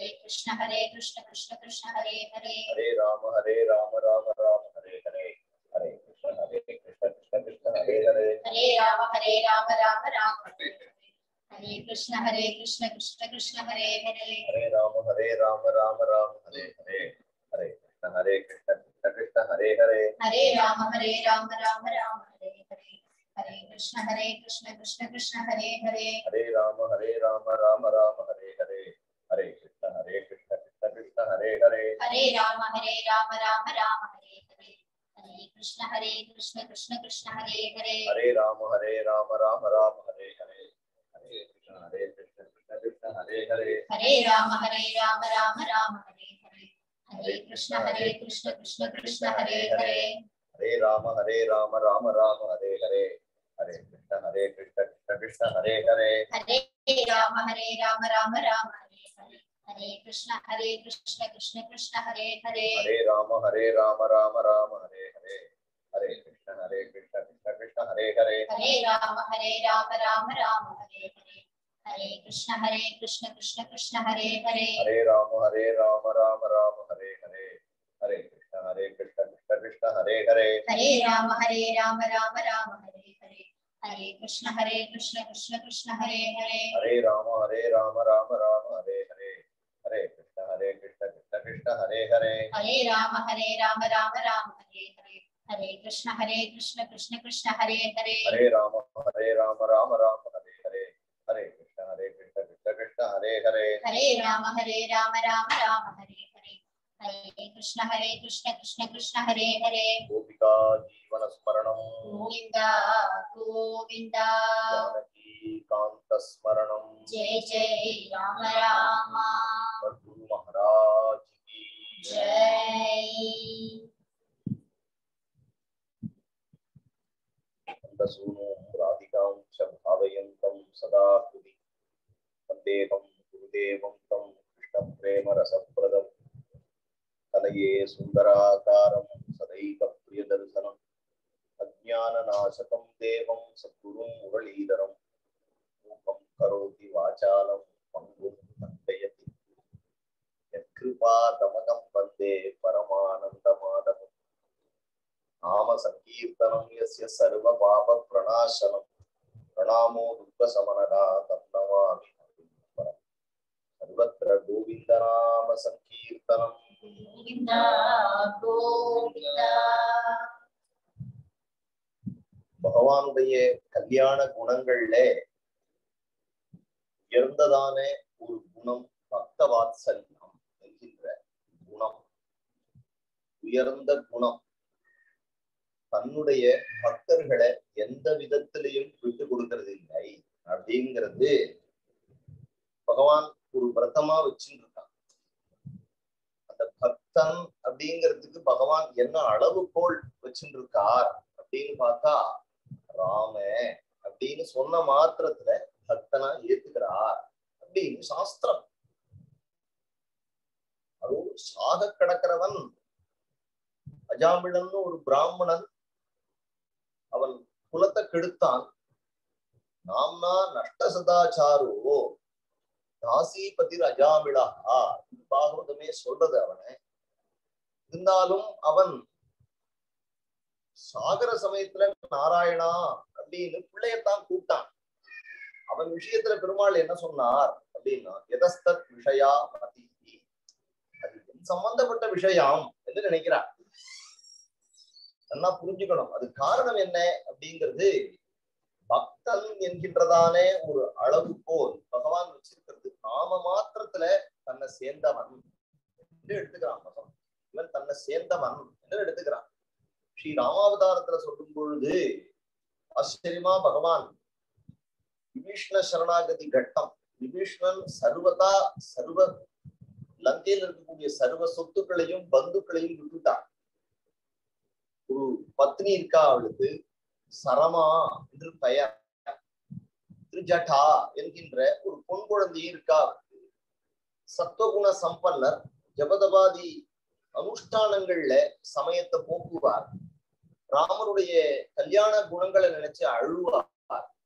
हरे कृष्ण हरे कृष्ण कृष्ण कृष्ण हरे हरे हरे राम हरे राम राम राम हरे हरे हरे कृष्ण हरे कृष्ण कृष्ण कृष्ण हरे हरे हरे राम हरे राम राम राम हरे हरे हरे कृष्ण हरे कृष्ण कृष्ण कृष्ण हरे हरे हरे राम हरे राम राम राम हरे हरे हरे कृष्ण हरे कृष्ण कृष्ण कृष्ण हरे हरे हरे राम हरे राम राम राम हरे हरे हरे कृष्ण हरे कृष्ण कृष्ण कृष्ण हरे हरे हरे राम हरे राम राम राम हरे हरे हरे कृष्ण हरे कृष्ण कृष्ण कृष्ण हरे हरे हरे राम हरे राम राम राम हरे हरे हरे कृष्ण हरे कृष्ण कृष्ण कृष्ण हरे हरे हरे राम हरे राम राम राम हरे हरे हरे कृष्ण हरे कृष्ण कृष्ण कृष्ण हरे हरे हरे राम हरे राम राम राम हरे हरे हरे कृष्ण हरे कृष्ण कृष्ण कृष्ण हरे हरे हरे राम हरे राम राम राम हरे हरे हरे कृष्ण हरे कृष्ण कृष्ण कृष्ण हरे हरे हरे राम हरे राम राम राम हरे हरे हरे कृष्ण हरे कृष्ण कृष्ण कृष्ण हरे हरे हरे राम हरे राम राम राम हरे हरे हरे कृष्ण हरे कृष्ण कृष्ण कृष्ण हरे हरे हरे राम हरे राम राम राम हरे हरे हरे कृष्ण हरे कृष्ण कृष्ण कृष्ण हरे हरे हरे राम हरे राम राम राम हरे हरे हरे कृष्ण हरे कृष्ण कृष्ण कृष्ण हरे हरे हरे राम हरे राम राम राम हरे हरे हरे कृष्ण हरे कृष्ण कृष्ण कृष्ण हरे हरे हरे राम हरे राम राम राम हरे हरे हरे कृष्ण हरे कृष्ण कृष्ण कृष्ण हरे हरे हरे राम हरे राम राम राम हरे हरे हरे कृष्ण हरे कृष्ण कृष्ण कृष्ण हरे हरे हरे राम हरे राम राम राम हरे हरे हरे कृष्ण हरे कृष्ण कृष्ण कृष्ण हरे हरे हरे राम हरे राम राम राम हरे हरे हरे कृष्ण हरे कृष्ण कृष्ण कृष्ण हरे हरे गोपिका जीवन स्मरणं गोविन्द गोविन्द जानकी कांत स्मरणं जय जय राम राम गुरु महाराज की जय सूनो राधिकां च भावयन्तं सदा हृदि वन्देहं गुरुदेवं तं कृष्णप्रेमरसप्रदं कलये सुन्दराकारं सदैकप्रियदर्शनम् अज्ञाननाशकं देवं सद्गुरुं मुरलीधरं रूपं करोति वाचालं पङ्गुं खण्डयति यत्कृपातमकं वन्दे परमानन्दमाधवम् नाम सङ्कीर्तनं यस्य सर्वपापप्रणाशनं प्रणामो दुःखशमनः तं नमामि हरिं सर्वत्र गोविन्दनाम सङ्कीर्तनं गोविन्द गोविन्द பகவானுடைய கல்யாண குணங்கள்ல உயர்ந்ததான ஒரு குணம் பக்த வாத்சல்யம் என்கின்ற குணம் உயர்ந்த குணம் தன்னுடைய பக்தர்களை எந்த விதத்திலையும் விட்டு கொடுக்கறது இல்லை அப்படிங்கிறது பகவான் ஒரு விரதமா வச்சுட்டு இருக்கான் அந்த பக்தன் அப்படிங்கிறதுக்கு பகவான் என்ன அளவுகோல் வச்சுட்டு இருக்கார் அப்படின்னு பார்த்தா ராம அப்படின்னு சொன்ன மாத்திரத்துல பக்தனா ஏத்துக்கிறார் அப்படின்னு சாஸ்திரம் அதுவும் சாக கிடக்கிறவன் அஜாமிழன்னு ஒரு பிராமணன் அவன் குலத்தை கெடுத்தான் நாம்னா நஷ்ட சதாச்சாரோ தாசிபதி அஜாமிழா பாகவதமே சொல்றது அவனை இருந்தாலும் அவன் சாகர சமயத்துல நாராயணா அப்படின்னு பிள்ளையத்தான் கூப்பிட்டான் அவன் விஷயத்துல பெருமாள் என்ன சொன்னார் அப்படின்னா எதஸ்தத் விஷயா மதி அது என் சம்பந்தப்பட்ட விஷயம் என்று நினைக்கிறார் நல்லா புரிஞ்சுக்கணும் அது காரணம் என்ன அப்படிங்கிறது பக்தன் என்கின்றதானே ஒரு அளவுகோல் பகவான் வச்சிருக்கிறது நாம மாத்திரத்துல தன்னை சேர்ந்தவன் என்று எடுத்துக்கிறான் பகவான் இவன் தன்னை சேர்ந்தவன் என்று எடுத்துக்கிறான் ஸ்ரீ ராமாவதாரத்துல சொல்லும் பொழுது ஆச்சரியமா பகவான் விபீஷ்ண சரணாகதி கட்டம் விபீஷ்ணன் சர்வதா சர்வ லங்கையில் இருக்கக்கூடிய சர்வ சொத்துக்களையும் பந்துக்களையும் விட்டுட்டான் ஒரு பத்னி இருக்கா அவளுக்கு சரமா என்று பெயர் திருஜட்டா என்கின்ற ஒரு பொன் குழந்தை இருக்கா அவளுக்கு சத்துவகுண சம்பன்னர் ஜபதபாதி அனுஷ்டானங்கள்ல சமயத்தை போக்குவார் ராமனுடைய கல்யாண குணங்களை நினைச்சு அழுவார்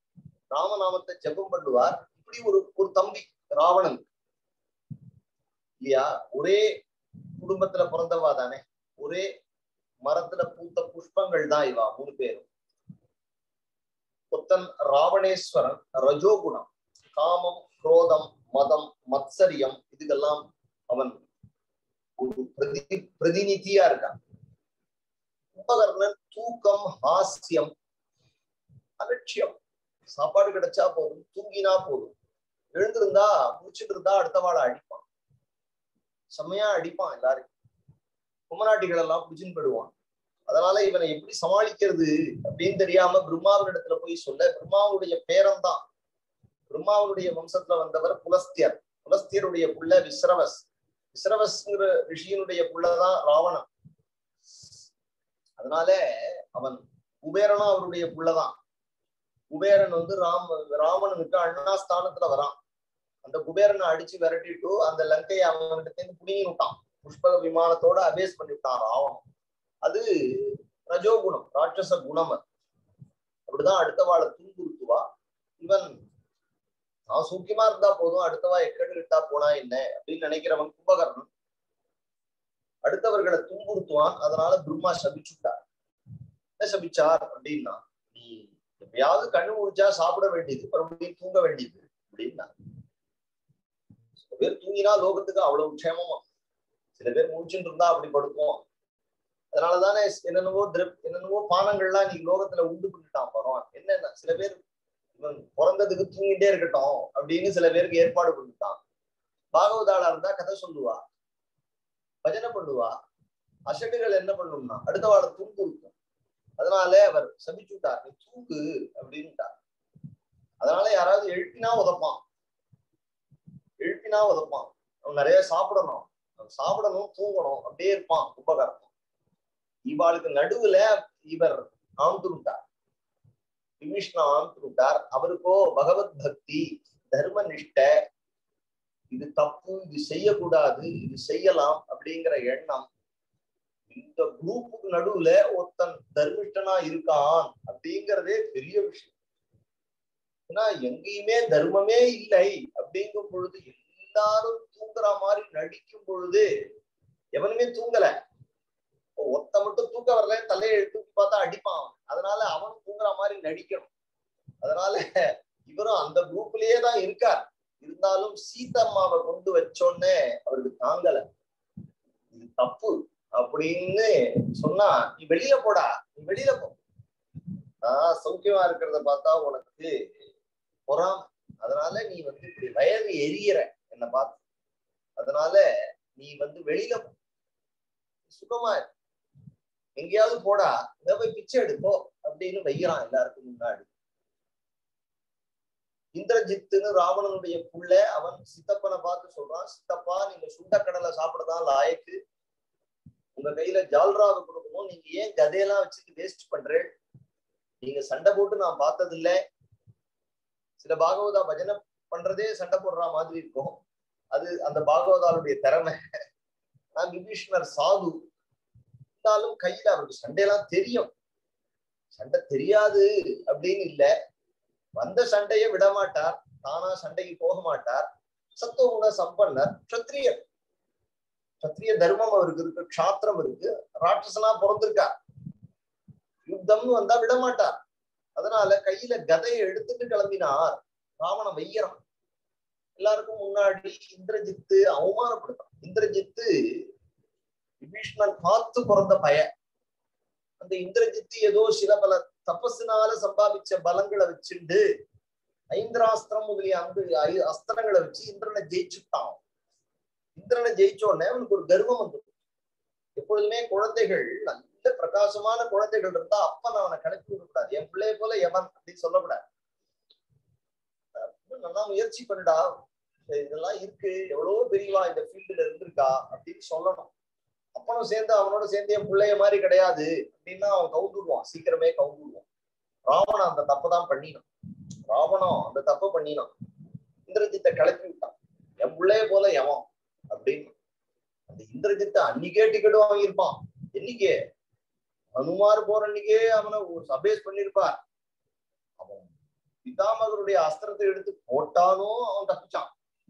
ராமநாமத்தை ஜெபம் பண்ணுவார் இப்படி ஒரு ஒரு தம்பி ராவணன் இல்லையா ஒரே குடும்பத்துல பிறந்தவா தானே ஒரே மரத்துல பூத்த புஷ்பங்கள் தான் இவா மூணு பேரும் ஒருத்தன் ராவணேஸ்வரன் ரஜோகுணம் காமம் குரோதம் மதம் மத்சரியம் இதுக்கெல்லாம் அவன் ஒரு பிரதி பிரதிநிதியா இருக்கான் கும்பகர்ணன் தூக்கம் ஹாஸ்யம் அலட்சியம் சாப்பாடு கிடைச்சா போதும் தூங்கினா போதும் எழுந்திருந்தா முடிச்சுட்டு இருந்தா அடுத்த வாழை அடிப்பான் செம்மையா அடிப்பான் எல்லாரையும் குமநாட்டிகள் எல்லாம் பிடிச்சுன்னு போயிடுவான் அதனால இவனை எப்படி சமாளிக்கிறது அப்படின்னு தெரியாம பிரம்மாவினிடத்துல போய் சொல்ல பிரம்மாவுடைய பேரன் தான் பிரம்மாவுடைய வம்சத்துல வந்தவர் புலஸ்தியர் புலஸ்தியருடைய புள்ள விஸ்ரவஸ் விஸ்ரவஸ்ங்கிற ரிஷியினுடைய புள்ளதான் ராவணன் அதனால அவன் குபேரனும் அவருடைய புள்ளதான் குபேரன் வந்து ராம் ராவணனுக்கு அண்ணா ஸ்தானத்துல வரான் அந்த குபேரனை அடிச்சு விரட்டிட்டு அந்த லங்கையை அவன்கிட்ட இருந்து புடுங்கி விட்டான் புஷ்பக விமானத்தோட அபேஸ் பண்ணிவிட்டான் ராவணன் அது ரஜோகுணம் ராட்சச குணம் அது அப்படிதான் அடுத்த வாழை துன்புறுத்துவா இவன் நான் சூக்கியமா இருந்தா போதும் அடுத்தவா எக்கடு கிட்டா போனா என்ன அப்படின்னு நினைக்கிறவன் கும்பகர்ணன் அடுத்தவர்களை துன்புறுத்துவான் அதனால பிரம்மா சபிச்சுட்டார் என்ன சபிச்சார் அப்படின்னா நீ எப்பயாவது கண்ணு முடிச்சா சாப்பிட வேண்டியது மறுபடியும் தூங்க வேண்டியது அப்படின்னா சில பேர் தூங்கினா லோகத்துக்கு அவ்வளவு க்ஷேமமா சில பேர் முடிச்சுட்டு இருந்தா அப்படி படுப்போம் அதனாலதானே என்னென்னவோ திரப் என்னென்னவோ பானங்கள்லாம் நீ லோகத்துல உண்டு பண்ணிட்டான் பகவான் என்னென்ன சில பேர் இவன் பிறந்ததுக்கு தூங்கிட்டே இருக்கட்டும் அப்படின்னு சில பேருக்கு ஏற்பாடு பண்ணிட்டான் பாகவதாளா இருந்தா கதை சொல்லுவா பஜனை பண்ணுவா அசடுகள் என்ன பண்ணும்னா அடுத்த வாழை தூங்கு இருக்கும் அதனால அவர் சபிச்சுட்டார் நீ தூங்கு அப்படின்ட்டார் அதனால யாராவது எழுப்பினா உதப்பான் எழுப்பினா உதப்பான் அவன் நிறைய சாப்பிடணும் அவன் சாப்பிடணும் தூங்கணும் அப்படியே இருப்பான் உபகாரம் இவாளுக்கு நடுவுல இவர் ஆந்துட்டார் விபீஷ்ணா ஆந்துட்டார் அவருக்கோ பகவத் பக்தி தர்ம நிஷ்ட இது தப்பு இது செய்யக்கூடாது இது செய்யலாம் அப்படிங்கிற எண்ணம் இந்த குரூப்புக்கு நடுவுல ஒருத்தன் தர்மிஷ்டனா இருக்கான் அப்படிங்கிறதே பெரிய விஷயம் ஏன்னா எங்கேயுமே தர்மமே இல்லை அப்படிங்கும் பொழுது எல்லாரும் தூங்குற மாதிரி நடிக்கும் பொழுது எவனுமே தூங்கல ஒத்த மட்டும் தூக்க வரல தலையை தூக்கி பார்த்தா அடிப்பான் அவன். அதனால அவனும் தூங்குற மாதிரி நடிக்கணும் அதனால இவரும் அந்த குரூப்லயே தான் இருக்கார் இருந்தாலும் சீதம்மாவை கொண்டு வச்சோன்னே அவருக்கு தாங்கல இது தப்பு அப்படின்னு சொன்னா நீ வெளியில போடா நீ வெளியில போ நான் சௌக்கியமா இருக்கிறத பார்த்தா உனக்கு பொறாம அதனால நீ வந்து இப்படி வயது எரியற என்னை பார்த்து அதனால நீ வந்து வெளியில போ சுகமா இரு. எங்கேயாவது போடா இங்க போய் பிச்சை எடுப்போ அப்படின்னு வைக்கிறான் எல்லாருக்கும் முன்னாடி இந்திரஜித்துன்னு ராவணனுடைய புள்ள அவன் சித்தப்பனை பார்த்து சொல்றான் சித்தப்பா நீங்க சுண்டக்கடலை சாப்பிடதான் லாயக்கு உங்க கையில ஜால்ராவை கொடுக்கணும் நீங்க ஏன் கதையெல்லாம் வச்சுட்டு வேஸ்ட் பண்றேன் நீங்க சண்டை போட்டு நான் பார்த்தது இல்ல சில பாகவதா பஜனை பண்றதே சண்டை போடுற மாதிரி இருக்கும் அது அந்த பாகவதாளுடைய திறமை நான் விபீஷ்ணர் சாது இருந்தாலும் கையில அவருக்கு சண்டையெல்லாம் தெரியும் சண்டை தெரியாது அப்படின்னு இல்ல வந்த சண்டையை விட மாட்டார் தானா சண்டைக்கு போக மாட்டார் சத்துவகுண சம்பன்னர் க்ஷத்ரியர் சத்திரிய தர்மம் அவருக்கு இருக்கு க்ஷாத்திரம் இருக்கு ராட்சசனா பிறந்திருக்கார் யுத்தம்னு வந்தா விட மாட்டார் அதனால கையில கதையை எடுத்துட்டு கிளம்பினார் ராவணன் வையறான் எல்லாருக்கும் முன்னாடி இந்திரஜித்து அவமானப்படுத்தான் இந்திரஜித்து விபீஷ்ணன் பார்த்து பிறந்த பய அந்த இந்திரஜித்து ஏதோ சில பல தபஸுனால சம்பாதிச்ச பலங்களை வச்சுண்டு ஐந்திராஸ்திரம் முதலிய அந்த ஐ- அஸ்திரங்களை வச்சு இந்திரனை ஜெயிச்சுட்டான் இந்திரனை ஜெயிச்ச உடனே அவனுக்கு ஒரு கர்வம் வந்துடும் எப்பொழுதுமே குழந்தைகள் நல்ல பிரகாசமான குழந்தைகள் இருந்தா அப்பன் அவனை கணக்கு விடக்கூடாது என் பிள்ளைய போல எவன் அப்படின்னு சொல்லக்கூடாது இன்னும் நல்லா முயற்சி பண்ணுடா இதெல்லாம் இருக்கு எவ்வளவோ பெரியவா இந்த ஃபீல்டுல இருந்திருக்கா அப்படின்னு சொல்லணும் அப்பனும் சேர்ந்து அவனோட சேர்ந்து என் பிள்ளைய மாதிரி கிடையாது அப்படின்னா அவன் கவுந்துடுவான் சீக்கிரமே கவுந்துடுவான் ராவணன் அந்த தப்பை தான் பண்ணினான் ராவணம் அந்த தப்பை பண்ணினான் இந்திரஜித்தை கிளப்பி விட்டான் என் பிள்ளைய போல எவன் அப்படின்னு அந்த இந்திரஜித்தை அன்னைக்கே டிக்கெட் வாங்கியிருப்பான் என்னைக்கே ஹனுமார் போற அன்னைக்கே அவனை ஒரு சபேஸ் பண்ணிருப்பார் அவன் பிதாமகருடைய அஸ்திரத்தை எடுத்து போட்டானோ அவன் தப்பிச்சான்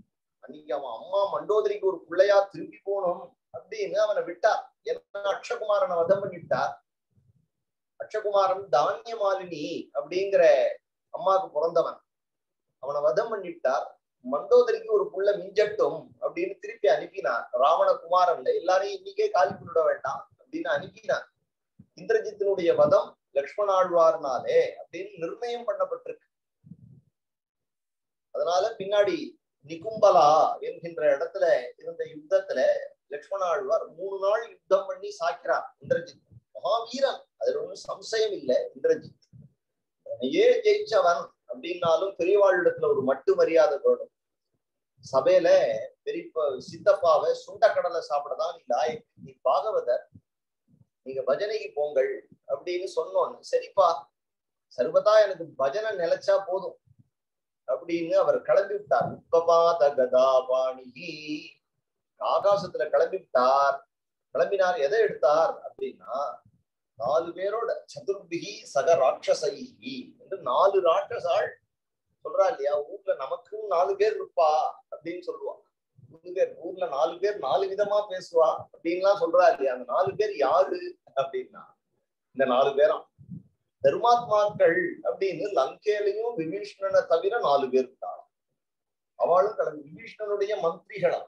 அன்னைக்கு அவன் அம்மா மண்டோதரிக்கு ஒரு பிள்ளையா திரும்பி போகணும் அப்படின்னு அவனை விட்டார் என்ன அக்ஷகுமாரனை வதம் பண்ணிவிட்டார் அக்ஷகுமாரன் தானிய மாலினி அப்படிங்கிற அம்மாவுக்கு பிறந்தவன் அவனை வதம் பண்ணிவிட்டார் மண்டோதரிக்கு ஒரு புள்ள மிஞ்சட்டும் அப்படின்னு திருப்பி அனுப்பினார் ராவண குமாரன்ல எல்லாரையும் இன்னைக்கே காலி பண்ணிட வேண்டாம் அப்படின்னு அனுப்பினார் இந்திரஜித்தினுடைய வதம் லக்ஷ்மணாழ்வார்னாலே அப்படின்னு நிர்ணயம் பண்ணப்பட்டிருக்கு அதனால பின்னாடி நிகும்பலா என்கின்ற இடத்துல இருந்த யுத்தத்துல லக்ஷ்மணாழ்வார் மூணு நாள் யுத்தம் பண்ணி சாக்கிறார் இந்திரஜித் மகாவீரன் அதுல ஒன்றும் சம்சயம் இல்லை இந்திரஜித் அவனையே ஜெயிச்சவன் அப்படின்னாலும் பெரியவாழிடத்துல ஒரு மட்டு மரியாதை வேணும் சபையில பெரியப்ப சித்தப்பாவை சுண்டக்கடலை சாப்பிடதான் நீ லாயக் நீ பாகவதர் நீங்க பஜனைக்கு போங்கள் அப்படின்னு சொன்னோன்னு சரிப்பா சர்வதா எனக்கு பஜனை நிலைச்சா போதும் அப்படின்னு அவர் கிளம்பி விட்டார் உப்பபாத கதா பாணிகி ஆகாசத்துல கிளம்பி விட்டார் கிளம்பினார் எதை எடுத்தார் அப்படின்னா நாலு பேரோட சதுர்பிகி சக ராட்சசைகி என்று நாலு ராட்சசாள் சொல்றா இல்லையா ஊர்ல நமக்கும் நாலு பேர் இருப்பா அப்படின்னு சொல்லுவா மூணு பேர் ஊர்ல நாலு பேர் நாலு விதமா பேசுவா அப்படின்லாம் சொல்றா இல்லையா அந்த நாலு பேர் யாரு அப்படின்னா இந்த நாலு பேரும் தர்மாத்மாக்கள் அப்படின்னு லங்கேலையும் விபீஷ்ணனை தவிர நாலு பேர் இருக்காளாம் அவளும் கிளம்பி விபீஷ்ணனுடைய மந்திரிகளா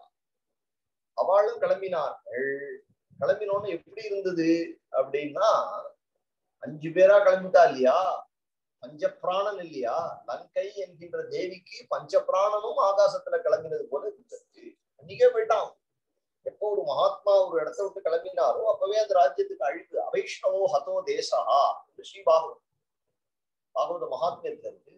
அவளும் கிளம்பினார்கள் கிளம்பினோன்னு எப்படி இருந்தது அப்படின்னா அஞ்சு பேரா கிளம்பிட்டா இல்லையா பஞ்சப்பிராணன் இல்லையா லங்கை என்கின்ற தேவிக்கு பஞ்சப்பிராணனும் ஆகாசத்துல கிளம்பினது போல இருந்தது அன்னைக்கே போயிட்டான் எப்போ ஒரு மகாத்மா ஒரு இடத்த விட்டு கிளம்பினாரோ அப்பவே அந்த ராஜ்யத்துக்கு அழிவு அவைஷ்ணவோ ஹதோ தேசா ஸ்ரீ பாகவத் பாகவத மகாத்மியத்துல இருக்கு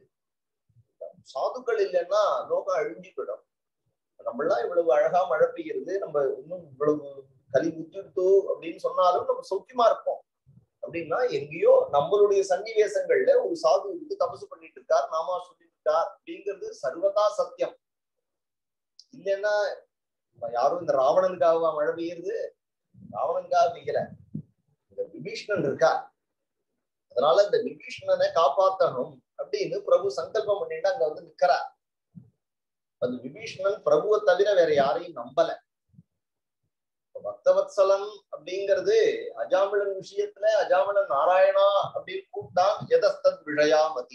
சாதுக்கள் இல்லைன்னா லோகம் அழிஞ்சு போயிடும் நம்மளாம் இவ்வளவு அழகா மழை பெய்யுறது நம்ம இன்னும் இவ்வளவு கலி முத்திருத்தோ அப்படின்னு சொன்னாலும் நம்ம சௌக்கியமா இருப்போம் அப்படின்னா எங்கேயோ நம்மளுடைய சன்னிவேசங்கள்ல ஒரு சாது இருந்து தபசு பண்ணிட்டு இருக்கார் நாமா சொல்லிட்டு இருக்கார் அப்படிங்கிறது சர்வதா சத்தியம் இல்லைன்னா யாரும் இந்த ராவணனுக்காக மழை பெய்யுறது ராவணனுக்காக பெய்யல இந்த விபீஷ்ணன் இருக்கா அதனால இந்த விபீஷ்ணனை காப்பாத்தணும் அப்படின்னு பிரபு சங்கல்பம் பண்ணிட்டு அங்க வந்து நிக்கிறார் அந்த விபீஷ்ணன் பிரபுவை தவிர வேற யாரையும் நம்பல பக்தவத்சலன் அப்படிங்கிறது அஜாமிளன் விஷயத்துல அஜாமிளன் நாராயணா அப்படின்னு கூப்பிட்டான் எதஸ்தத் விஷயாமதி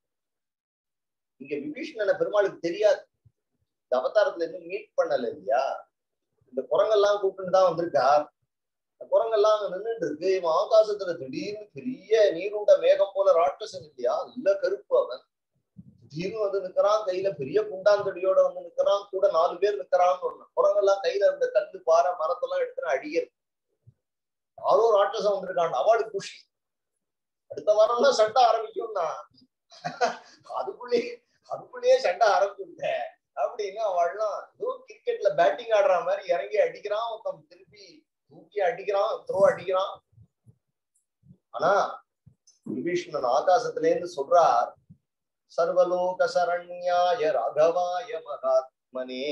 இங்க விபீஷ்ணனை பெருமாளுக்கு தெரியாது இந்த அவதாரத்துல இன்னும் மீட் பண்ணல இல்லையா இந்த குரங்கெல்லாம் கூப்பிட்டு தான் வந்திருக்கார் இந்த குரங்கெல்லாம் அங்க நின்றுட்டு இருக்கு இவன் ஆகாசத்துல திடீர்னு பெரிய நீருண்ட மேகம் போல ராட்சசன் இல்லையா இல்ல கருப்பு அவன் திடீர்னு வந்து நிக்கிறான் கையில பெரிய குண்டாந்தடியோட வந்து நிக்கிறான் கூட நாலு பேர் நிக்கிறான்னு ஒண்ணு குரங்கெல்லாம் கையில இருந்த கல்லு பாறை மரத்தெல்லாம் எடுத்துன்னு அடிக்கிறது யாரோ ராட்சசம் வந்திருக்கான் அவளுக்கு குஷி அடுத்த வாரம்லாம் சண்டை ஆரம்பிக்கும்னா அதுக்குள்ளே அதுக்குள்ளேயே சண்டை ஆரம்பிச்சுட்ட அப்படின்னு அவள்லாம் ஏதோ கிரிக்கெட்ல பேட்டிங் ஆடுற மாதிரி இறங்கி அடிக்கிறான் ஒருத்தன் திருப்பி தூக்கி அடிக்கிறான் த்ரோ அடிக்கிறான் ஆனா விபீஷ்ணன் ஆகாசத்துல இருந்து சொல்றார் சர்வலோக சரண்யாய ராகவாய மகாத்மனே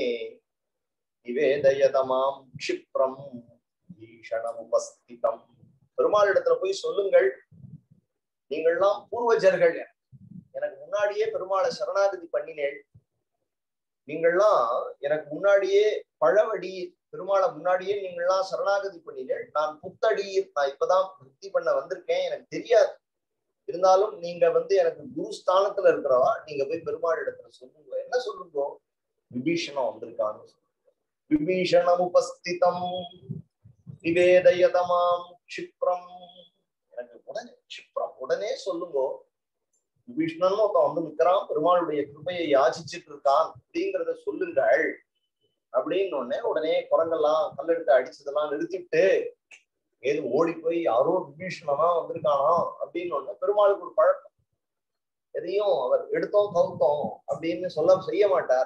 நிவேதயதமாம் க்ஷிப்ரம் ஈஷணம் உபஸ்திதம் பெருமாள் இடத்துல போய் சொல்லுங்கள் நீங்கள்லாம் பூர்வஜர்கள் எனக்கு முன்னாடியே பெருமாளை சரணாகதி பண்ணினேள் நீங்கள்லாம் எனக்கு முன்னாடியே பழவடி பெருமாளை முன்னாடியே நீங்கள்லாம் சரணாகதி பண்ணினேள் நான் புத்தடியில் நான் இப்பதான் பக்தி பண்ண வந்திருக்கேன் எனக்கு தெரியாது இருந்தாலும் நீங்க வந்து எனக்கு குரு ஸ்தானத்துல இருக்கிறவா நீங்க போய் பெருமாள் இடத்துல சொல்லுங்க என்ன சொல்லுங்க விபீஷணம் வந்திருக்கான்னு விபீஷணம் உபஸ்திதம் நிவேதயதமாம் க்ஷிப்ரம் எனக்கு உடனே க்ஷிப்ரம் உடனே சொல்லுங்க விபீஷ்ணன் ஒருத்தன் வந்து நிற்கிறான் பெருமாளுடைய கிருபையை யாச்சிச்சுட்டு இருக்கான் அப்படிங்கிறத சொல்லுங்கள் அப்படின்னு உடனே உடனே குரங்கெல்லாம் கல்லெடுத்து அடிச்சதெல்லாம் நிறுத்திட்டு ஏது ஓடி போய் யாரோ விபீஷணனா வந்திருக்கானா அப்படின்னு ஒண்ணு பெருமாளுக்கு ஒரு பழக்கம் எதையும் அவர் எடுத்தோம் கவுத்தோம் அப்படின்னு சொல்ல செய்ய மாட்டார்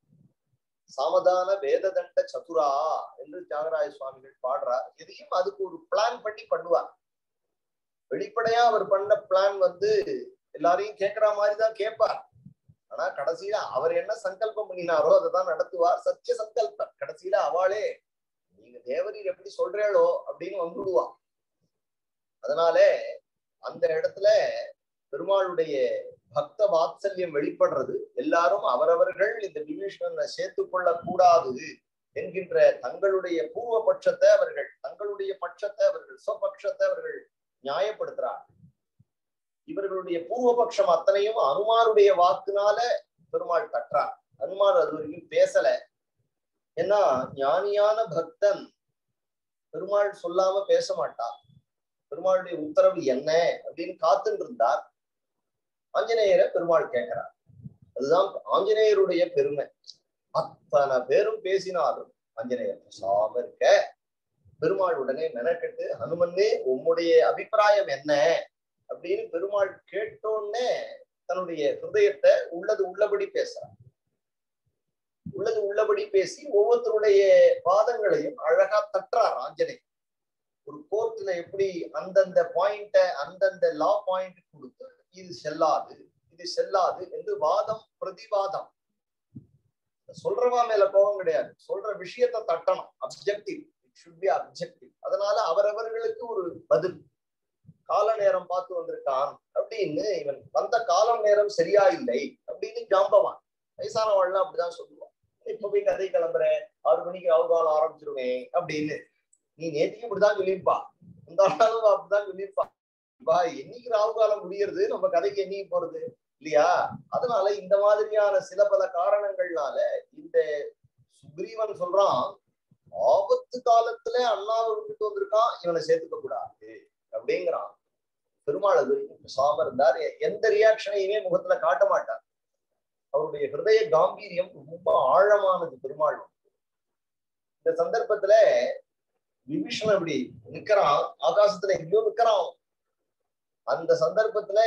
சாமதான வேததண்ட சதுரா என்று தியாகராய சுவாமிகள் பாடுறார் எதையும் அதுக்கு ஒரு பிளான் பண்ணி பண்ணுவார் வெளிப்படையா அவர் பண்ண பிளான் வந்து எல்லாரையும் கேட்கிற மாதிரி தான் கேட்பார் ஆனா கடைசியில அவர் என்ன சங்கல்பம் பண்ணினாரோ அதை தான் நடத்துவார் சத்திய சங்கல்பம் கடைசியில அவளே நீங்க தேவரீர் எப்படி சொல்றேளோ அப்படின்னு வந்துடுவா அதனால அந்த இடத்துல பெருமாளுடைய பக்த வாத்சல்யம் வெளிப்படுறது எல்லாரும் அவரவர்கள் இந்த விபீஷணனை சேர்த்துக் கொள்ள கூடாது என்கின்ற தங்களுடைய பூர்வ பட்சத்தை அவர்கள் தங்களுடைய பட்சத்தை அவர்கள் சொபட்சத்தை அவர்கள் நியாயப்படுத்துறாங்க இவர்களுடைய பூர்வபக்ஷம் அத்தனையும் அனுமாருடைய வாக்குனால பெருமாள் தட்டுறார் அனுமார் அது வரைக்கும் பேசல ஏன்னா ஞானியான பக்தன் பெருமாள் சொல்லாம பேச மாட்டார் பெருமாளுடைய உத்தரவு என்ன அப்படின்னு காத்துட்டு இருந்தார் ஆஞ்சநேயரை பெருமாள் கேட்கிறார் அதுதான் ஆஞ்சநேயருடைய பெருமை அத்தனை பேரும் பேசினாலும் ஆஞ்சநேயர் பேசாம இருக்க பெருமாள் உடனே மெனக்கெட்டு ஹனுமன்னே உம்முடைய அபிப்பிராயம் என்ன அப்படின்னு பெருமாள் கேட்டோன்னே தன்னுடைய ஹிருதயத்தை உள்ளது உள்ளபடி பேசுறார் உள்ளது உள்ளபடி பேசி ஒவ்வொருத்தருடைய பாதங்களையும் அழகா தட்டுறார் ஆஞ்சநேயர் ஒரு கோர்ட்ல எப்படி அந்தந்த பாயிண்ட அந்தந்த லா பாயிண்ட் கொடுத்து இது செல்லாது இது செல்லாது என்று வாதம் பிரதிவாதம் சொல்றவா மேல கோபம் கிடையாது சொல்ற விஷயத்தை தட்டணும் objective it should be objective அதனால அவரவர்களுக்கு ஒரு பதில் கால நேரம் பார்த்து வந்திருக்கான் அப்படின்னு இவன் வந்த காலம் நேரம் சரியா இல்லை அப்படின்னு ஜாம்பவான் வயசானவாள்லாம் அப்படிதான் சொல்லுவான் இப்ப போய் கதை கிளம்புறேன் ஆறு மணிக்கு அவகாலம் ஆரம்பிச்சிருவேன் அப்படின்னு நீ நேற்றுக்கு இப்படிதான் சொல்லியிருப்பா இந்த நாளும் அப்படிதான் சொல்லியிருப்பா வா என்னைக்கு ராவுகாலம் முடியறது நம்ம கதைக்கு என்னைக்கு போறது இல்லையா அதனால இந்த மாதிரியான சில பல காரணங்கள்னால இந்த சுக்ரீவன் சொல்றான் ஆபத்து காலத்துல அண்ணாவை விட்டுட்டு வந்திருக்கான் இவனை சேர்த்துக்க கூடாது அப்படிங்கிறான் பெருமாள் அது வரைக்கும் பேசாம இருந்தார் எந்த ரியாக்ஷனையுமே முகத்துல காட்ட மாட்டார் அவருடைய ஹிருதய காம்பீரியம் ரொம்ப ஆழமானது பெருமாள் இந்த சந்தர்ப்பத்துல விபீஷணன் இப்படி நிக்கிறான் ஆகாசத்துல எங்கேயோ நிக்கிறான் அந்த சந்தர்ப்பத்துல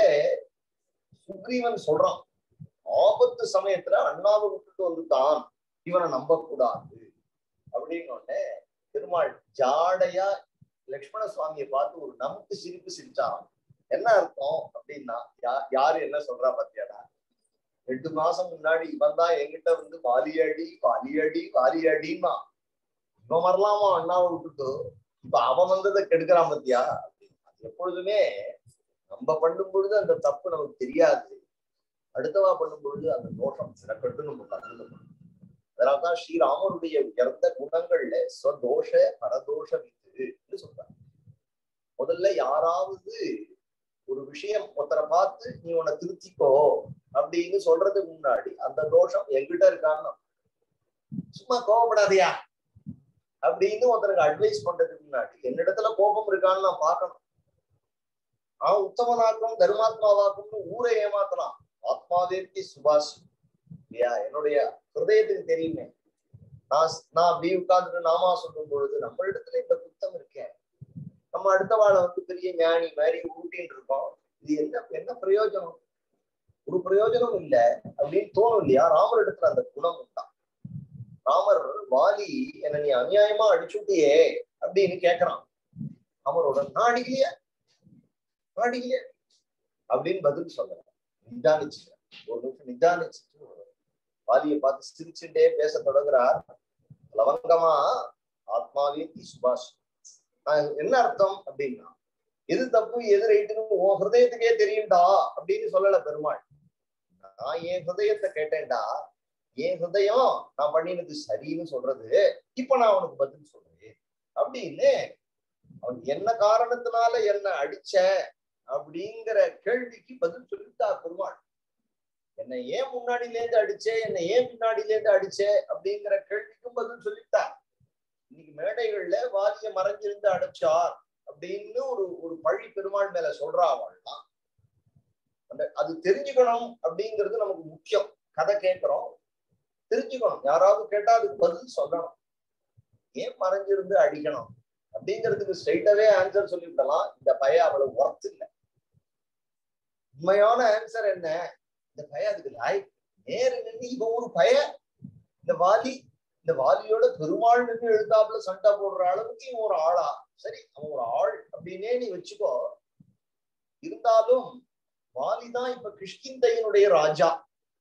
சுக்ரீவன் சொல்றான் ஆபத்து சமயத்துல அண்ணாவை விட்டுட்டு வந்துட்டான் இவனை நம்ப கூடாது அப்படின்னு உடனே பெருமாள் ஜாடையா லக்ஷ்மண சுவாமியை பார்த்து ஒரு நமக்கு சிரிப்பு சிரிச்சான் என்ன அர்த்தம் அப்படின்னா யா யாரு என்ன சொல்றா பாத்தியாடா ரெண்டு மாசம் முன்னாடி இவன் தான் என்கிட்ட வந்து வாலியடி வாலியடி வாலியடின்னா இவன் வரலாமா அண்ணாவை விட்டுட்டு இப்ப அவன் வந்ததை கெடுக்கிறான் பத்தியா எப்பொழுதுமே நம்ம பண்ணும் பொழுது அந்த தப்பு நமக்கு தெரியாது அடுத்தவா பண்ணும் பொழுது அந்த தோஷம் சிறக்கட்டு நம்ம கருதணும் அதனால்தான் ஸ்ரீராமனுடைய உயர்ந்த குணங்கள்ல ஸ்வதோஷ பரதோஷ வித்து சொல்றாங்க முதல்ல யாராவது ஒரு விஷயம் ஒருத்தரை பார்த்து நீ உன்னை திருத்திக்கோ அப்படின்னு சொல்றதுக்கு முன்னாடி அந்த தோஷம் எங்கிட்ட இருக்கான்னு சும்மா கோவப்படாதயா அப்படின்னு ஒருத்தருக்கு அட்வைஸ் பண்றதுக்கு முன்னாடி என்னிடத்துல கோபம் இருக்கான்னு நான் பார்க்கணும் அவன் உத்தமனாக்கும் தர்மாத்மாவாக்கும்னு ஊரை ஏமாத்தலாம் ஆத்மாவேர்த்தி சுபாஷ் இல்லையா என்னுடைய ஹிருதயத்துக்கு தெரியுமே நான் நான் அப்படி உட்கார்ந்துட்டு நாமா சொல்லும் பொழுது நம்ம இடத்துல இந்த குத்தம் இருக்கேன் நம்ம அடுத்த வாழை வந்து பெரிய ஞானி மாதிரி ஊட்டின்னு இருக்கோம் இது என்ன என்ன பிரயோஜனம் ஒரு பிரயோஜனம் இல்லை அப்படின்னு தோணும் இல்லையா ராமர் இடத்துல அந்த குணம் உண்டான் ராமர் வாலி என்ன நீ அநியாயமா அடிச்சுட்டியே அப்படின்னு கேக்குறான் அவரோட நான் அடிக்கலையே நான் அடிக்கலையே அப்படின்னு பதில் சொல்ல நிதானிச்சுக்கிறேன் ஒரு நிமிஷம் நிதானிச்சுட்டு வாலியை பார்த்து சிரிச்சுட்டே பேச தொடங்குறார் லவங்கமா ஆத்மாவே தி சுபாஷ் என்ன அர்த்தம் அப்படின்னா எது தப்பு எது ரைட்டுன்னு உன் ஹிருதயத்துக்கே தெரியும்டா அப்படின்னு சொல்லல பெருமாள் நான் என் ஹிருதயத்தை கேட்டேன்டா என் ஹிருதயம் நான் பண்ணினது சரின்னு சொல்றது இப்ப நான் அவனுக்கு பதில் சொல்றேன் அப்படின்னு அவன் என்ன காரணத்தினால என்ன அடிச்ச அப்படிங்கிற கேள்விக்கு பதில் சொல்லிட்டா பெருமாள் என்னை ஏன் முன்னாடில இருந்து அடிச்சே என்னை ஏன் பின்னாடில இருந்து அடிச்சே அப்படிங்கிற கேள்விக்கும் பதில் சொல்லிட்டா இன்னைக்கு மேடைகள்ல வாலிய மறைஞ்சிருந்து அடைச்சார் அப்படின்னு ஒரு ஒரு பழி பெருமாள் மேல சொல்றா அவள்லாம் அந்த அது தெரிஞ்சுக்கணும் அப்படிங்கிறது நமக்கு முக்கியம் கதை கேட்கிறோம் தெரிஞ்சுக்கணும் யாராவது கேட்டா அதுக்கு பதில் சொல்லணும் ஏன் மறைஞ்சிருந்து அடிக்கணும் அப்படிங்கிறதுக்கு ஸ்ட்ரைட்டாவே ஆன்சர் சொல்லிவிடலாம் இந்த பையன் அவ்வளவு ஒர்த் இல்லை உண்மையான ஆன்சர் என்ன இந்த பையன் அதுக்கு லாய் நேரு நின்று இவன் ஒரு பய இந்த வாலி இந்த வாலியோட பெருமாள் நின்று எழுத்தாப்புல சண்டை போடுற அளவுக்கு இவன் ஒரு ஆளா சரி அவன் ஒரு ஆள் அப்படின்னே நீ வச்சுக்கோ இருந்தாலும் வாலிதான் இப்ப கிஷ்கிந்தையனுடைய ராஜா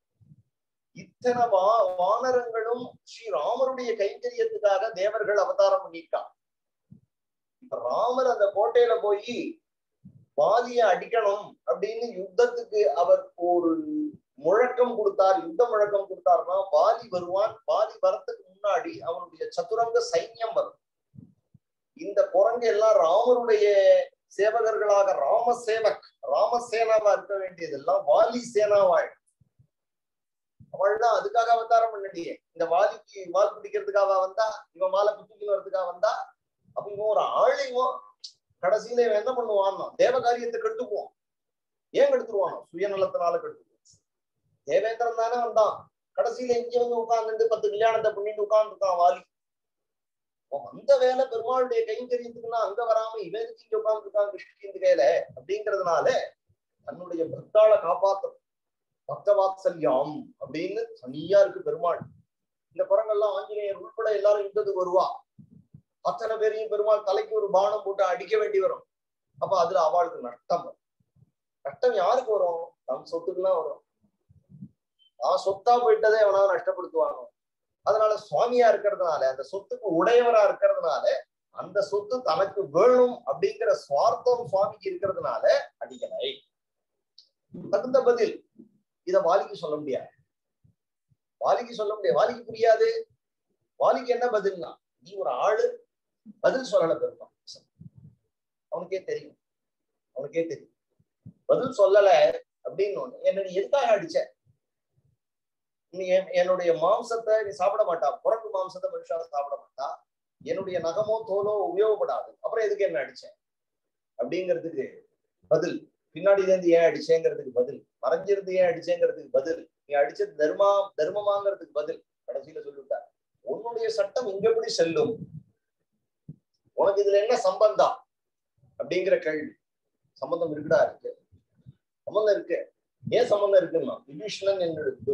இத்தனை வா வானரங்களும் ஸ்ரீராமருடைய கைங்கரியத்துக்காக தேவர்கள் அவதாரம் பண்ணியிருக்கான் இப்ப ராமர் அந்த கோட்டையில போய் வாலிய அடிக்கணும் அப்படின்னு யுத்தத்துக்கு அவர் ஒரு முழக்கம் கொடுத்தார் யுத்த முழக்கம் கொடுத்தாருன்னா வாலி வருவான் வாலி வரத்துக்கு முன்னாடி அவனுடைய சதுரங்க சைன்யம் வரும் இந்த குரங்கு எல்லாம் ராமருடைய சேவகர்களாக ராம சேவக் ராமசேனாவா இருக்க வேண்டியதெல்லாம் வாலி சேனாவாள் அவள் தான் அதுக்காக அவதாரம் பண்ணடியே இந்த வாலிக்கு வால் பிடிக்கிறதுக்காக வந்தா இவன் மாலை குத்திக்கு வர்றதுக்காக வந்தா அப்ப இவன் ஒரு ஆளையும் கடைசியில இவன் என்ன பண்ணுவான்னா தேவ காரியத்தை கெடுத்துக்குவான் ஏன் கெடுத்துருவானோ சுயநலத்தினால கெடுத்துக்குவான் தேவேந்திரன் தானே வந்தான் கடைசியில இங்க வந்து உட்கார்ந்துட்டு பத்து கல்யாணத்தை பண்ணிட்டு உட்கார்ந்துருக்கான் வாலி அவன் வந்த வேலை பெருமாளுடைய கைங்கரியத்துக்குன்னா அங்க வராம இவன் எதுக்கு இங்க உட்கார்ந்துருக்கான் கிருஷ்ணகிரி கையில அப்படிங்கறதுனால தன்னுடைய பக்தாளை காப்பாத்த பக்த வாத்சல்யம் அப்படின்னு தனியா இருக்கு பெருமாள் இந்த குரங்கெல்லாம் ஆஞ்சநேயர் உட்பட எல்லாரும் யுத்தத்துக்கு வருவா அத்தனை பேரையும் பெருமாள் தலைக்கு ஒரு பானம் போட்டு அடிக்க வேண்டி வரும் அப்ப அதுல அவளுக்கு நஷ்டம் வரும் நஷ்டம் யாருக்கு வரும் நம் சொத்துக்குலாம் வரும் நான் சொத்தா போயிட்டதே எவனா நஷ்டப்படுத்துவாங்க அதனால சுவாமியா இருக்கிறதுனால அந்த சொத்துக்கு உடையவரா இருக்கிறதுனால அந்த சொத்து தனக்கு வேணும் அப்படிங்கிற சுவார்த்தம் சுவாமிக்கு இருக்கிறதுனால அடிக்கலை தகுந்த பதில் இத வாலிக்கு சொல்ல முடியாது வாலிக்கு சொல்ல முடியாது வாலிக்கு புரியாது வாலிக்கு என்ன பதில்னா நீ ஒரு ஆளு பதில் சொல்லல பெருமாள் அவனுக்கே தெரியும் அவனுக்கே தெரியும் பதில் சொல்லல அப்படின்னு ஒண்ணு என்ன நீ எதுக்காக அடிச்ச நீ என்- என்னுடைய மாம்சத்தை நீ சாப்பிட மாட்டா குரங்கு மாம்சத்தை மனுஷால சாப்பிட மாட்டா என்னுடைய நகமோ தோலோ உபயோகப்படாது அப்புறம் எதுக்கு என்ன அடிச்ச அப்படிங்கிறதுக்கு பதில் பின்னாடி இருந்து ஏன் அடிச்சேங்கிறதுக்கு பதில் மறைஞ்சிருந்து ஏன் அடிச்சேங்கிறதுக்கு பதில் நீ அடிச்சது தர்மா தர்மமாங்கிறதுக்கு பதில் கடைசியில சொல்லிவிட்டார் உன்னுடைய சட்டம் இங்க எப்படி செல்லும் உனக்கு இதுல என்ன சம்பந்தம் அப்படிங்கிற கேள்வி சம்பந்தம் இருக்குடா இருக்கு சம்பந்தம் இருக்கு ஏன் சம்பந்தம் இருக்குன்னா விபீஷணன் என்னுடைய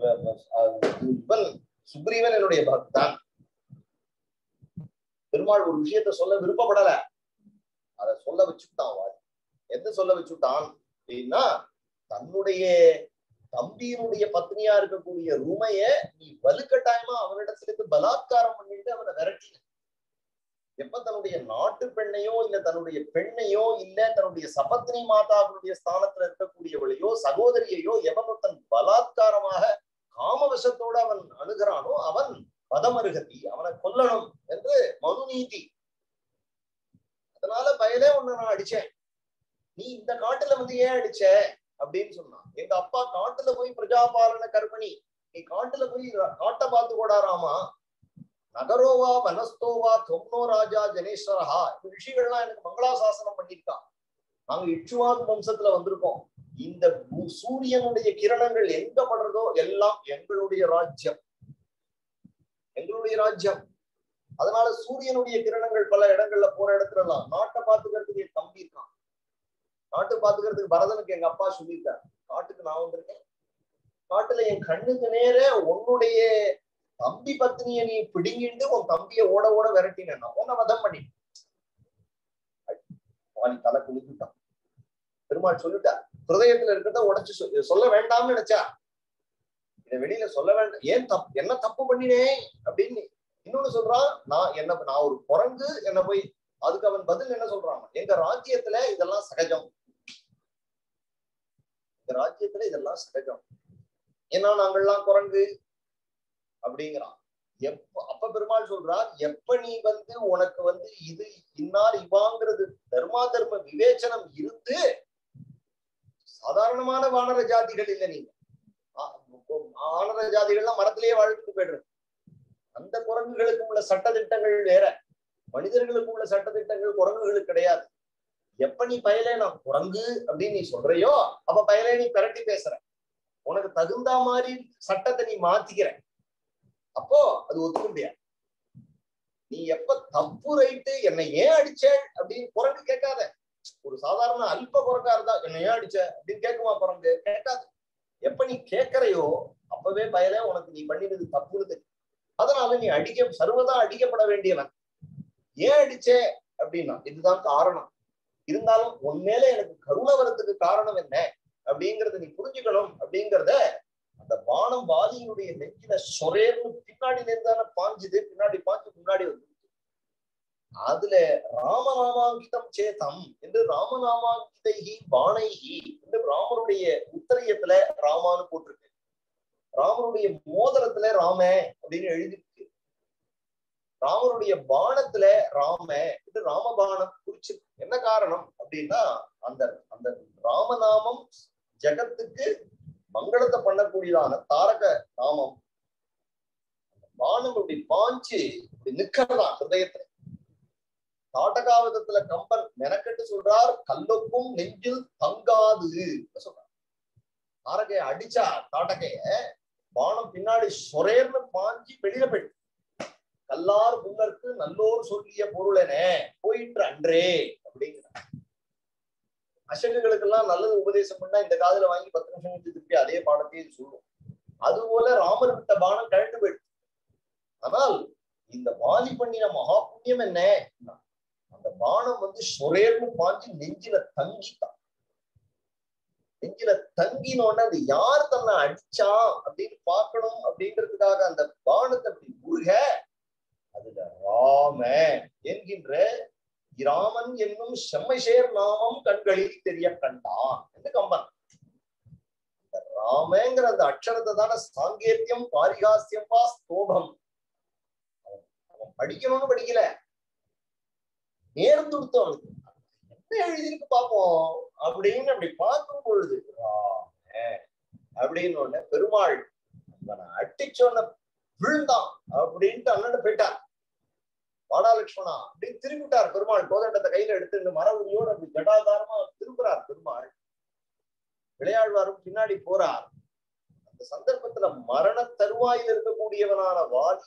இவன் சுக்ரீவன் என்னுடைய பக்தான் பெருமாள் ஒரு விஷயத்த சொல்ல விருப்பப்படல அத சொல்ல வச்சுட்டான் வாதி எது சொல்ல வச்சுட்டான் அப்படின்னா தன்னுடைய தம்பியினுடைய பத்னியா இருக்கக்கூடிய ரூமைய நீ வலுக்கட்டாயமா அவனிடத்துல இருந்து பலாத்காரம் பண்ணிட்டு அவனை விரட்டின எப்ப தன்னுடைய நாட்டு பெண்ணையோ இல்ல தன்னுடைய பெண்ணையோ இல்ல தன்னுடைய சபத்னி மாதாவினுடைய ஸ்தானத்துல இருக்கக்கூடியவளையோ சகோதரியையோ எவன் தன் பலாத்காரமாக காமவசத்தோட அவன் அணுகிறானோ அவன் பதமருகதி அவனை கொல்லணும் என்று மனுநீதி அதனால பயலே உன்னை நான் அடிச்சேன் நீ இந்த காட்டுல வந்து ஏன் அடிச்ச அப்படின்னு சொன்னான் எங்க அப்பா காட்டுல போய் பிரஜாபாலன கர்மணி நீ காட்டுல போய் ர- காட்டை பார்த்து கூடாராமா நகரோவா வனஸ்தோவா தொம்னோ ராஜா ஜனேஸ்வரஹா இந்த ரிஷிகள்லாம் எனக்கு மங்களாசாசனம் பண்ணியிருக்கான் நாங்க இச்சுவாக்கு வம்சத்துல வந்திருக்கோம் இந்த பூ- சூரியனுடைய கிரணங்கள் எங்க படுறதோ எல்லாம் எங்களுடைய ராஜ்யம் எங்களுடைய ராஜ்யம் அதனால சூரியனுடைய கிரணங்கள் பல இடங்கள்ல போற இடத்துல எல்லாம் நாட்டை பாத்துக்கிறதுக்கு என் தம்பி இருக்கான் நாட்டு பாத்துக்கிறதுக்கு பரதனுக்கு எங்க அப்பா சொல்லியிருக்காரு காட்டுக்கு நான் வந்திருக்கேன் காட்டுல என் கண்ணுக்கு நேர உன்னுடைய தம்பி பத்னிய நீ பிடுங்கிட்டு உன் தம்பிய ஓட ஓட விரட்டினா உன்னை வதம் பண்ணி வாலி தலை குளிக்கிட்டான் பெருமாள் சொல்லிட்டா ஹிருதயத்துல இருக்கிறத உடைச்சு சொல்~ சொல்ல வேண்டாம்னு நினைச்சா இதை வெளியில சொல்ல வேண்டாம் ஏன் தப்பு என்ன தப்பு பண்ணினேன் அப்படின்னு இன்னொன்னு சொல்றான் நான் என்ன நான் ஒரு குரங்கு என்ன போய் அதுக்கு அவன் பதில் என்ன சொல்றான் எங்க ராஜ்யத்துல இதெல்லாம் சகஜம் எங்க ராஜ்யத்துல இதெல்லாம் சகஜம் ஏன்னா நாங்கள்லாம் குரங்கு அப்படிங்கிறான் எப்ப அப்ப பெருமாள் சொல்றார் எப்ப நீ வந்து உனக்கு வந்து இது இன்னார் இவாங்கிறது தர்மா தர்ம விவேச்சனம் இருந்து சாதாரணமான வானர ஜாதிகள் இல்லை நீங்க ஆ- வானர ஜாதிகள்லாம் மரத்திலேயே வாழ்ந்துட்டு போயிடுறது அந்த குரங்குகளுக்கு உள்ள சட்டதிட்டங்கள் வேற மனிதர்களுக்கு உள்ள சட்டதிட்டங்கள் குரங்குகளுக்கு கிடையாது எப்ப நீ பயலே நான் குரங்கு அப்படின்னு நீ சொல்றியோ அப்ப பயலே நீ பிரட்டி பேசுற உனக்கு தகுந்த மாதிரி சட்டத்தை நீ மாத்திக்கிற அப்போ அது ஒத்துக்க முடியாது நீ எப்ப தப்பு ரைட்டு என்னை ஏன் அடிச்ச அப்படின்னு குரங்கு கேட்காத ஒரு சாதாரண அல்ப குரங்கா இருந்தா என்னை ஏன் அடிச்ச அப்படின்னு கேட்குமா குரங்கு கேட்காது எப்ப நீ கேட்கறையோ அப்பவே பயலே உனக்கு நீ பண்ணினது தப்புன்னு தெரியும் அதனால நீ அடிக்க சர்வதா அடிக்கப்பட வேண்டியவன் ஏன் அடிச்சே அப்படின்னா இதுதான் காரணம் இருந்தாலும் உன் மேல எனக்கு கருணை வரத்துக்கு காரணம் என்ன அப்படிங்கறத நீ புரிஞ்சுக்கணும் அப்படிங்கறத அந்த பானம் வாலியினுடைய நெஞ்சில சொரேர்னு பின்னாடி இருந்தான பாஞ்சுது பின்னாடி பாஞ்சு முன்னாடி வந்து அதுல ராமநாமாங்கிதம் சேதம் என்று ராமநாமாங்கிதைகி பாணைகி என்று ராமருடைய உத்தரியத்துல ராமான்னு போட்டிருக்கு ராமருடைய மோதிரத்துல ராம அப்படின்னு எழுதிருக்கு ராமருடைய பானத்துல ராம என்று ராமபானம் குறிச்சிருக்கு என்ன காரணம் அப்படின்னா அந்த அந்த ராமநாமம் ஜகத்துக்கு மங்களத்தை பண்ணக்கூடியதான தாரக நாமம் அந்த பானம் இப்படி பாஞ்சு இப்படி நிக்கிறதா ஹிருதயத்துல தாட்டகாவதத்துல கம்பன் மெனக்கெட்டு சொல்றார் கல்லுக்கும் நெஞ்சில் தங்காது சொல்றார் தாரகைய அடிச்சா தாட்டகைய பானம் பின்னாடி சொரேர்னு பாஞ்சி வெளியில போயிட்டு கல்லார் புல்லருக்கு நல்லோர் சொல்லிய பொருளென போயிற்று அன்றே அப்படிங்கிறார் அசங்குகளுக்கெல்லாம் நல்லது உபதேசம் பண்ணா இந்த காதுல வாங்கி பத்து நிமிஷம் கழிச்சு திருப்பி அதே பாடத்தையே சொல்லும் அது போல ராமர் விட்ட பானம் கழண்டு போயிடுச்சு ஆனால் இந்த வாலி பண்ணின மகா புண்ணியம் என்ன அந்த பானம் வந்து சொரேர்னு பாஞ்சு நெஞ்சில தங்கிட்டான் நெஞ்சில தங்கினோட அது யார் தன்னை அடிச்சான் அப்படின்னு பார்க்கணும் அப்படிங்கிறதுக்காக அந்த பானத்தை அப்படி முருக அதுல ராம என்கின்ற இராமன் என்னும் செம்மைசேர் நாமம் கண்களில் தெரிய கண்டான் என்று கம்பன் இந்த ராமங்கிற அந்த அக்ஷரத்தை தானே சாங்கேத்தியம் பாரிகாசியம் வா ஸ்தோபம் அவன் அவன் படிக்கணும்னு படிக்கல நேர்ந்து அவனுக்கு என்ன எழுதிருக்கு பார்ப்போம் அப்படின்னு அப்படி பார்க்கும் பொழுது ராம அப்படின்னு ஒண்ணு பெருமாள் அவனை அட்டிச்சோன்ன விழுந்தான் அப்படின்ட்டு அண்ணன் போயிட்டார் வாடா லட்சுமணா அப்படின்னு திரும்பிட்டார் பெருமாள் கோதண்டத்தை கையில எடுத்து மரபுரியோடு அப்படி ஜடாதாரமா திரும்புறார் பெருமாள் விளையாழ்வாரும் பின்னாடி போறார் அந்த சந்தர்ப்பத்துல மரண தருவாயில் இருக்கக்கூடியவனான வாலி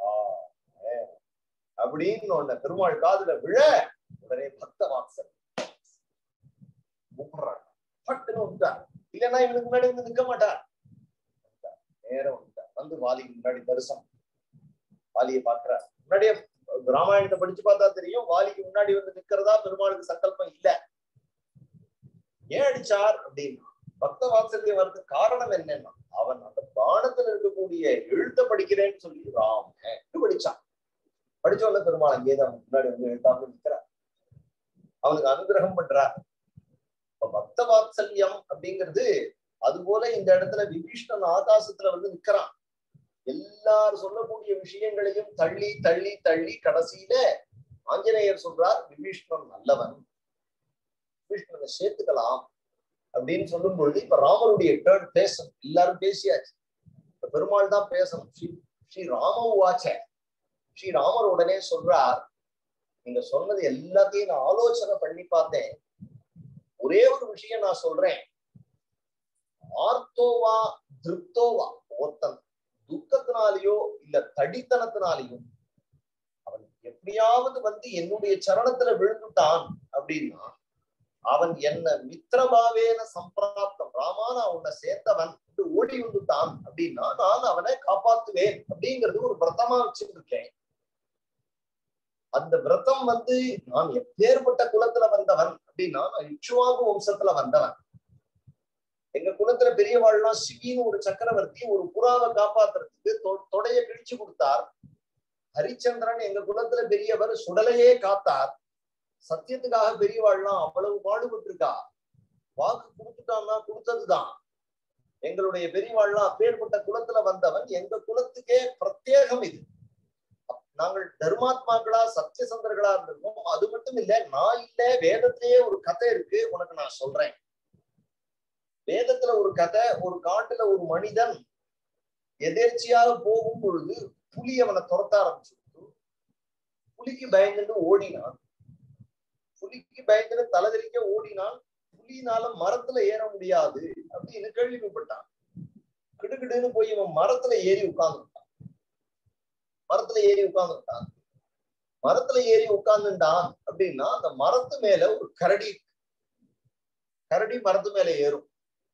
அப்படின்னு ஒண்ணு பெருமாள் காதுல விழ உடனே பக்த வாசல் கூப்பிடுறாங்க பட்டுன்னு வந்துட்டார் இல்லைன்னா இவனுக்கு முன்னாடி வந்து நிக்க மாட்டார் நேரம் வந்துட்டார் வந்து வாலிக்கு முன்னாடி தரிசனம் வாலியை பாக்குறார் முன்னாடியே ராமாயணத்தை படிச்சு பார்த்தா தெரியும் வாலிக்கு முன்னாடி வந்து நிக்கிறதா பெருமாளுக்கு சங்கல்பம் இல்ல ஏன் அடிச்சார் அப்படின்னா பக்த வாத்சல்யம் வர்றதுக்கு காரணம் என்னன்னா அவன் அந்த பானத்துல இருக்கக்கூடிய எழுத்த படிக்கிறேன்னு சொல்லி ராம படிச்சான் படிச்ச உடனே பெருமாள் அங்கேதான் முன்னாடி வந்து எழுத்தாம நிற்கிறார் அவனுக்கு அனுகிரகம் பண்றார் இப்ப பக்த வாத்சல்யம் அப்படிங்கிறது அது போல இந்த இடத்துல விபீஷ்ணன் ஆகாசத்துல வந்து நிக்கிறான் எல்லாரும் சொல்லக்கூடிய விஷயங்களையும் தள்ளி தள்ளி தள்ளி கடைசியில ஆஞ்சநேயர் சொல்றார் விபீஷ்ணன் நல்லவன் விபீஷ்ணனை சேர்த்துக்கலாம் அப்படின்னு சொல்லும் பொழுது இப்ப ராமருடைய டேர்ன் பேசணும் எல்லாரும் பேசியாச்சு இப்ப பெருமாள் தான் பேசணும் ஸ்ரீ ஸ்ரீ ராம வாச்ச ஸ்ரீ ராமர் உடனே சொல்றார் நீங்க சொன்னது எல்லாத்தையும் நான் ஆலோசனை பண்ணி பார்த்தேன் ஒரே ஒரு விஷயம் நான் சொல்றேன் ஆர்த்தோவா திருப்தோவா ஒருத்தன் துக்கத்தினாலேயோ இல்ல தடித்தனத்தினாலேயோ அவன் எப்படியாவது வந்து என்னுடைய சரணத்துல விழுந்துட்டான் அப்படின்னா அவன் என்ன மித்திரபாவேன சம்பிராப்தம் ராமா நான் உன்னை சேர்ந்தவன் ஓடி வந்துட்டான் அப்படின்னா நான் அவனை காப்பாத்துவேன் அப்படிங்கிறது ஒரு விரதமா வச்சிருக்கேன் அந்த விரதம் வந்து நான் எப்பேற்பட்ட குலத்துல வந்தவன் அப்படின்னா நான் இச்சுவாகு வம்சத்துல வந்தவன் எங்க குலத்துல பெரியவாள்லாம் சிவின்னு ஒரு சக்கரவர்த்தி ஒரு புறாவை காப்பாத்துறதுக்கு தொடைய கிழிச்சு கொடுத்தார் ஹரிச்சந்திரன் எங்க குலத்துல பெரியவர் சுடலையே காத்தார் சத்தியத்துக்காக பெரியவாள்லாம் அவ்வளவு பாடுபட்டு இருக்கா வாக்கு கொடுத்துட்டான்னா கொடுத்ததுதான் எங்களுடைய பெரியவாள்லாம் அப்பேற்பட்ட குலத்துல வந்தவன் எங்க குலத்துக்கே பிரத்யேகம் இது நாங்கள் தர்மாத்மாக்களா சத்தியசந்தர்களா இருந்திருக்கோம் அது மட்டும் இல்ல நான் இல்ல வேதத்திலேயே ஒரு கதை இருக்கு உனக்கு நான் சொல்றேன் வேதத்துல ஒரு கதை ஒரு காட்டுல ஒரு மனிதன் எதேர்ச்சியாக போகும் பொழுது புலி அவனை துரத்த ஆரம்பிச்சு புலிக்கு பயந்துட்டு ஓடினான் புலிக்கு பயந்துட்டு தலைதறிக்க ஓடினான் புலினால மரத்துல ஏற முடியாது அப்படின்னு கேள்விப்பட்டான் கிடுகிடுன்னு போய் இவன் மரத்துல ஏறி உட்கார்ந்துட்டான் மரத்துல ஏறி உட்கார்ந்துட்டான் மரத்துல ஏறி உட்கார்ந்துட்டான் அப்படின்னா அந்த மரத்து மேல ஒரு கரடி கரடி மரத்து மேல ஏறும்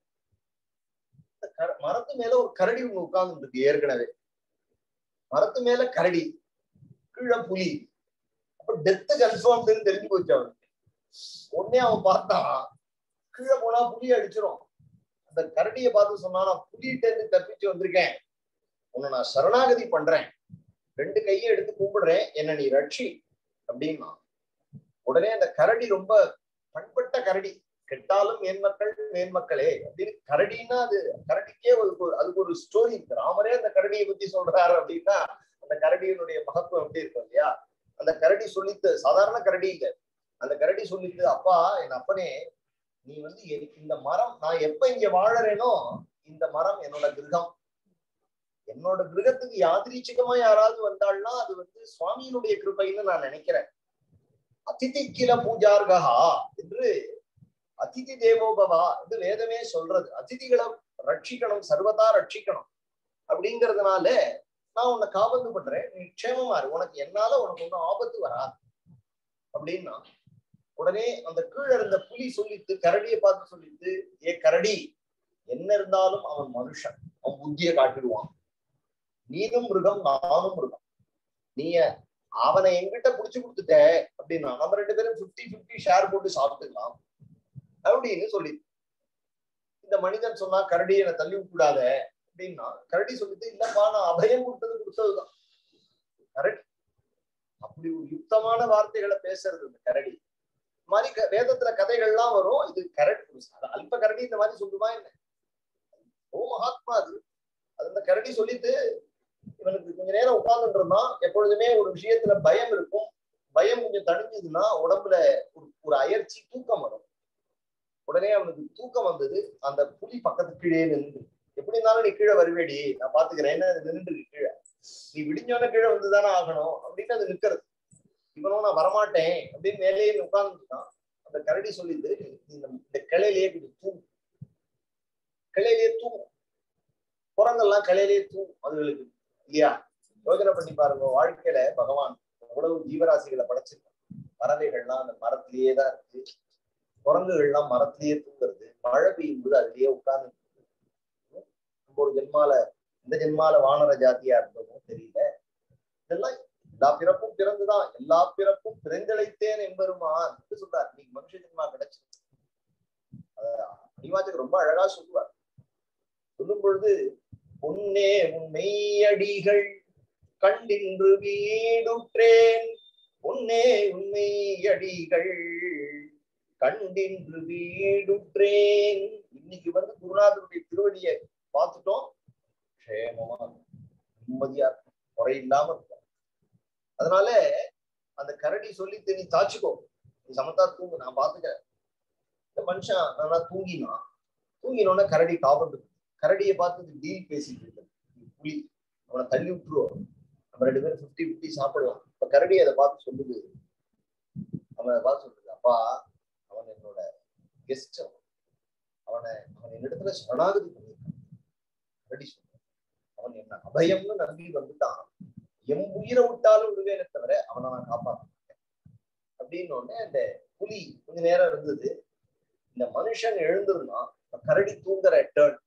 மரத்து மேல ஒரு கரடி ஒண்ணு உட்கார்ந்து இருக்கு ஏற்கனவே மரத்து மேல கரடி கீழே புலி அப்ப டெத்து கன்ஃபார்ம்னு தெரிஞ்சு போச்சு அவனுக்கு உடனே அவன் பார்த்தான் கீழே போனா புலி அடிச்சிரும் அந்த கரடியை பார்த்து சொன்னா நான் புலிகிட்ட இருந்து தப்பிச்சு வந்திருக்கேன் உன்னை நான் சரணாகதி பண்றேன் ரெண்டு கையை எடுத்து கும்பிடுறேன் என்ன நீ ரட்சி அப்படின்னா உடனே அந்த கரடி ரொம்ப பண்பட்ட கரடி கெட்டாலும் மேன்மக்கள் மேன்மக்களே அப்படின்னு கரடின்னா அது கரடிக்கே ஒரு ஒரு- அதுக்கு ஒரு ஸ்டோரி இருக்கு ராமரே அந்த கரடியை பத்தி சொல்றாரு அப்படின்னா அந்த கரடியினுடைய மகத்துவம் எப்படி இருக்கும் இல்லையா அந்த கரடி சொல்லித்து சாதாரண கரடி இல்ல அந்த கரடி சொல்லிட்டு அப்பா என் அப்பனே நீ வந்து எ- இந்த மரம் நான் எப்ப இங்க வாழறேனோ இந்த மரம் என்னோட கிரகம் என்னோட கிரகத்துக்கு யாதிரீச்சிகமா யாராவது வந்தாள்னா அது வந்து சுவாமியினுடைய கிருபைன்னு நான் நினைக்கிறேன் அதிதி கில பூஜார்கா என்று அதிதி தேவோபவா என்று வேதமே சொல்றது அதிதிகளை ரட்சிக்கணும் சர்வதா ரட்சிக்கணும் அப்படிங்கறதுனால நான் உன்னை காபந்து பண்றேன் நீ க்ஷேமமா இரு உனக்கு என்னால உனக்கு ஒன்றும் ஆபத்து வராது அப்படின்னா உடனே அந்த கீழே இருந்த புலி சொல்லித்து கரடியை பார்த்து சொல்லித்து ஏ கரடி என்ன இருந்தாலும் அவன் மனுஷன் அவன் புத்தியை காட்டிடுவான் நீனும் மிருகம் நானும் மிருகம் நீ அவனை எங்கிட்ட புடிச்சு கொடுத்துட்ட அப்படின்னா நம்ம ரெண்டு பேரும் 50 50 ஷேர் போட்டு சாப்பிட்டுக்கலாம் அப்படின்னு சொல்லி இந்த மனிதன் சொன்னா கரடி என்னை தள்ளி விட்டுடாத அப்படின்னா கரடி சொல்லிட்டு இல்லப்பா நான் அபயம் கொடுத்தது கொடுத்ததுதான் கரடி அப்படி ஒரு யுக்தமான வார்த்தைகளை பேசுறது இந்த கரடி இந்த மாதிரி க- வேதத்துல கதைகள்லாம் வரும் இது கரடி அது அல்ப கரடி இந்த மாதிரி சொல்லுமா என்ன ஓ மகாத்மா அது அது இந்த கரடி சொல்லிட்டு இவனுக்கு கொஞ்ச நேரம் உட்கார்ந்துட்டு இருந்தான் எப்பொழுதுமே ஒரு விஷயத்துல பயம் இருக்கும் பயம் கொஞ்சம் தணிஞ்சதுன்னா உடம்புல ஒரு ஒரு அயற்சி தூக்கம் வரும் உடனே அவனுக்கு தூக்கம் வந்தது அந்த புலி பக்கத்து கீழே நின்று எப்படி இருந்தாலும் நீ கீழே வருவேடி நான் பாத்துக்கிறேன்னு அது நின்று கீழே நீ விடிஞ்சோன கீழே வந்துதானே ஆகணும் அப்படின்னு அது நிக்கிறது இவனும் நான் வரமாட்டேன் அப்படின்னு மேலேயே உட்கார்ந்துட்டான் அந்த கரடி சொல்லிட்டு நீ இந்த இந்த கிளையிலேயே கொஞ்சம் தூங்கு கிளையிலேயே தூங்கும் குரங்கெல்லாம் கிளையிலேயே தூங்கும் அதுகளுக்கு இல்லையா யோசனை பண்ணி பாருங்க வாழ்க்கையில பகவான் எவ்வளவு ஜீவராசிகளை படைச்சிருக்கான் பறவைகள்லாம் அந்த மரத்திலேயே தான் இருக்கு குரங்குகள்லாம் மரத்திலேயே தூங்குறது மழை பெய்யும் போது அதுலயே உட்கார்ந்து நம்ம ஒரு ஜென்மால இந்த ஜென்மால வானர ஜாதியா இருந்ததும் தெரியல இதெல்லாம் எல்லா பிறப்பும் பிறந்துதான் எல்லா பிறப்பும் பிறந்தழைத்தேன் என்பருமான் என்று சொல்றார் நீங்க மனுஷ ஜென்மா கிடைச்சு அடிவாச்சக்கு ரொம்ப அழகா சொல்லுவார் சொல்லும் பொழுது உன்னே உன்னை அடிகள் கண்டின்று வீடுற்றேன் உன்னே உன்னை அடிகள் கண்டின்று வீடுற்றேன் இன்னைக்கு வந்து குருநாதருடைய திருவடியை பார்த்துட்டோம் க்ஷேமமா இருக்கும். நிம்மதியா இருக்கும் குறை இல்லாம இருக்கும் அதனால அந்த கரடி சொல்லி நீ தாச்சுக்கோ நீ சமத்தா தூங்கு நான் பாத்துக்கிறேன் இந்த மனுஷன் நல்லா தூங்கினா தூங்கினோட கரடி காபந்து கரடியை பார்த்து டீல் பேசிட்டு இருக்கு புலி அவனை தள்ளி விட்டுருவோம் நம்ம ரெண்டு பேரும் ஃபிஃப்டி ஃபிஃப்டி சாப்பிடுவோம் இப்ப கரடி அதை பார்த்து சொல்லுது அவனை அதை பார்த்து சொல்லுது அப்பா அவன் என்னோட கெஸ்ட் அவனை அவன் என்னிடத்துல சரணாகதி பண்ணியிருக்கான் கரடி சொல்றான் அவன் என்ன அபயம்னு நம்பி வந்துட்டான் என் உயிரை விட்டாலும் விடுவேனே தவிர அவனை நான் காப்பாற்ற மாட்டேன் அப்படின்னு உடனே அந்த புலி கொஞ்ச நேரம் இருந்தது இந்த மனுஷன் எழுந்திருந்தான் இப்ப கரடி தூங்குற டேர்ன்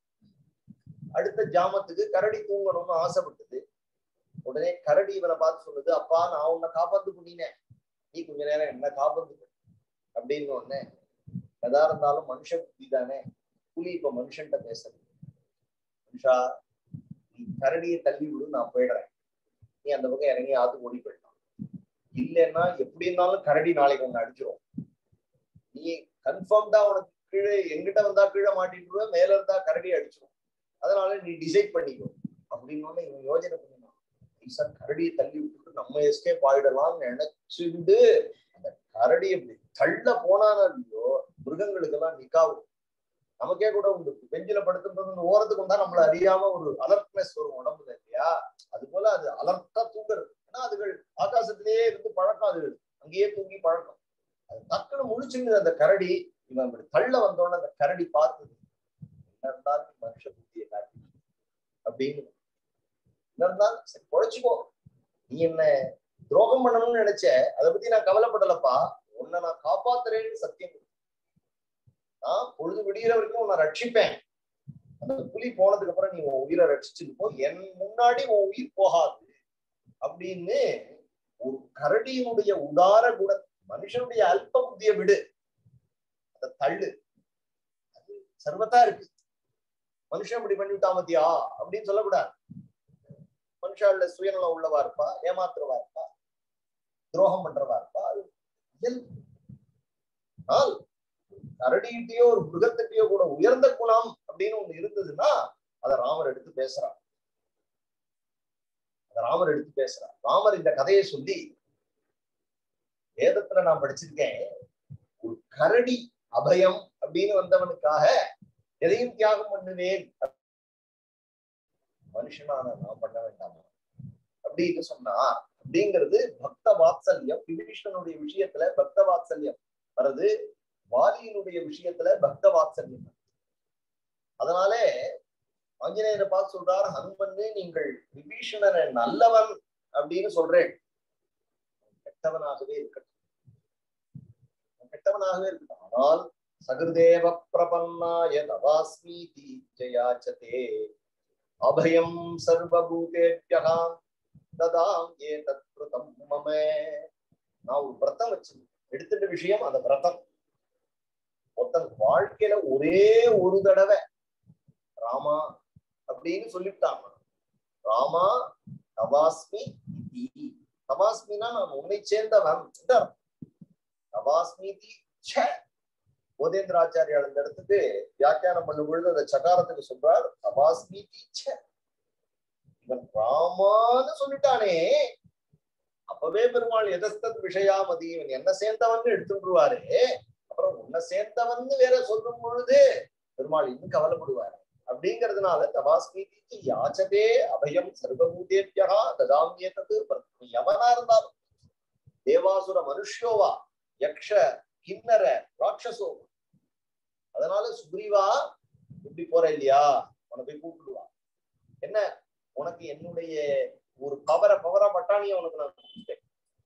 அடுத்த ஜாமத்துக்கு கரடி தூங்கணும்னு ஆசைப்பட்டது உடனே கரடி இவனை பார்த்து சொல்லுது அப்பா நான் உன்னை காப்பாத்து பண்ணினேன் நீ கொஞ்ச நேரம் என்ன காப்பாத்து அப்படின்னு உடனே எதா இருந்தாலும் மனுஷ புத்தி தானே புலி இப்ப மனுஷன்ட்ட பேசுறது மனுஷா நீ கரடியை தள்ளி விடு நான் போயிடுறேன் நீ அந்த பக்கம் இறங்கி ஆத்து ஓடி போயிடலாம் இல்லைன்னா எப்படி இருந்தாலும் கரடி நாளைக்கு ஒண்ணு அடிச்சிரும் நீ கன்ஃபார்ம்டா உனக்கு கீழே எங்கிட்ட வந்தா கீழே மாட்டிட்டு மேல இருந்தா கரடி அடிச்சிரும் அதனால நீ டிசைட் பண்ணிக்கோ அப்படின்னு இவன் யோஜனை பண்ணினான் ஈசா கரடியை தள்ளி விட்டுட்டு நம்ம எஸ்கேப் ஆயிடலாம்னு நினைச்சுட்டு அந்த கரடி அப்படி தள்ள போனானோ இல்லையோ மிருகங்களுக்கெல்லாம் நிக்காவும் நமக்கே கூட உண்டு பெஞ்சில படுத்துன்றது இந்த ஓரத்துக்கு வந்தா நம்மள அறியாம ஒரு அலர்ட்னஸ் வரும் உடம்புல இல்லையா அது போல அது அலர்ட்டா தூங்குறது ஏன்னா அதுகள் ஆகாசத்திலேயே இருந்து பழக்கம் அதுகள் அங்கேயே தூங்கி பழக்கம் அது டக்குன்னு முழிச்சுன்னு அந்த கரடி இவன் இப்படி தள்ள வந்தோடனே அந்த கரடி பார்த்தது என்ன இருந்தாலும் நீ மனுஷ புத்தியை காட்டி அப்படின்னு என்ன இருந்தாலும் சரி பொழைச்சுக்கோ நீ என்ன துரோகம் பண்ணணும்னு நினைச்ச அதை பத்தி நான் கவலைப்படலப்பா உன்னை நான் காப்பாத்துறேன்னு சத்தியம் கொடு. நான் பொழுது விடிகிற வரைக்கும் உன்னை ரட்சிப்பேன் அந்த புலி போனதுக்கு அப்புறம் நீ உன் உயிரை ரட்சிச்சுட்டு போ என் முன்னாடி உன் உயிர் போகாது அப்படின்னு ஒரு கரடியினுடைய உதார குண மனுஷனுடைய அல்ப புத்தியை விடு அதை தள்ளு அது சர்வத்தா இருக்கு மனுஷன் இப்படி பண்ணிவிட்டா மத்தியா அப்படின்னு சொல்லக்கூடாது மனுஷால சுயநலம் உள்ளவா இருப்பா ஏமாத்துறவா இருப்பா துரோகம் பண்றதா இருப்பா அது இயல்பு ஆனால் கரடிகிட்டயோ ஒரு மிருகத்திட்டயோ கூட உயர்ந்த குணம் அப்படின்னு ஒண்ணு இருந்ததுன்னா அதை ராமர் எடுத்து பேசுறார் அதை ராமர் எடுத்து பேசுறார் ராமர் இந்த கதையை சொல்லி வேதத்துல நான் படிச்சிருக்கேன் ஒரு கரடி அபயம் அப்படின்னு வந்தவனுக்காக எதையும் தியாகம் பண்ணுவேன் மனுஷனான நான் பண்ண வேண்டாமா அப்படின்னு சொன்னா அப்படிங்கிறது பக்த வாத்சல்யம் விபீஷணனுடைய விஷயத்துல பக்த வாத்சல்யம் வருது வாலியினுடைய விஷயத்துல பக்த வாத்சல்யம் அதனாலே ஆஞ்சநேயரை பார்த்து சொல்றார் ஹனுமன்னு நீங்கள் விபீஷணனை நல்லவன் அப்படின்னு சொல்றேன் கெட்டவனாகவே இருக்கட்டும் கெட்டவனாகவே இருக்கட்டும் ஆனால் சகிருதேவ பிரபன்னாய தவாஸ்மீதி ஜயாச்சதே அபயம் சர்வபூதேபியா ததாம் ஏ தத்ருதம் மம நான் ஒரு விரதம் வச்சு எடுத்துட்ட விஷயம் அந்த விரதம் ஒருத்தன் வாழ்க்கையில ஒரே ஒரு தடவை ராமா அப்படின்னு சொல்லிவிட்டான் ராமா தவாஸ்மி இதி தவாஸ்மினா நான் உன்னை சேர்ந்தவன் தவாஸ்மி போதேந்திராச்சாரியால் இந்த இடத்துக்கு வியாக்கியானம் பண்ணும் பொழுது அந்த சகாரத்துக்கு சொல்றார் தவாஸ்மி இவன் ராமான்னு சொல்லிட்டானே அப்பவே பெருமாள் எதஸ்தத் விஷயாமதி இவன் என்ன சேர்ந்தவன் எடுத்துருவாரு அப்புறம் உன்னை சேர்ந்தவன் வேற சொல்லும் பொழுது பெருமாள் இன்னும் கவலைப்படுவாரு அப்படிங்கிறதுனால தபாஸ்மீதிக்கு யாச்சதே அபயம் சர்வபூதேபியா ததாமியத்தது எவனா இருந்தாலும் தேவாசுர மனுஷ்யோவா யக்ஷ கிண்ணற ராட்சசோவா அதனால சுக்ரீவா இப்படி போற இல்லையா உன போய் கூப்பிடுவா என்ன உனக்கு என்னுடைய ஒரு பவர பவரா பட்டாணிய உனக்கு நான் கொடுத்தேன்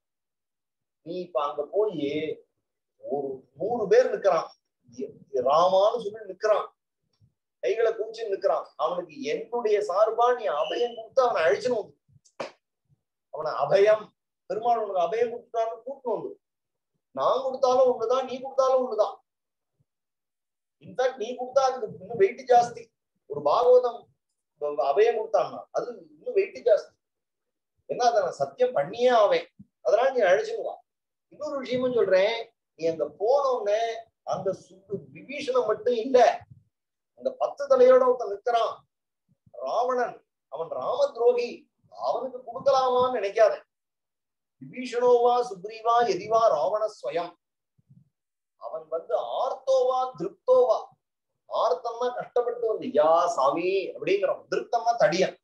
நீ இப்ப அங்க போய் ஒரு நூறு பேர் நிக்கிறான் ராமான்னு சொல்லி நிக்கிறான் கைகளை குவிச்சு நிக்கிறான் அவனுக்கு என்னுடைய சார்பா நீ அபயம் கொடுத்து அவனை அழிச்சுன்னு வந்து அவனை அபயம் பெருமாள் உனக்கு அபயம் கொடுத்துட்டான்னு கூட்டு வந்து நான் கொடுத்தாலும் ஒண்ணுதான் நீ கொடுத்தாலும் ஒண்ணுதான் இன்ஃபேக்ட் நீ கொடுத்தா அதுக்கு இன்னும் வெயிட் ஜாஸ்தி ஒரு பாகவதம் அபயம் கொடுத்தான்னா அது இன்னும் வெயிட் ஜாஸ்தி என்ன அதை நான் சத்தியம் பண்ணியே ஆவேன் அதனால நீ அழிச்சுடுவா இன்னொரு விஷயமும் சொல்றேன் நீ அங்க போனோன்னு அந்த சுட்டு விபீஷணம் மட்டும் இல்ல அந்த பத்து தலையோட ஒருத்தன் நிற்கிறான் ராவணன் அவன் ராம துரோகி அவனுக்கு கொடுக்கலாமான்னு நினைக்காத விபீஷணோவா சுக்ரீவா எதிவா ராவண ஸ்வயம் அவன் வந்து ஆர்த்தோவா திருப்தோவா ஆர்த்தம்னா கஷ்டப்பட்டு வந்து யா சாமி அப்படிங்கிறான் திருப்தம்னா தடியன்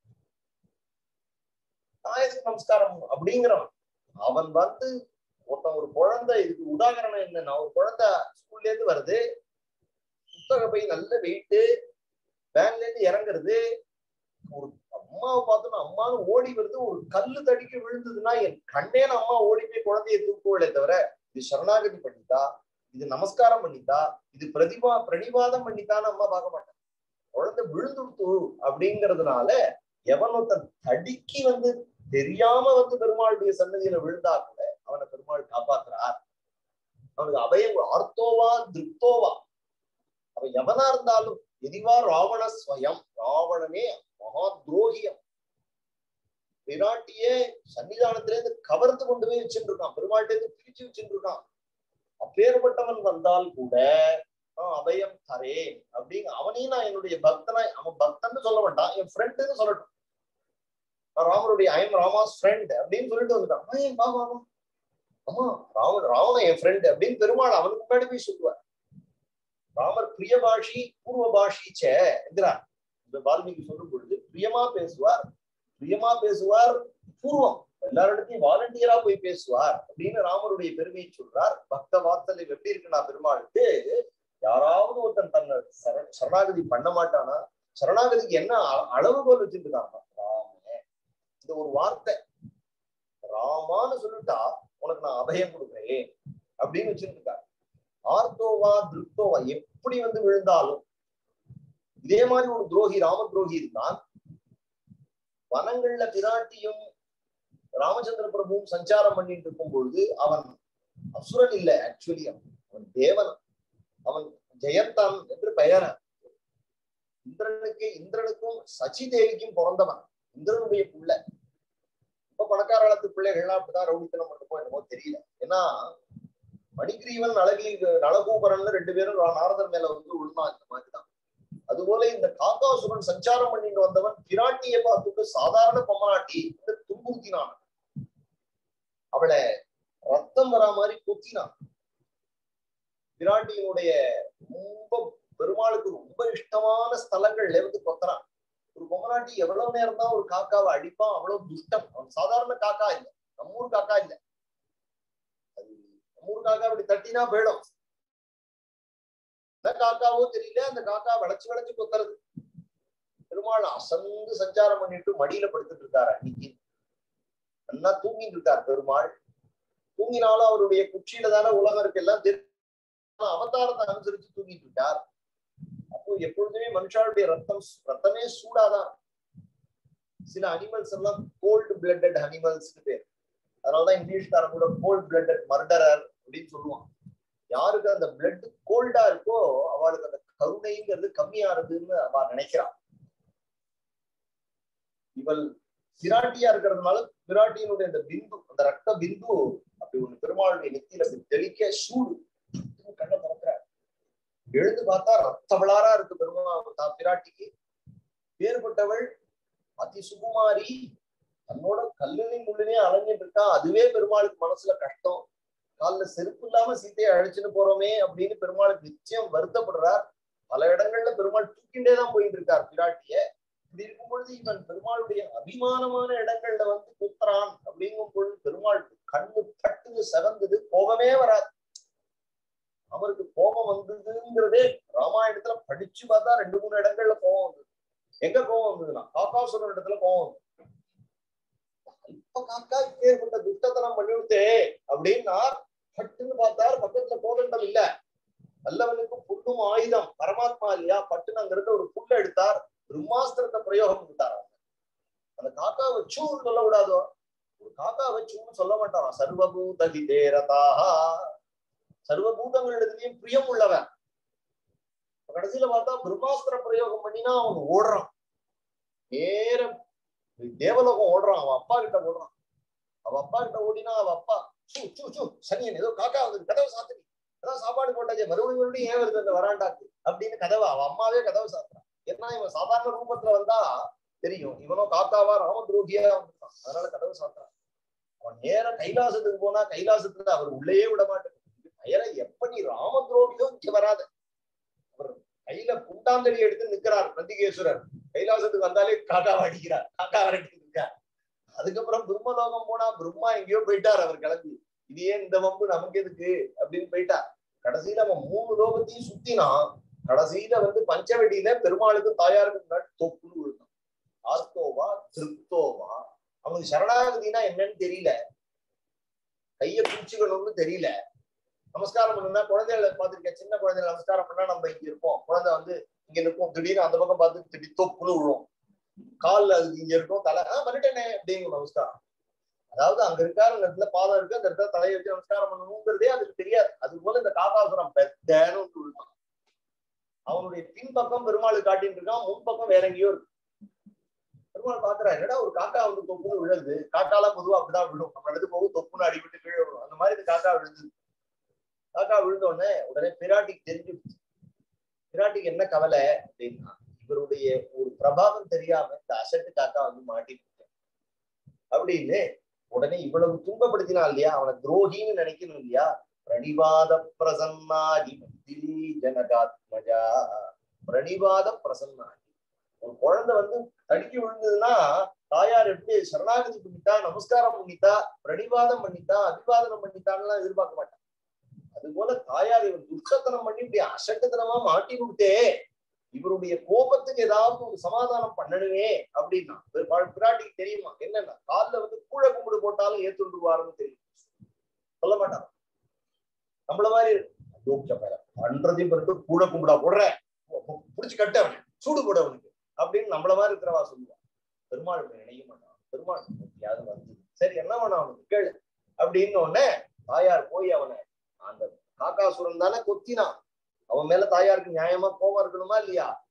தாயத்துக்கு நமஸ்காரம் அப்படிங்கிறவன் அவன் வந்து ஒருத்தன் ஒரு குழந்தை இதுக்கு உதாகரணம் என்னன்னா ஒரு குழந்தை ஸ்கூல்ல இருந்து வருது புத்தக பை நல்ல வெயிட்டு வேன்ல இருந்து இறங்குறது ஒரு அம்மாவை பார்த்தோன்னா அம்மானு ஓடி வருது ஒரு கல்லு தடிக்கு விழுந்ததுன்னா என் கண்ணேன அம்மா ஓடி போய் குழந்தைய தூக்குவளே தவிர இது சரணாகதி பண்ணிட்டா இது நமஸ்காரம் பண்ணிட்டா இது பிரதிபா பிரணிவாதம் பண்ணிட்டான்னு அம்மா பார்க்க மாட்டேன் குழந்தை விழுந்துடுத்து அப்படிங்கிறதுனால எவன் ஒருத்தன் தடிக்கி வந்து தெரியாம வந்து பெருமாளுடைய சன்னதியில விழுந்தா கூட அவனை பெருமாள் காப்பாத்துறார் அவனுக்கு அபயம் ஆர்த்தோவா திருப்தோவா அவன் எவனா இருந்தாலும் எதிவா ராவண ஸ்வயம் ராவணனே மகா துரோகியம் பிராட்டியே சன்னிதானத்துல இருந்து கவர்ந்து கொண்டு போய் வச்சுட்டு இருக்கான் பெருமாள்கிட்ட இருந்து பிரிச்சு வச்சுட்டு இருக்கான் அப்பேற்பட்டவன் வந்தால் கூட நான் அபயம் தரேன் அப்படிங்க அவனையும் நான் என்னுடைய பக்தனா அவன் பக்தன்னு சொல்ல மாட்டான் என் ஃப்ரெண்டுன்னு சொல்லட்டும் நான் ராமருடைய ஐம் ராமாஸ் ஃப்ரெண்ட் அப்படின்னு சொல்லிட்டு வந்துட்டான் ஏன் வா வா வா ஆமா ராமன் ராவணன் என் ஃப்ரெண்ட் அப்படின்னு பெருமாள் அவனுக்கு முன்னாடி போய் சொல்லுவார் ராமர் பிரியபாஷி பூர்வ பாஷி சே என்கிறார் இந்த வால்மீகி சொல்லும் பொழுது பிரியமா பேசுவார் பிரியமா பேசுவார் பூர்வம் எல்லாரிடத்தையும் வாலண்டியரா போய் பேசுவார் அப்படின்னு ராமருடைய பெருமையை சொல்றார் பக்த வார்த்தலை எப்படி இருக்குன்னா பெருமாளுக்கு யாராவது ஒருத்தன் தன்னை சர சரணாகதி பண்ண மாட்டானா சரணாகதிக்கு என்ன அளவுகோல் வச்சுருக்காங்க ராமே இந்த ஒரு வார்த்தை ராமான்னு சொல்லிட்டா உனக்கு நான் அபயம் கொடுக்குறேன் அப்படின்னு வச்சிருக்காங்க ஆர்த்தோவா திருப்தோவா எப்படி வந்து விழுந்தாலும் இதே மாதிரி ஒரு துரோகி ராம துரோகி இருந்தான் வனங்கள்ல பிராட்டியும் ராமச்சந்திர பிரபுவும் சஞ்சாரம் பண்ணிட்டு இருக்கும் பொழுது அவன் அசுரன் இல்லை ஆக்சுவலி அவன் தேவன் அவன் ஜெயந்தான் என்று பெயர் இந்திரனுக்கு இந்திரனுக்கும் சச்சி தேவிக்கும் பிறந்தவன் இந்திரனுடைய புள்ள இப்ப பணக்கார காலத்து பிள்ளைகள்லாம் அப்படிதான் ரவுடித்தனம் பண்ணுமோ என்னமோ தெரியல ஏன்னா மணிகிரீவன் அழகி நலகூபரன் ரெண்டு பேரும் ரா- நாரதர் மேல வந்து விழுந்தான் இந்த மாதிரிதான் அதுபோல இந்த காக்காசுரன் சஞ்சாரம் பண்ணிட்டு வந்தவன் பிராட்டியை பார்த்துட்டு சாதாரண பொம்மநாட்டி வந்து துன்புறுத்தினான் அவளை ரத்தம் வரா மாதிரி குத்தினான் பிராட்டியினுடைய ரொம்ப பெருமாளுக்கு ரொம்ப இஷ்டமான ஸ்தலங்கள்ல இருந்து கொத்துறான் ஒரு பொம்மநாட்டி எவ்வளவு நேரம் தான் ஒரு காக்காவை அடிப்பான் அவ்வளவு துஷ்டம் அவன் சாதாரண காக்கா இல்ல நம்ம ஊர் காக்கா இல்ல அது நம்ம ஊர் காக்கா அப்படி தட்டினா போயிடும் என்ன காக்காவோ தெரியல அந்த காக்கா வளைச்சு வளைச்சு கொத்துறது பெருமாள் அசந்து சஞ்சாரம் பண்ணிட்டு மடியில படுத்துட்டு இருக்காரு அன்னைக்கு நல்லா தூங்கிட்டு இருக்கார் பெருமாள் தூங்கினாலும் அவருடைய குச்சியில தானே உலகம் இருக்கு எல்லாம் தெரியும் ஆனா அவதாரத்தை அனுசரிச்சு தூங்கிட்டு இருக்கார் அப்போ எப்பொழுதுமே மனுஷாளுடைய ரத்தம் ரத்தமே சூடாதான் சில அனிமல்ஸ் எல்லாம் கோல்டு பிளட்டட் அனிமல்ஸ் பேர் அதனாலதான் இங்கிலீஷ்காரன் கூட கோல்ட் பிளட்டட் மர்டரர் அப்படின்னு சொல்லுவான் யாருக்கு அந்த பிளட் கோல்டா இருக்கோ அவளுக்கு அந்த கருணைங்கிறது கம்மியாருதுன்னு அவ நினைக்கிறான் இவள் பிராட்டியா இருக்கிறதுனால பிராட்டியினுடைய அந்த பிந்து அந்த ரத்த பிந்து அப்படி ஒண்ணு பெருமாளுடைய நெத்தியில அப்படி தெளிக்க சூடு கண்ணை திறக்கிறார் எழுந்து பார்த்தா ரத்த விளாரா இருக்கு பெருமா தா- பிராட்டிக்கு வேறுபட்டவள் அதி சுகுமாரி தன்னோட கல்லுலையும் முள்ளினே அலைஞ்சிட்டு இருக்கா அதுவே பெருமாளுக்கு மனசுல கஷ்டம் கால்ல செருப்பு இல்லாம சீத்தையை அழைச்சிட்டு போறோமே அப்படின்னு பெருமாளுக்கு நிச்சயம் வருத்தப்படுறார் பல இடங்கள்ல பெருமாள் தூக்கிண்டே தான் போயிட்டு இருக்கார் பிராட்டிய இப்படி இருக்கும் பொழுது இவன் பெருமாளுடைய அபிமானமான இடங்கள்ல வந்து குத்துறான் அப்படிங்கும் பொழுது பெருமாள் கண்ணு பட்டுன்னு செவந்தது கோபமே வராது அவருக்கு கோபம் வந்ததுங்கிறதே ராமாயணத்துல படிச்சு பார்த்தா ரெண்டு மூணு இடங்கள்ல கோபம் வந்தது எங்க கோபம் வந்ததுன்னா காக்காசுரன் இடத்துல கோபம் வந்தது இப்ப காக்கா இப்பேற்பட்ட துஷ்டத்தனம் பண்ணிவிட்டே அப்படின்னா பட்டுன்னு பார்த்தார் பக்கத்துல கோதண்டம் இல்ல நல்லவனுக்கு புல்லும் ஆயுதம் பரமாத்மா இல்லையா பட்டுன்னு அங்க இருக்க ஒரு புல்ல எடுத்தார் பிரம்மாஸ்திரத்தை பிரயோகம் பண்ணிட்டார் அவங்க. அந்த காக்காவை சூன்னு சொல்ல கூடாதோ ஒரு காக்காவை சூன்னு சொல்ல மாட்டான் சர்வபூத விதேரதாக சர்வபூதங்களிடத்திலையும் பிரியம் உள்ளவன் இப்ப கடைசியில பார்த்தா பிரம்மாஸ்திர பிரயோகம் பண்ணினா அவன் ஓடுறான் நேரம் தேவலோகம் ஓடுறான் அவன் அப்பா கிட்ட ஓடுறான் அவ அப்பா கிட்ட ஓடினா அவ அப்பா சூ சூ சூ சனியன் ஏதோ காக்கா வந்து கதவை சாத்துனி அதான் சாப்பாடு போட்டாச்சே மறுபடியும் மறுபடியும் ஏன் வருது அந்த வராண்டாக்கு அப்படின்னு கதவை அவ அம்மாவே கதவை சாத்துறான் ஏன்னா இவன் சாதாரண ரூபத்துல வந்தா தெரியும் இவனோ காக்காவா ராமதுரோகியா வந்திருக்கான் அதனால கதவை சாத்துறான் அவன் நேரம் கைலாசத்துக்கு போனா கைலாசத்துல அவர் உள்ளேயே விட மாட்டேன் பெயரை எப்ப நீ ராமதுரோகியோ இங்க வராத அவர் கையில புண்டாந்தடி எடுத்து நிக்கிறார் நந்திகேஸ்வரர் கைலாசத்துக்கு வந்தாலே காக்காவை அடிக்கிறார் காக்கா விரட்டி இருக்கார் அதுக்கப்புறம் பிரம்மலோகம் போனா பிரம்மா எங்கேயோ போயிட்டார் அவர் கிளம்பி இது ஏன் இந்த வம்பு நமக்கு எதுக்கு அப்படின்னு போயிட்டார் கடைசியில அவன் மூணு லோகத்தையும் சுத்தினான் கடைசியில வந்து பஞ்சவடியில பெருமாளுக்கு தாயாருக்கு முன்னாடி தொப்புன்னு விழுந்தான் ஆர்த்தோவா திருப்தோவா அவனுக்கு சரணாகதினா என்னன்னு தெரியல கைய பிடிச்சுக்கணும்னு தெரியல நமஸ்காரம் பண்ணுனா குழந்தைகளை பார்த்திருக்கேன் சின்ன குழந்தைகளை நமஸ்காரம் பண்ணா நம்ம இங்க இருப்போம் குழந்தை வந்து இங்க இருக்கும் திடீர்னு அந்த பக்கம் பார்த்து திடீர் தொப்புன்னு விழும் கால்ல அதுக்கு இங்க இருக்கும் தலை ஆஹ் பண்ணிட்டேனே அப்படிங்கும் நமஸ்காரம் அதாவது அங்க இருக்காரு அந்த இடத்துல பாதம் இருக்கு அந்த இடத்துல தலையை வச்சு நமஸ்காரம் பண்ணணுங்கிறதே அதுக்கு தெரியாது அது போல இந்த காக்காசுரம் பெத்தேன்னு ஒன்று விழுந்தான் அவனுடைய பின்பக்கம் பெருமாள் காட்டிட்டு இருக்கான் முன்பக்கம் வேற எங்கேயோ இருக்கு பெருமாள் பாக்குறாரு என்னடா ஒரு காக்கா வந்து தொப்புன்னு விழுது காக்காலாம் பொதுவா அப்படிதான் விழும் நம்ம இடத்துக்கு போகும் தொப்புன்னு அடிபட்டு கீழே விழும் அந்த மாதிரி இந்த காக்கா விழுது காக்கா விழுந்த உடனே உடனே பிராட்டிக்கு தெரிஞ்சு பிராட்டிக்கு என்ன கவலை அப்படின்னா இவருடைய ஒரு பிரபாவம் தெரியாம இந்த அசட்டு காக்கா வந்து மாட்டிட்டு அப்படின்னு உடனே இவ்வளவு துன்பப்படுத்தினா இல்லையா அவனை துரோகின்னு நினைக்கணும் இல்லையா பிரணிவாத பிரசன்னாகி மந்திலி ஜனகாத்மஜா பிரணிவாத பிரசன்னாகி ஒரு குழந்தை வந்து தடுக்கி விழுந்ததுன்னா தாயார் எப்படி சரணாகதி பண்ணிட்டா நமஸ்காரம் பண்ணிட்டா பிரணிவாதம் பண்ணிட்டா அபிவாதனம் பண்ணிட்டான்லாம் எதிர்பார்க்க மாட்டான் அது போல தாயார் இவர் துஷ்டத்தனம் பண்ணி இப்படி அசட்டத்தனமா மாட்டி விட்டே இவருடைய கோபத்துக்கு ஏதாவது ஒரு சமாதானம் பண்ணணுமே அப்படின்னா பிராட்டிக்கு தெரியுமா என்னன்னா கால்ல வந்து கூழ கும்பிடு போட்டாலும் ஏத்துண்டுவாருன்னு தெரியும் சொல்ல மாட்டாங்க நம்மள மாதிரி யோக்கிய மேல பண்றதையும் பிறகு கூழ கும்பிடா போடுற புடிச்சு கட்ட அவன் சூடு போட அவனுக்கு அப்படின்னு நம்மள மாதிரி இருக்கிறவா சொல்லுவான் பெருமாள் இப்படி நினைக்க மாட்டான் பெருமாள் எப்படியாவது வந்து சரி என்ன வேணா அவனுக்கு கேளு அப்படின்னு உடனே தாயார் போய் அவனை அந்த காக்காசுரன் தானே கொத்தினான் அவன் மேல தாயாருக்கு நியாயமா கோபம் இருக்கணுமா இல்லையா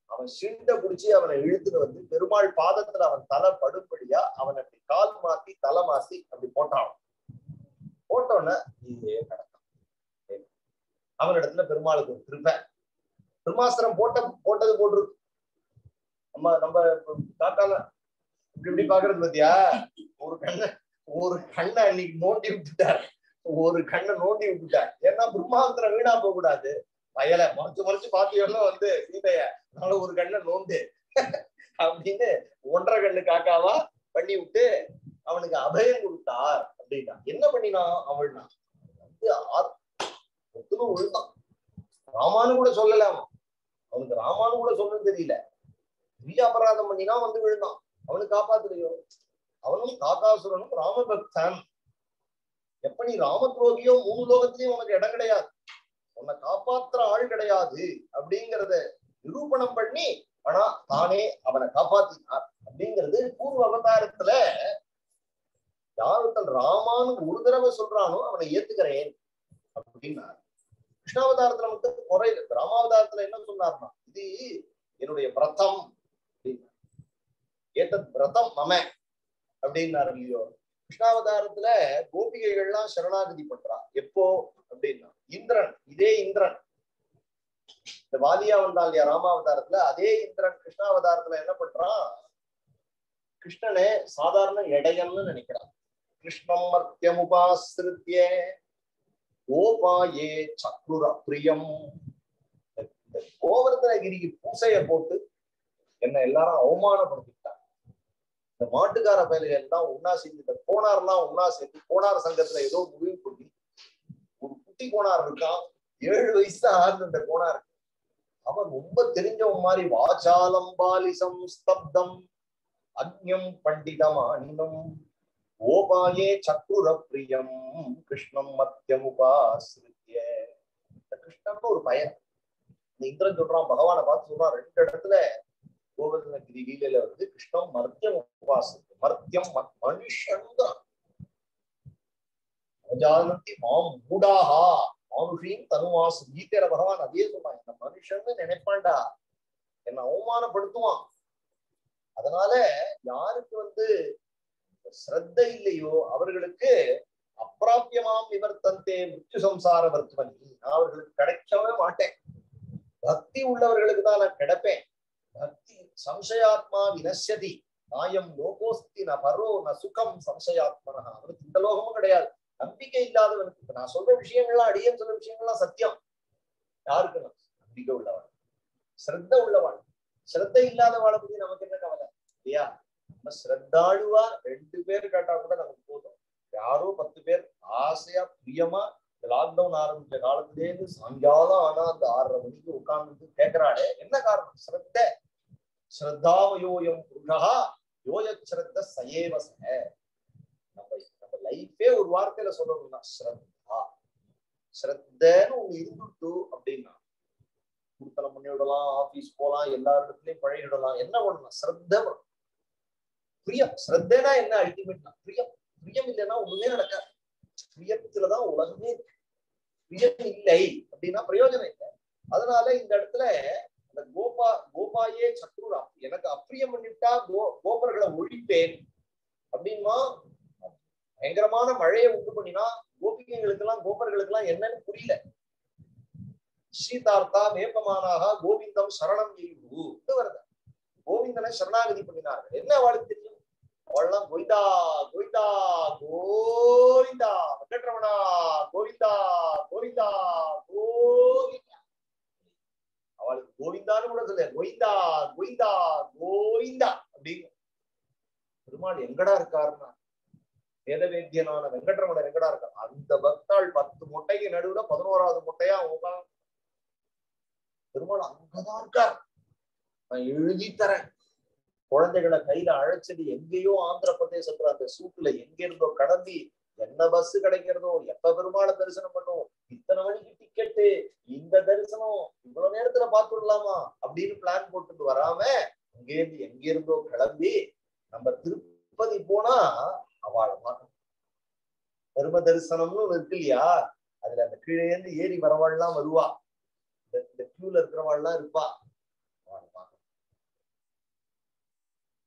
அவன் சிண்ட புடிச்சு அவனை இழுத்துட்டு வந்து பெருமாள் பாதத்துல அவன் தலை படும்படியா அவன் அப்படி கால் மாத்தி தலை மாத்தி அப்படி போட்டான் போட்டோன்னே இதே நடக்கும் அவனிடத்துல பெருமாளுக்கு ஒரு திருப்ப பிரம்மாஸ்திரம் போட்ட போட்டது போட்டிருக்கு நம்ம நம்ம காட்டால இப்படி இப்படி பாக்குறது பாத்தியா ஒரு கண்ணை ஒரு கண்ணை அன்னைக்கு நோண்டி விட்டுட்டார் ஒரு கண்ணை நோண்டி விட்டுட்டார் ஏன்னா பிரம்மாஸ்திரம் வீணா போக கூடாது வயலை மறைச்சு மறைச்சு பாத்தியோன்னா வந்து சீதைய அதனால ஒரு கண்ணை நோண்டு அப்படின்னு ஒன்றரை கண்ணு காக்காவா பண்ணி விட்டு அவனுக்கு அபயம் கொடுத்தார் அப்படின்னா என்ன பண்ணினான் அவள்னா வந்து ஆத்- ஒத்துமை விழுந்தான் ராமானு கூட சொல்லல அவன் அவனுக்கு ராமானு கூட சொல்ல தெரியல பெரிய அபராதம் பண்ணினா வந்து விழுந்தான் அவனுக்கு காப்பாத்துலையோ அவனும் காக்காசுரனும் ராமபக்தன் எப்ப நீ ராமத்ரோகியோ மூணு லோகத்திலயும் உனக்கு இடம் கிடையாது உன்னை காப்பாத்துற ஆள் கிடையாது அப்படிங்கறத நிரூபணம் பண்ணி ஆனா தானே அவனை காப்பாத்தினார் அப்படிங்கிறது பூர்வ அவதாரத்துல யாருத்தன் ராமான்னு ஒரு தடவை சொல்றானோ அவனை ஏத்துக்கிறேன் அப்படின்னார் கிருஷ்ணாவதாரத்துல மட்டும் குறை இல்லை ராமாவதாரத்துல என்ன சொன்னார்னா இது என்னுடைய பிரதம் அப்படின்னார். ஏத்தத் பிரதம் மம அப்படின்னாரு இல்லையோ கிருஷ்ணாவதாரத்துல கோபிகைகள்லாம் சரணாகதி பண்றா எப்போ அப்படின்னா இந்திரன் இதே இந்திரன் இந்த வாலியா வந்தான் இல்லையா ராமாவதாரத்துல அதே இந்திரன் கிருஷ்ணாவதாரத்துல என்ன பண்றான் கிருஷ்ணனே சாதாரண இடையன்னு நினைக்கிறான் கிருஷ்ணம் மர்த்தியமுபாசிருத்திய கோபாயே சக்ருர பிரியம் இந்த கோவர்தனகிரிக்கு பூசைய போட்டு என்ன எல்லாரும் அவமானப்படுத்திட்டாங்க இந்த மாட்டுக்கார பயல்கள் எல்லாம் ஒன்னா சேர்ந்து இந்த கோனார்லாம் ஒன்னா சேர்ந்து கோனார் சங்கத்துல ஏதோ முடிவு பண்ணி ஒரு குட்டி கோனார் இருக்கான் ஏழு வயசு தான் ஆகுது இந்த கோனார் அவன் ரொம்ப தெரிஞ்சவன் மாதிரி வாசாலம் பாலிசம் ஸ்தப்தம் அக்ஞம் பண்டிதம் அன்னம் கோபாயே சக்ருர பிரியம் கிருஷ்ணம் மத்தியம் உபாசிருத்திய இந்த கிருஷ்ணன் ஒரு பையன் இந்த இந்திரன் சொல்றான் பகவானை பார்த்து சொல்றான் ரெண்டு இடத்துல கோவர்தனகிரி லீலையில வந்து கிருஷ்ணம் மர்த்தியம் உபாசிருக்கு மர்த்தியம் ம- மனுஷன் தான் அஜானந்தி மாம் மூடாஹா மானுஷியும் தனுவாசு கீதையில பகவான் அதே சொல்றான் இந்த மனுஷன்னு நினைப்பான்டா என்னை அவமானப்படுத்துவான் அதனால யாருக்கு வந்து ஸ்ரத்த இல்லையோ அவர்களுக்கு அப்பிராபியமாம் நிவர்த்தந்தே மிருத்யு சம்சார வர்த்தவனி நான் அவர்களுக்கு கிடைக்கவே மாட்டேன் பக்தி உள்ளவர்களுக்கு தான் நான் கிடைப்பேன் பக்தி சம்சயாத்மா வினஷ்யதி நாயம் லோகோஸ்தி ந பரோ ந சுகம் சம்சயாத்மனா அவனுக்கு இந்த லோகமும் கிடையாது நம்பிக்கை இல்லாதவனுக்கு இப்ப நான் சொல்ற விஷயங்கள்லாம் அடியேன் சொல்ற விஷயங்கள்லாம் சத்தியம் யாருக்கு நான் நம்பிக்கை உள்ளவன் ஸ்ரத்த உள்ளவன் ஸ்ரத்த இல்லாதவாளை பத்தி நமக்கு என்ன கவலை இல்லையா நம்ம ஸ்ரத்தாழுவா ரெண்டு பேர் கேட்டா கூட நமக்கு போதும் யாரோ பத்து பேர் ஆசையா பிரியமா இந்த லாக்டவுன் ஆரம்பிச்ச காலத்திலே இருந்து சாயங்காலம் ஆனா அந்த ஆறரை மணிக்கு உட்கார்ந்து கேட்கிறாளே என்ன காரணம் ஸ்ரத்த ஸ்ரத்தாவயோயம் புருஷா யோயஸ்ரத்த சயேவச நம்ம நம்ம லைஃபே ஒரு வார்த்தையில சொல்லணும்னா ஸ்ரத்தா ஸ்ரத்தன்னு ஒண்ணு இருந்துட்டு அப்படின்னா குடுத்தனம் பண்ணி விடலாம் ஆபீஸ் போலாம் எல்லா இடத்துலயும் பழகிடலாம் என்ன பண்ணலாம் ஸ்ரத்த வேணும். பிரியம் ஸ்ரத்தேனா என்ன அல்டிமேட்னா பிரியம் பிரியம் இல்லைன்னா ஒண்ணுமே நடக்காது பிரியத்துலதான் உலகமே இருக்கு பிரியம் இல்லை அப்படின்னா பிரயோஜனம் இல்லை அதனால இந்த இடத்துல அந்த கோபா கோபாயே சத்ருரா எனக்கு அப்பிரியம் பண்ணிட்டா கோ கோபர்களை ஒழிப்பேன் அப்படின்னா பயங்கரமான மழையை உண்டு பண்ணினா கோபிகைகளுக்கு எல்லாம் கோபர்களுக்கு எல்லாம் என்னன்னு புரியல ஸ்ரீதார்த்தா வேப்பமானாக கோவிந்தம் சரணம் எய்வு வருது கோவிந்தனை சரணாகதி பண்ணினார்கள் என்ன அவளுக்கு தெரியும் அவள்லாம் கோவிந்தா கோவிந்தா கோவிந்தா வெங்கட்ரமணா கோவிந்தா கோவிந்தா கோவிந்தா அவளுக்கு கோவிந்தான்னு கூட சொல்ல கோவிந்தா கோவிந்தா கோவிந்தா அப்படின்னு பெருமாள் எங்கடா இருக்காருன்னா வேதவேத்தியனான வெங்கட்ரமணன் எங்கடா இருக்கார் அந்த பக்தாள் பத்து முட்டைக்கு நடுவுல பதினோராவது முட்டையா உட்கார்ந்து பெருமாள் அங்கதான் இருக்கார் நான் எழுதி தரேன் குழந்தைகளை கையில அழைச்சிட்டு எங்கேயோ ஆந்திர பிரதேசத்துல அந்த சூட்டுல எங்க இருந்தோ கடந்தி என்ன பஸ் கிடைக்கிறதோ எப்ப பெருமாளை தரிசனம் பண்ணும் இத்தனை மணிக்கு டிக்கெட்டு இந்த தரிசனம் இவ்வளவு நேரத்துல பாத்துடலாமா அப்படின்னு பிளான் போட்டுட்டு வராம அங்கேருந்து எங்க இருந்தோ கிளம்பி நம்ம திருப்பதி போனா அவளை பார்க்கணும் பெரும தரிசனம்னு ஒண்ணு இருக்கு இல்லையா அதுல அந்த கீழே இருந்து ஏறி வரவாள்லாம் வருவா இந்த- இந்த கியூல இருக்கிறவாள்லாம் இருப்பா அவளை பார்க்கணும்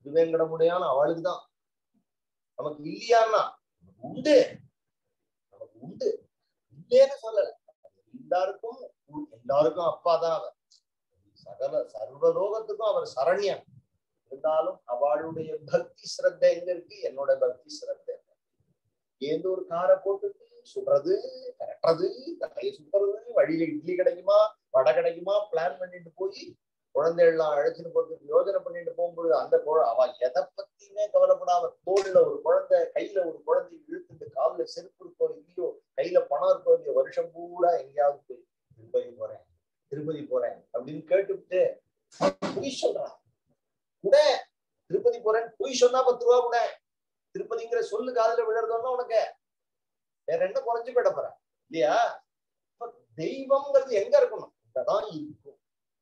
திருவேங்கடமுடையான அவளுக்கு தான் நமக்கு இல்லையான்னா உண்டு நமக்கு உண்டு இல்லைன்னு சொல்லல எல்லாருக்கும் உ- எல்லாருக்கும் அப்பா தான் அவர் சகல சர்வலோகத்துக்கும் அவர் சரண்யன் இருந்தாலும் அவளுடைய பக்தி ஸ்ரத்தை எங்க இருக்கு என்னோட பக்தி ஸ்ரத்தை ஏதோ ஒரு காரை போட்டுட்டு சுடுறது கரட்டுறது தலையை சுத்துறது வழியில இட்லி கிடைக்குமா வடை கிடைக்குமா பிளான் பண்ணிட்டு போய் குழந்தைகள்லாம் அழைச்சிட்டு போறதுக்கு யோஜனை பண்ணிட்டு போகும்போது அந்த குழ- அவ எதை பத்தியுமே கவலைப்படாம தோல்ல ஒரு குழந்தை கையில ஒரு குழந்தை இழுத்துட்டு கால்ல செருப்பு இருக்கோ இல்லையோ கையில பணம் இருக்கோ இல்லையோ வருஷம் பூரா எங்கேயாவது போய் திருப்பதி போறேன் திருப்பதி போறேன் அப்படின்னு கேட்டுவிட்டு பொய் சொல்றான் கூட திருப்பதி போறேன் பொய் சொன்னா பத்து ரூபா கூட திருப்பதிங்கிற சொல்லு காதுல விழுறதுன்னா உனக்கு வேற என்ன குறைஞ்சு போயிட போற இல்லையா அப்ப தெய்வம்ங்கிறது எங்க இருக்கணும் இங்கதான் இருக்கும்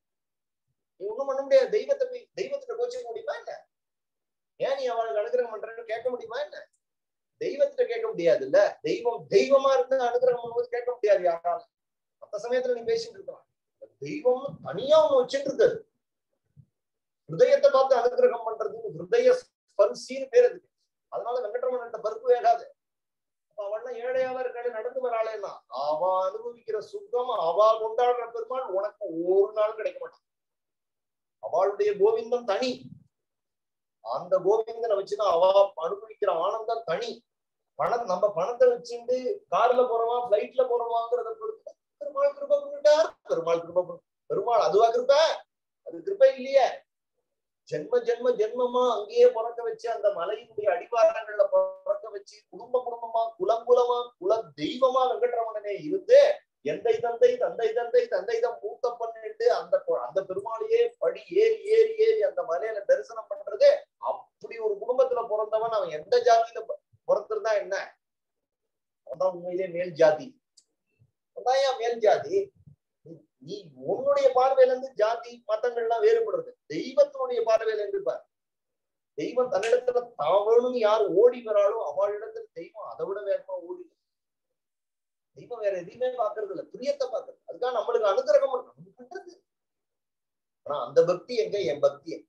நீ ஒண்ணும் பண்ண முடியாது தெய்வத்தை போய் தெய்வத்துல கோச்சிக்க முடியுமா என்ன ஏன் நீ அவளுக்கு அனுகிரகம் பண்றேன்னு கேட்க முடியுமா என்ன தெய்வத்துல கேட்க முடியாது இல்ல தெய்வம் தெய்வமா இருந்து அனுகிரகம் பண்ணும்போது கேட்க முடியாது யாராலும் மத்த சமயத்துல நீ பேசிட்டு இருக்கலாம் தெய்வம் தனியா ஒண்ணு வச்சுட்டு இருக்காது ஹிருதயத்தை பார்த்து அனுகிரகம் பண்றதுக்கு ஹிருதய ஸ்பர்சின்னு பேர் இருக்கு அதனால வெங்கட்ரமணன் பருப்பு வேகாது அப்ப அவள்லாம் ஏழையாவா இருக்காளே நடந்து வராளேன்னா அவ அனுபவிக்கிற சுகம் அவ கொண்டாடுற பெருமாள் உனக்கு ஒரு நாள் கிடைக்க மாட்டான் அவளுடைய கோவிந்தம் தனி அந்த கோவிந்தனை வச்சுதான் அவ அனுபவிக்கிற ஆனந்தம் தனி பணம் நம்ம பணத்தை வச்சுட்டு கார்ல போறோமா பிளைட்ல போறோமாங்கிறத பொறுத்து பெருமாள் கிருப பண்ணிட்டார் பெருமாள் கிருப பண்ணு- பெருமாள் அதுவா கிருப்ப அது கிருப்பை இல்லையே ஜென்ம ஜென்ம ஜென்மமா அங்கேயே பிறக்க வச்சு அந்த மலையினுடைய அடிவாரங்கள்ல பிறக்க வச்சு குடும்ப குடும்பமா குலங்குலமா குல தெய்வமா வெங்கட்ரமணனே இருந்து எந்தை தந்தை தந்தை தந்தை தந்தை தான் மூத்த பண்ணிட்டு அந்த கொ- அந்த பெருமாளையே படி ஏறி ஏறி ஏறி அந்த மலையில தரிசனம் பண்றது அப்படி ஒரு குடும்பத்துல பிறந்தவன் அவன் எந்த ஜாதியில ப- பிறந்திருந்தா என்ன அவன்தான் உண்மையிலே மேல் ஜாதி அவன்தான் ஏன் மேல் ஜாதி நீ- நீ உன்னுடைய பார்வையில இருந்து ஜாதி மதங்கள்லாம் வேறுபடுறது தெய்வத்தினுடைய பார்வையில இருந்து பார் தெய்வம் தன்னிடத்துல தாவணும்னு யார் ஓடி வராளோ அவளிடத்துல தெய்வம் அதை விட வேகமா ஓடி வரும். தெய்வம் வேற எதையுமே பாக்குறது இல்ல பிரியத்தை பாக்குறது அதுக்காக நம்மளுக்கு அனுகிரகம் பண்ணணும். நம்ம பண்றது ஆனா அந்த பக்தி எங்க என் பக்தி எங்க?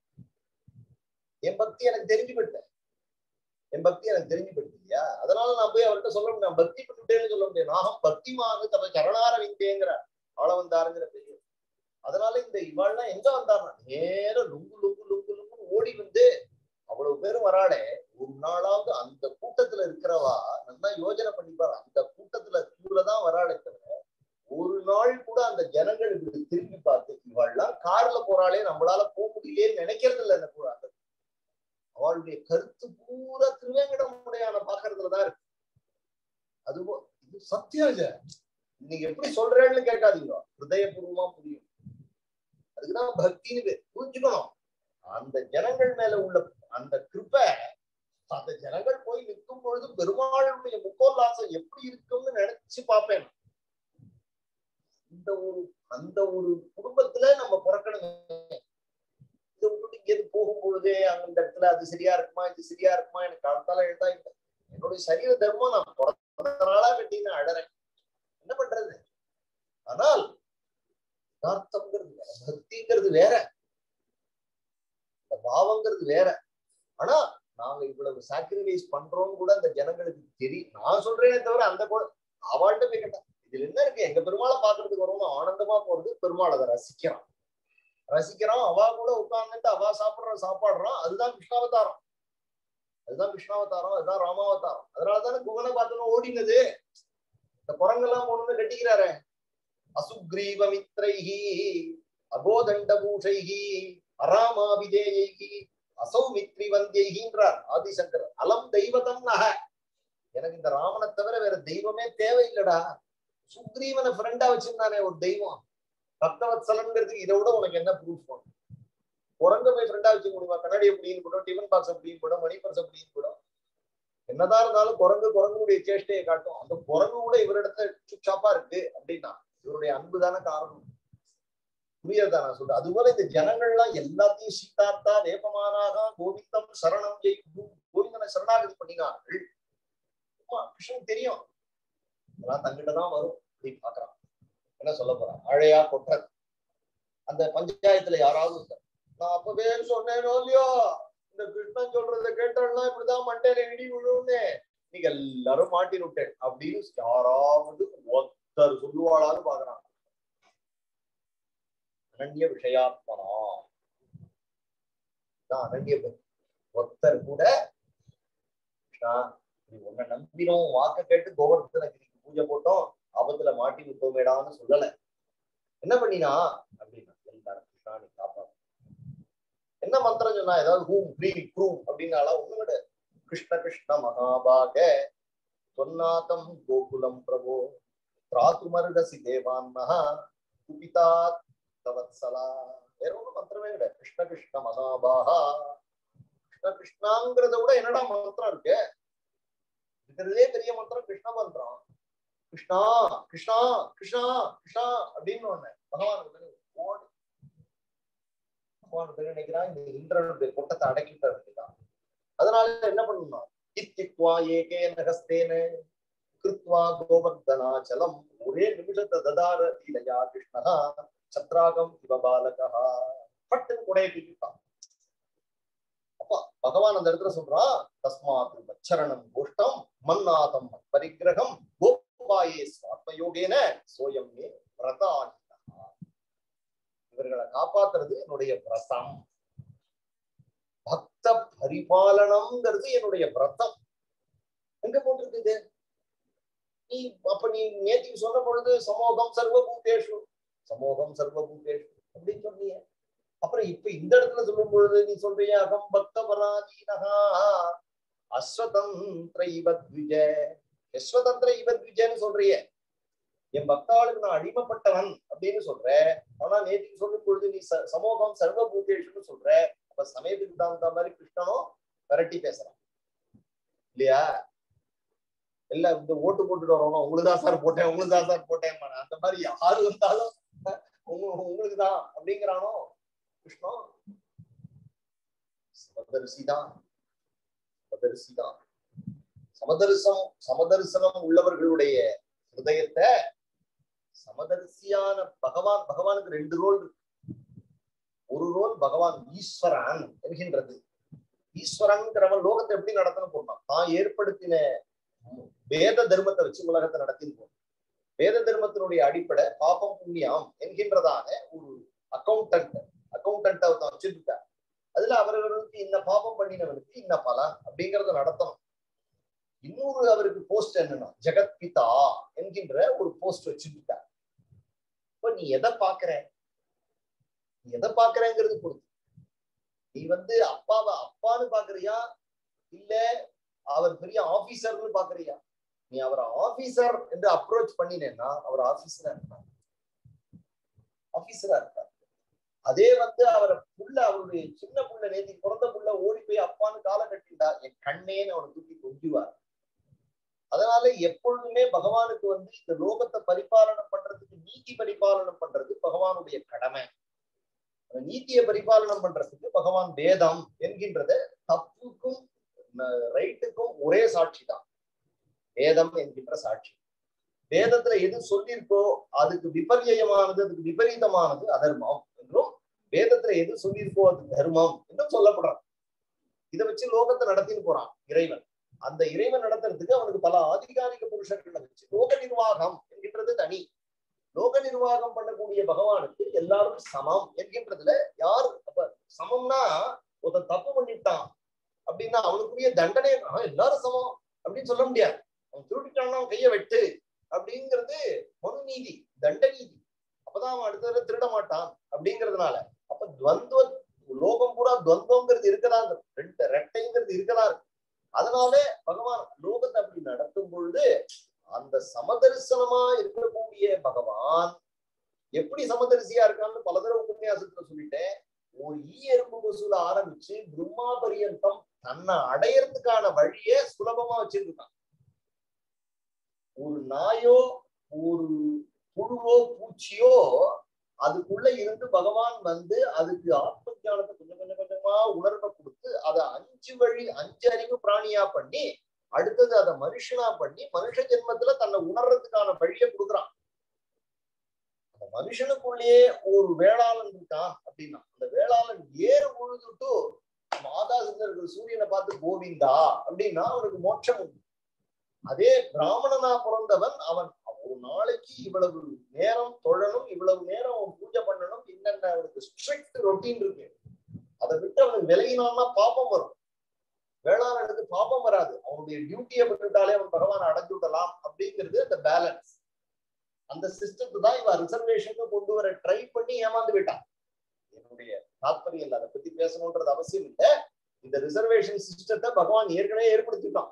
என் பக்தி எனக்கு தெரிஞ்சு போயிட்டேன் என் பக்தி எனக்கு தெரிஞ்சு போயிடுது இல்லையா அதனால நான் போய் அவர்கிட்ட சொல்ல முடியும் நான் பக்தி பண்ணிட்டேன்னு சொல்ல முடியும் நாகம் பக்திமானு தப்ப சரணார விந்தேங்கிற ஆள வந்தாருங்கிற பெரிய அதனால இந்த இவாள்லாம் எங்க வந்தாருன்னா நேரம் லுங்கு லுங்கு லுங்கு லுங்குன்னு ஓடி வந்து அவ்வளவு பேரும் வராளே ஒரு நாளாவது அந்த கூட்டத்துல இருக்கிறவா நல்லா யோசனை பண்ணிப்பாரு அந்த கூட்டத்துல தான் வராளே தவிர ஒரு நாள் கூட அந்த ஜனங்கள் இப்படி திரும்பி பார்த்து இவாள்லாம் கார்ல போறாளே நம்மளால போக முடியலையேன்னு நினைக்கிறது இல்லை அந்த கூ- அந்த அவளுடைய கருத்து பூரா திருவேங்கடமுடையான பாக்குறதுலதான் இருக்கு அதுபோ இது சத்தியம் இது நீங்க எப்படி சொல்றேன்னு கேட்காதீங்க ஹிருதயபூர்வமா புரியும் அதுக்குதான் பக்தின்னு பேர். புரிஞ்சுக்கணும் அந்த ஜனங்கள் மேல உள்ள அந்த கிருப்பை அந்த ஜனங்கள் போய் நிற்கும் பொழுது பெருமாளுடைய முக்கோல்லாசம் எப்படி இருக்கும்னு நினைச்சு பார்ப்பேன் அந்த ஒரு அந்த ஒரு குடும்பத்துல நம்ம பிறக்கணும் இதை விட்டுட்டு இங்கேருந்து போகும் பொழுதே அந்த இடத்துல அது சரியா இருக்குமா இது சரியா இருக்குமா எனக்கு அடுத்தால எழுதா இல்லை என்னுடைய சரீர தர்மம் நான் பிறந்த நாளா கட்டி நான் அழறேன் என்ன பண்றது ஆனால் யதார்த்தம்ங்கிறது வேற பக்திங்கிறது வேற இந்த பாவங்கிறது வேற ஆனா நாங்க இவ்வளவு சாக்ரிஃபைஸ் பண்றோம்னு கூட அந்த ஜனங்களுக்கு தெரியும் நான் சொல்றேனே தவிர அந்த கூட அவள்கிட்ட போய் கேட்டா இதுல என்ன இருக்கு எங்க பெருமாளை பாக்குறதுக்கு வரணும் ஆனந்தமா போறது பெருமாள் அதை ரசிக்கிறான் ரசிக்கிறான் அவ கூட உட்கார்ந்துட்டு அவ சாப்பிடுற சாப்பாடுறான் அதுதான் கிருஷ்ணாவதாரம் அதுதான் கிருஷ்ணாவதாரம் அதுதான் ராமாவதாரம் அதனாலதானே குகனை பார்த்தோம் ஓடினது இந்த குரங்கெல்லாம் கொண்டு வந்து கட்டிக்கிறாரு அசுக்ரீவமித்ரைஹி அகோதண்ட பூஷைஹி அராமாபிதேயைஹி அசௌமித்ரி வந்தியைகின்றார் ஆதிசங்கர் அலம் தெய்வதம் நக எனக்கு இந்த ராமனை தவிர வேற தெய்வமே தேவையில்லடா சுக்ரீவனை ஃப்ரெண்டா வச்சிருந்தானே ஒரு தெய்வம் பக்தவத்சலங்கிறதுக்கு இதை விட உனக்கு என்ன ப்ரூஃப் பண்ணும் குரங்க போய் ஃப்ரெண்டா வச்சுக்க முடியுமா கண்ணாடி எப்படின்னு கூட டிஃபன் பாக்ஸ் எப்படின்னு கூட மணி பர்ஸ் எப்படின்னு கூட என்னதான் இருந்தாலும் குரங்கு குரங்குடைய சேஷ்டையை காட்டும் அந்த குரங்கு கூட இவரிடத்த சுச்சாப்பா இருக்கு அப்படின்னா இவருடைய அன்பு தானே காரணம் புரியுதா நான் சொல்றேன் அதுபோல இந்த ஜனங்கள்லாம் எல்லாத்தையும் சீதார்த்தா வேப்பமானாக கோவிந்தம் சரணம் ஜெயிக்கும் கோவிந்தனை சரணாகதி பண்ணினார்கள் ஆமா, கிருஷ்ணன் தெரியும் அதெல்லாம் தங்கிட்ட தான் வரும் அப்படின்னு பாக்குறான் என்ன சொல்ல போறான் அழையா கொட்டது அந்த பஞ்சாயத்துல யாராவது ஒருத்தர், நான் அப்பவே சொன்னேனோ இல்லையோ இந்த கிருஷ்ணன் சொல்றத கேட்டாள்னா இப்படிதான் மண்டையில இடி விழுன்னு நீங்க எல்லாரும் மாட்டி விட்டேன் அப்படின்னு யாராவது ஒருத்தர் சொல்லுவாளான்னு பாக்குறாங்க அனன்ய விஷயாத்மனா தான் அனன்ய பக்தி. ஒருத்தர் கூட கிருஷ்ணா நீ உன்னை நம்பினோம் வாக்க கேட்டு கோவர்த்தனகிரிக்கு பூஜை போட்டோம் ஆபத்துல மாட்டி விட்டோமேடான்னு சொல்லல என்ன பண்ணினா அப்படின்னா எல்லாரும் கிருஷ்ணா நீ காப்பாத்து என்ன மந்திரம் சொன்னா ஏதாவது ஹூம் ப்ரீம் ப்ரூம் அப்படின்னால ஒண்ணு விட கிருஷ்ண கிருஷ்ண மகாபாக சொன்னாதம் கோகுலம் பிரபோ திராத்துமருகசி தேவான்னஹ குபிதா தவத்சலா வேற ஒண்ணும் மந்திரமே கிடையாது கிருஷ்ண கிருஷ்ண மகாபாகா கிருஷ்ண கிருஷ்ணாங்கிறத விட என்னடா மந்திரம் இருக்கு இருக்கிறதுலே பெரிய மந்திரம் கிருஷ்ண மந்திரம் கிருஷ்ணா கிருஷ்ணா கிருஷ்ணா கிருஷ்ணா அப்படின்னு ஒண்ணு பகவான் உடனே ஓடி பகவான் உடனே நினைக்கிறான் இந்த இந்திரனுடைய கூட்டத்தை அடக்கிட்டு வேண்டியதான் அதனால என்ன பண்ணணும் இத்தித்வா ஏகேன ஹஸ்தேன கிருத்வா கோவர்தனாச்சலம் ஒரே நிமிஷத்தை ததார லீலையா கிருஷ்ணா சத்ராகம் இவ பாலகா பட்டுன்னு குடைய தூக்கிட்டான் அப்பா பகவான் அந்த இடத்துல சொல்றான் தஸ்மாத் மச்சரணம் கோஷ்டம் மன்னாதம் பரிகிரகம் கோபாயே சுவாத்மயோகேன சோயம் மே விரதானி இவர்களை காப்பாத்துறது என்னுடைய விரதம் பக்த பரிபாலனம்ங்கிறது என்னுடைய விரதம் எங்க போட்டிருக்குது நீ அப்ப நீ நேத்திக்கு சொன்ன பொழுது சமோகம் சர்வபூதேஷு சமோகம் சர்வபூதேஷு அப்படின்னு சொன்னீங்க அப்புறம் இப்ப இந்த இடத்துல சொல்லும் பொழுது நீ சொல்றிய அகம் பக்த பராதீனகா அஸ்வதந்திர இவத்விஜ யஸ்வதந்திர இவத்விஜன்னு சொல்றிய என் பக்தாளுக்கு நான் அடிமைப்பட்டவன் அப்படின்னு சொல்ற ஆனா நேற்றுக்கு சொல்லும் பொழுது நீ ச- சமூகம் சர்வபூதேஷன்னு சொல்ற அப்ப சமயத்துக்கு தகுந்த மாதிரி கிருஷ்ணனும் விரட்டி பேசுறான் இல்லையா இல்ல இந்த ஓட்டு போட்டுட்டு வரணும் உங்களுக்கு தான் சார் போட்டேன் உங்களுக்கு தான் சார் போட்டேன் அந்த மாதிரி யாரு வந்தாலும் உங்க உங்களுக்கு தான் அப்படிங்கிறானோ கிருஷ்ணா சமதரிசிதான் சமதரிசிதான் சமதரிசம் சமதரிசனம் உள்ளவர்களுடைய ஹிருதயத்தை சமதரிசியான பகவான் பகவானுக்கு ரெண்டு ரோல் இருக்கு ஒரு ரோல் பகவான் ஈஸ்வரன் என்கின்றது ஈஸ்வரன்கிறவன் லோகத்தை எப்படி நடத்தணும் போனான் தான் ஏற்படுத்தின வேத தர்மத்தை வச்சு உலகத்தை நடத்தின்னு போனான் வேத தர்மத்தினுடைய அடிப்படை பாபம் புண்ணியம் என்கின்றதான ஒரு அக்கௌண்டன்ட் அக்கௌண்டன்ட் ஒருத்தன் வச்சிருக்கார் அதுல அவர்களுக்கு இன்ன பாபம் பண்ணினவனுக்கு இன்ன பலன் அப்படிங்கறத நடத்தணும் இன்னொரு அவருக்கு போஸ்ட் என்னன்னா ஜெகத் பிதா என்கின்ற ஒரு போஸ்ட் வச்சிருக்கார் இப்ப நீ எதை பாக்குற நீ எதை பாக்குறங்கிறது பொறுத்து நீ வந்து அப்பாவை அப்பான்னு பாக்குறியா இல்ல அவர் பெரிய ஆபீசர்னு பாக்குறியா நீ அவரை ஆபீசர் என்று அப்ரோச் பண்ணினேன்னா அவர் ஆபீசரா இருப்பார் ஆபீசரா இருப்பார் அதே வந்து அவரை புள்ள அவருடைய சின்ன புள்ள நேத்தி பிறந்த புள்ள ஓடி போய் அப்பான்னு காலை கட்டிண்டா என் கண்ணேன்னு அவனை தூக்கி கொஞ்சுவார் அதனால எப்பொழுதுமே பகவானுக்கு வந்து இந்த லோகத்தை பரிபாலனம் பண்றதுக்கு நீதி பரிபாலனம் பண்றது பகவானுடைய கடமை அந்த நீதியை பரிபாலனம் பண்றதுக்கு பகவான் வேதம் என்கின்றத தப்புக்கும் ரைட்டுக்கும் ஒரே சாட்சி தான் வேதம் என்கின்ற சாட்சி வேதத்துல எது சொல்லியிருக்கோ அதுக்கு விபர்யமானது அதுக்கு விபரீதமானது அதர்மம் என்றும் வேதத்துல எது சொல்லியிருக்கோ அது தர்மம் என்றும் சொல்லப்படுறான் இதை வச்சு லோகத்தை நடத்தின்னு போறான் இறைவன் அந்த இறைவன் நடத்துறதுக்கு அவனுக்கு பல ஆதிகாரிக புருஷர்களை வச்சு லோக நிர்வாகம் என்கின்றது தனி லோக நிர்வாகம் பண்ணக்கூடிய பகவானுக்கு எல்லாரும் சமம் என்கின்றதுல யார் அப்ப சமம்னா ஒருத்தன் தப்பு பண்ணிட்டான் அப்படின்னா அவனுக்குரிய தண்டனை ஆ, எல்லாரும் சமம் அப்படின்னு சொல்ல முடியாது அவன் திருடிட்டான்னா அவன் கையை வெட்டு அப்படிங்கிறது மனு நீதி தண்ட நீதி அப்பதான் அவன் அடுத்த தடவை திருட மாட்டான் அப்படிங்கிறதுனால அப்ப துவந்துவ லோகம் பூரா துவந்தங்கிறது இருக்கதா இருக்கு. ரெண்டு ரெட்டைங்கிறது இருக்கதா இருக்கு அதனால பகவான் லோகத்தை அப்படி நடத்தும் பொழுது அந்த சமதரிசனமா இருக்கக்கூடிய பகவான் எப்படி சமதரிசியா இருக்கான்னு பல தடவை உபன்யாசத்துல சொல்லிட்டேன் ஒரு ஈ எறும்பு வசூல ஆரம்பிச்சு பிரம்மா பரியந்தம் தன்னை அடையறதுக்கான வழிய சுலபமா வச்சிருக்கான் ஒரு நாயோ ஒரு புழுவோ பூச்சியோ அதுக்குள்ள இருந்து பகவான் வந்து அதுக்கு ஆத்ம ஞானத்தை கொஞ்சம் கொஞ்சம் கொஞ்சமா உணர்வை கொடுத்து அதை அஞ்சு வழி அஞ்சு அறிவு பிராணியா பண்ணி அடுத்தது அதை மனுஷனா பண்ணி மனுஷ ஜென்மத்துல தன்னை உணர்றதுக்கான வழியை கொடுக்குறான் அந்த மனுஷனுக்குள்ளேயே ஒரு வேளாளன் இருக்கான் அப்படின்னா அந்த வேளாளன் ஏறு உழுதுட்டு நம்ம ஆகாசத்துல இருக்கிற சூரியனை பார்த்து கோவிந்தா அப்படின்னா அவனுக்கு மோட்சம் உண்டு அதே பிராமணனா பிறந்தவன் அவன் ஒரு நாளைக்கு இவ்வளவு நேரம் தொழணும் இவ்வளவு நேரம் அவன் பூஜை பண்ணணும் என்னென்ன அவனுக்கு ஸ்ட்ரிக்ட் ரொட்டீன் இருக்கு அதை விட்டு அவனுக்கு விலகினான்னா பாப்பம் வரும் வேளாளனுக்கு பாப்பம் வராது அவனுடைய டியூட்டியை விட்டுட்டாலே அவன் பகவானை அடைஞ்சு விடலாம் அப்படிங்கிறது அந்த பேலன்ஸ் அந்த சிஸ்டத்தை தான் இவன் ரிசர்வேஷனுக்கு கொண்டு வர ட்ரை பண்ணி ஏமாந்து விட்டான் என்னுடைய தாத்பரியம் இல்லை அதை பத்தி பேசணுன்றது அவசியம் இல்லை இந்த ரிசர்வேஷன் சிஸ்டத்தை பகவான் ஏற்கனவே ஏற்படுத்திட்டான்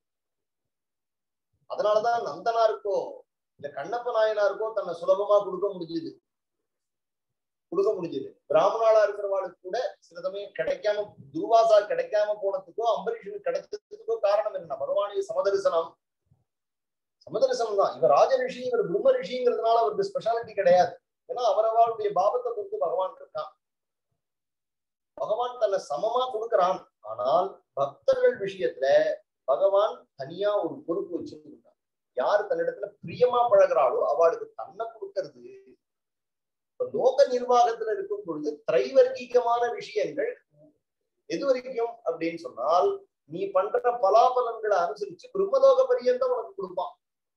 அதனாலதான் நந்தனாருக்கோ இல்ல கண்ணப்ப நாயனாருக்கோ தன்னை சுலபமா கொடுக்க முடிஞ்சது கொடுக்க முடிஞ்சது பிராமணாளா இருக்கிறவாளுக்கு கூட சில சமயம் கிடைக்காம துர்வாசா கிடைக்காம போனதுக்கோ அம்பரீஷனுக்கு கிடைச்சதுக்கோ காரணம் என்ன பகவானுடைய சமதரிசனம் சமதரிசனம் தான் இவர் ராஜ ரிஷி இவர் பிரம்ம ரிஷிங்கிறதுனால அவருக்கு ஸ்பெஷாலிட்டி கிடையாது ஏன்னா அவரவாளுடைய பாவத்தை பொறுத்து பகவான் இருக்கான் பகவான் தன்னை சமமா கொடுக்கிறான் ஆனால் பக்தர்கள் விஷயத்துல பகவான் தனியா ஒரு பொறுப்பு வச்சிருக்கான் யார் தன்னிடத்துல பிரியமா பழகிறாளோ அவளுக்கு தன்னை கொடுக்கறது இப்ப லோக நிர்வாகத்துல இருக்கும் பொழுது திரைவர்க்கீகமான விஷயங்கள் எது வரைக்கும் அப்படின்னு சொன்னால் நீ பண்ற பலாபலன்களை அனுசரிச்சு பிரம்மலோக பரியந்தம் உனக்கு கொடுப்பான்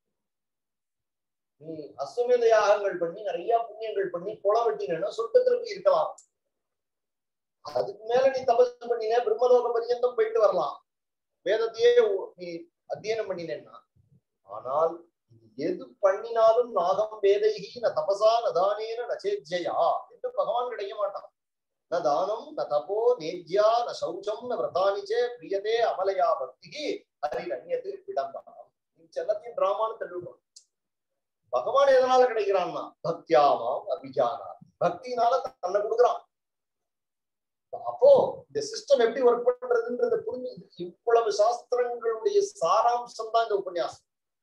நீ அஸ்வமேத யாகங்கள் பண்ணி நிறைய புண்ணியங்கள் பண்ணி குளம் வெட்டினா சொர்க்கத்துல போய் இருக்கலாம் அதுக்கு மேல நீ தபஸ் பண்ணின பிரம்மலோக பரியந்தம் போயிட்டு வரலாம் வேதத்தையே நீ அத்தியனம் பண்ணினேன்னா ஆனால் எது பண்ணினாலும் நாகம் வேதைகி ந தபசா நதானேன நச்சேஜயா என்று பகவான் கிடைக்க மாட்டான் ந தானம் ந தபோ நேஜ்யா ந சௌச்சம் ந விரதானிச்சே பிரியதே அமலையா பக்திகி ஹரிரண்யத்து விடம்பரம் நீ செல்லத்தையும் டிராமான்னு தள்ளிவிடும் பகவான் எதனால கிடைக்கிறான்னா பக்தியாமாம் அபிஜானா பக்தினால தன்னை கொடுக்குறான் அப்போ இந்த சிஸ்டம் எப்படி ஒர்க் பண்றதுன்றத புரிஞ்சு இவ்வளவு சாஸ்திரங்களுடைய சாராம்சம் தான் இந்த உபன்யாசம்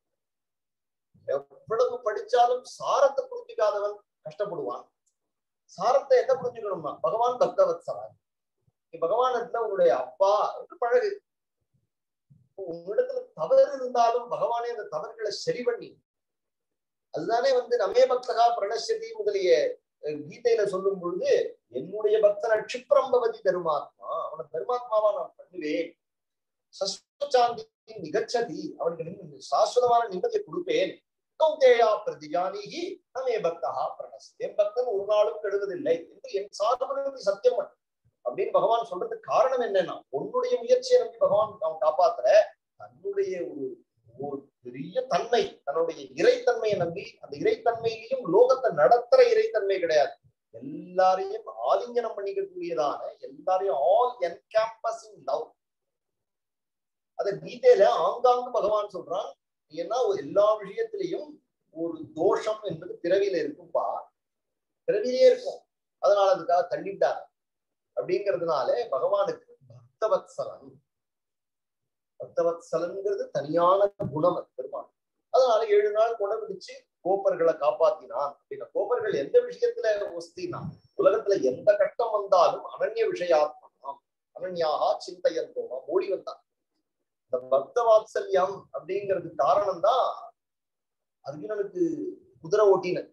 எவ்வளவு படிச்சாலும் சாரத்தை புரிஞ்சுக்காதவன் கஷ்டப்படுவான் சாரத்தை என்ன புரிஞ்சுக்கணும்னா பகவான் பக்தவத்சவன் நீ பகவான் இடத்துல உன்னுடைய அப்பா என்று பழகு உன்னிடத்துல தவறு இருந்தாலும் பகவானே அந்த தவறுகளை சரி பண்ணி அதுதானே வந்து நமே பக்தகா பிரணசதி முதலிய கீதையில சொல்லும் பொழுது என்னுடைய பக்தன க்ஷிப்ரம்பவதி தருமாத்மா அவனை தருமாத்மாவா நான் பண்ணுவேன் சஸ்வச்சாந்தி நிகச்சதி அவனுக்கு சாஸ்வதமான நிம்மதியை கொடுப்பேன் கௌதேயா பிரதிஜானிகி நமே பக்தா பிரணஸ் என் பக்தன் ஒரு நாளும் கெடுவதில்லை என்று என் சாதனை சத்தியம் பண்ண அப்படின்னு பகவான் சொல்றதுக்கு காரணம் என்னன்னா உன்னுடைய முயற்சியை நம்பி பகவான் அவன் காப்பாத்துற தன்னுடைய ஒரு ஒரு பெரிய தன்மை தன்னுடைய இறைத்தன்மையை நம்பி அந்த இறைத்தன்மையிலையும் லோகத்தை நடத்துற இறைத்தன்மை கிடையாது எல்லாரையும் ஆலிங்கனம் பண்ணிக்கக்கூடியதான எல்லாரையும் ஆல் என்கேம்பஸிங் லவ் அத கீதையில ஆங்காங்கு பகவான் சொல்றான் ஏன்னா எல்லா விஷயத்திலையும் ஒரு தோஷம் என்பது பிறவியில இருக்கும்பா பிறவிலே இருக்கும் அதனால அதுக்காக தள்ளிட்டார் அப்படிங்கிறதுனால பகவானுக்கு பக்தவத்சலன் பக்தவத்சலன்கிறது தனியான குணம் அது பெருமாள் அதனால ஏழு நாள் கொடபிடிச்சு கோப்பர்களை காப்பாத்தினான் அப்படின்னா கோப்பர்கள் எந்த விஷயத்துல ஒஸ்தினா உலகத்துல எந்த கட்டம் வந்தாலும் அனன்ய விஷயாத்மனாம் அனன்யாகா சிந்தையந்தோமா ஓடி வந்தான் இந்த பக்த வாத்சல்யம் அப்படிங்கிறது காரணம் தான் அர்ஜுனனுக்கு குதிரை ஓட்டின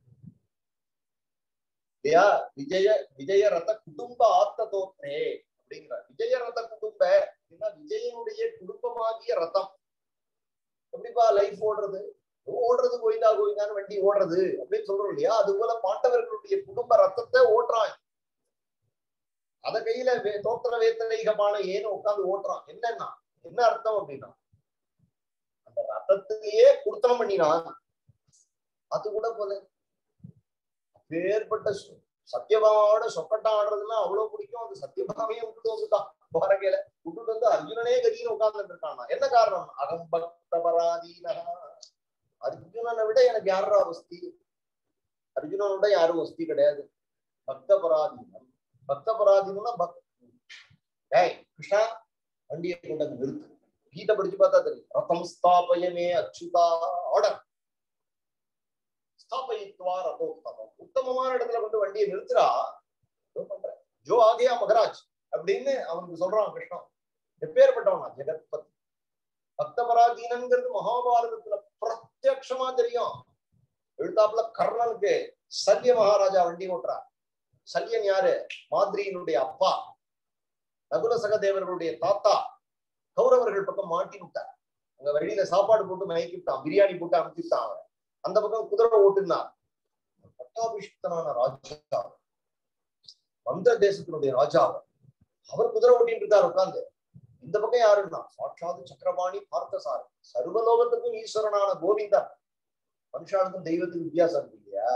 இல்லையா விஜய விஜய ரத குடும்ப ஆத்த தோற்றே அப்படிங்கிற விஜய ரத குடும்ப அப்படின்னா விஜயனுடைய குடும்பமாகிய ரதம் எப்படிப்பா லைஃப் ஓடுறது ஓடுறது கோயிந்தா கோயிந்தான்னு வண்டி ஓடுறது அப்படின்னு சொல்றோம் இல்லையா அது போல பாண்டவர்களுடைய குடும்ப ரத்தத்தை ஓட்டுறான் அத கையில வே- தோத்திர வேத்தனைகமான ஏன்னு உட்கார்ந்து ஓட்டுறான் என்னன்னா என்ன அர்த்தம் அப்படின்னா அந்த ரத்தத்திலேயே குடுத்தனம் பண்ணினான் அது கூட போல அப்பேற்பட்ட சு- சத்யபாமாவோட சொக்கட்டம் ஆடுறதுன்னா அவ்வளவு பிடிக்கும் அந்த சத்யபாமையும் விட்டுட்டு வந்துட்டான் போறக்கையில விட்டுட்டு வந்து அர்ஜுனனே கதின்னு உட்கார்ந்துட்டு இருக்கான் என்ன காரணம் அகம் பக்த பராதீனா அர்ஜுனனை விட எனக்கு யாரா வஸ்தி அர்ஜுனனை விட யாரும் வஸ்தி கிடையாது பக்த பராதீனம் பக்த பராதீனம்னா பக் ஏய் கிருஷ்ணா வண்டியை கொண்டு வந்து நிறுத்து கீதை படிச்சு பார்த்தா தெரியும் ரதம் ஸ்தாபயமே அச்சுதா ஆர்டர் ஸ்தாபயித்வா ரதோத்தமம் உத்தமமான இடத்துல கொண்டு வண்டியை நிறுத்துறா ஏதோ பண்ற ஜோ ஆகியா மகராஜ் அப்படின்னு அவனுக்கு சொல்றான் கிருஷ்ணன் எப்பேற்பட்டவனா ஜெகத்பத் பக்த பராதீனம்ங்கிறது மகாபாரதத்துல பிரத்யக்ஷமா தெரியும் எழுத்தாப்புல கர்ணனுக்கு சல்ய மகாராஜா வண்டி ஓட்டுறார் சல்யன் யாரு மாதிரியினுடைய அப்பா நகுல சகதேவர்களுடைய தாத்தா கௌரவர்கள் பக்கம் மாட்டி விட்டார் அங்க வழியில சாப்பாடு போட்டு மயக்கி விட்டான் பிரியாணி போட்டு அனுப்பிவிட்டான் அவன் அந்த பக்கம் குதிரை ஓட்டுனார் பட்டாபிஷிக்தனான ராஜா வந்த தேசத்தினுடைய ராஜா அவர் அவர் குதிரை ஓட்டிட்டு இருக்கார் உட்கார்ந்து இந்த பக்கம் யாருன்னா சாட்சாத் சக்கரபாணி பார்த்தசார் சர்வலோகத்துக்கும் ஈஸ்வரனான கோவிந்தன் மனுஷானுக்கும் தெய்வத்துக்கு வித்தியாசம் இருக்கு இல்லையா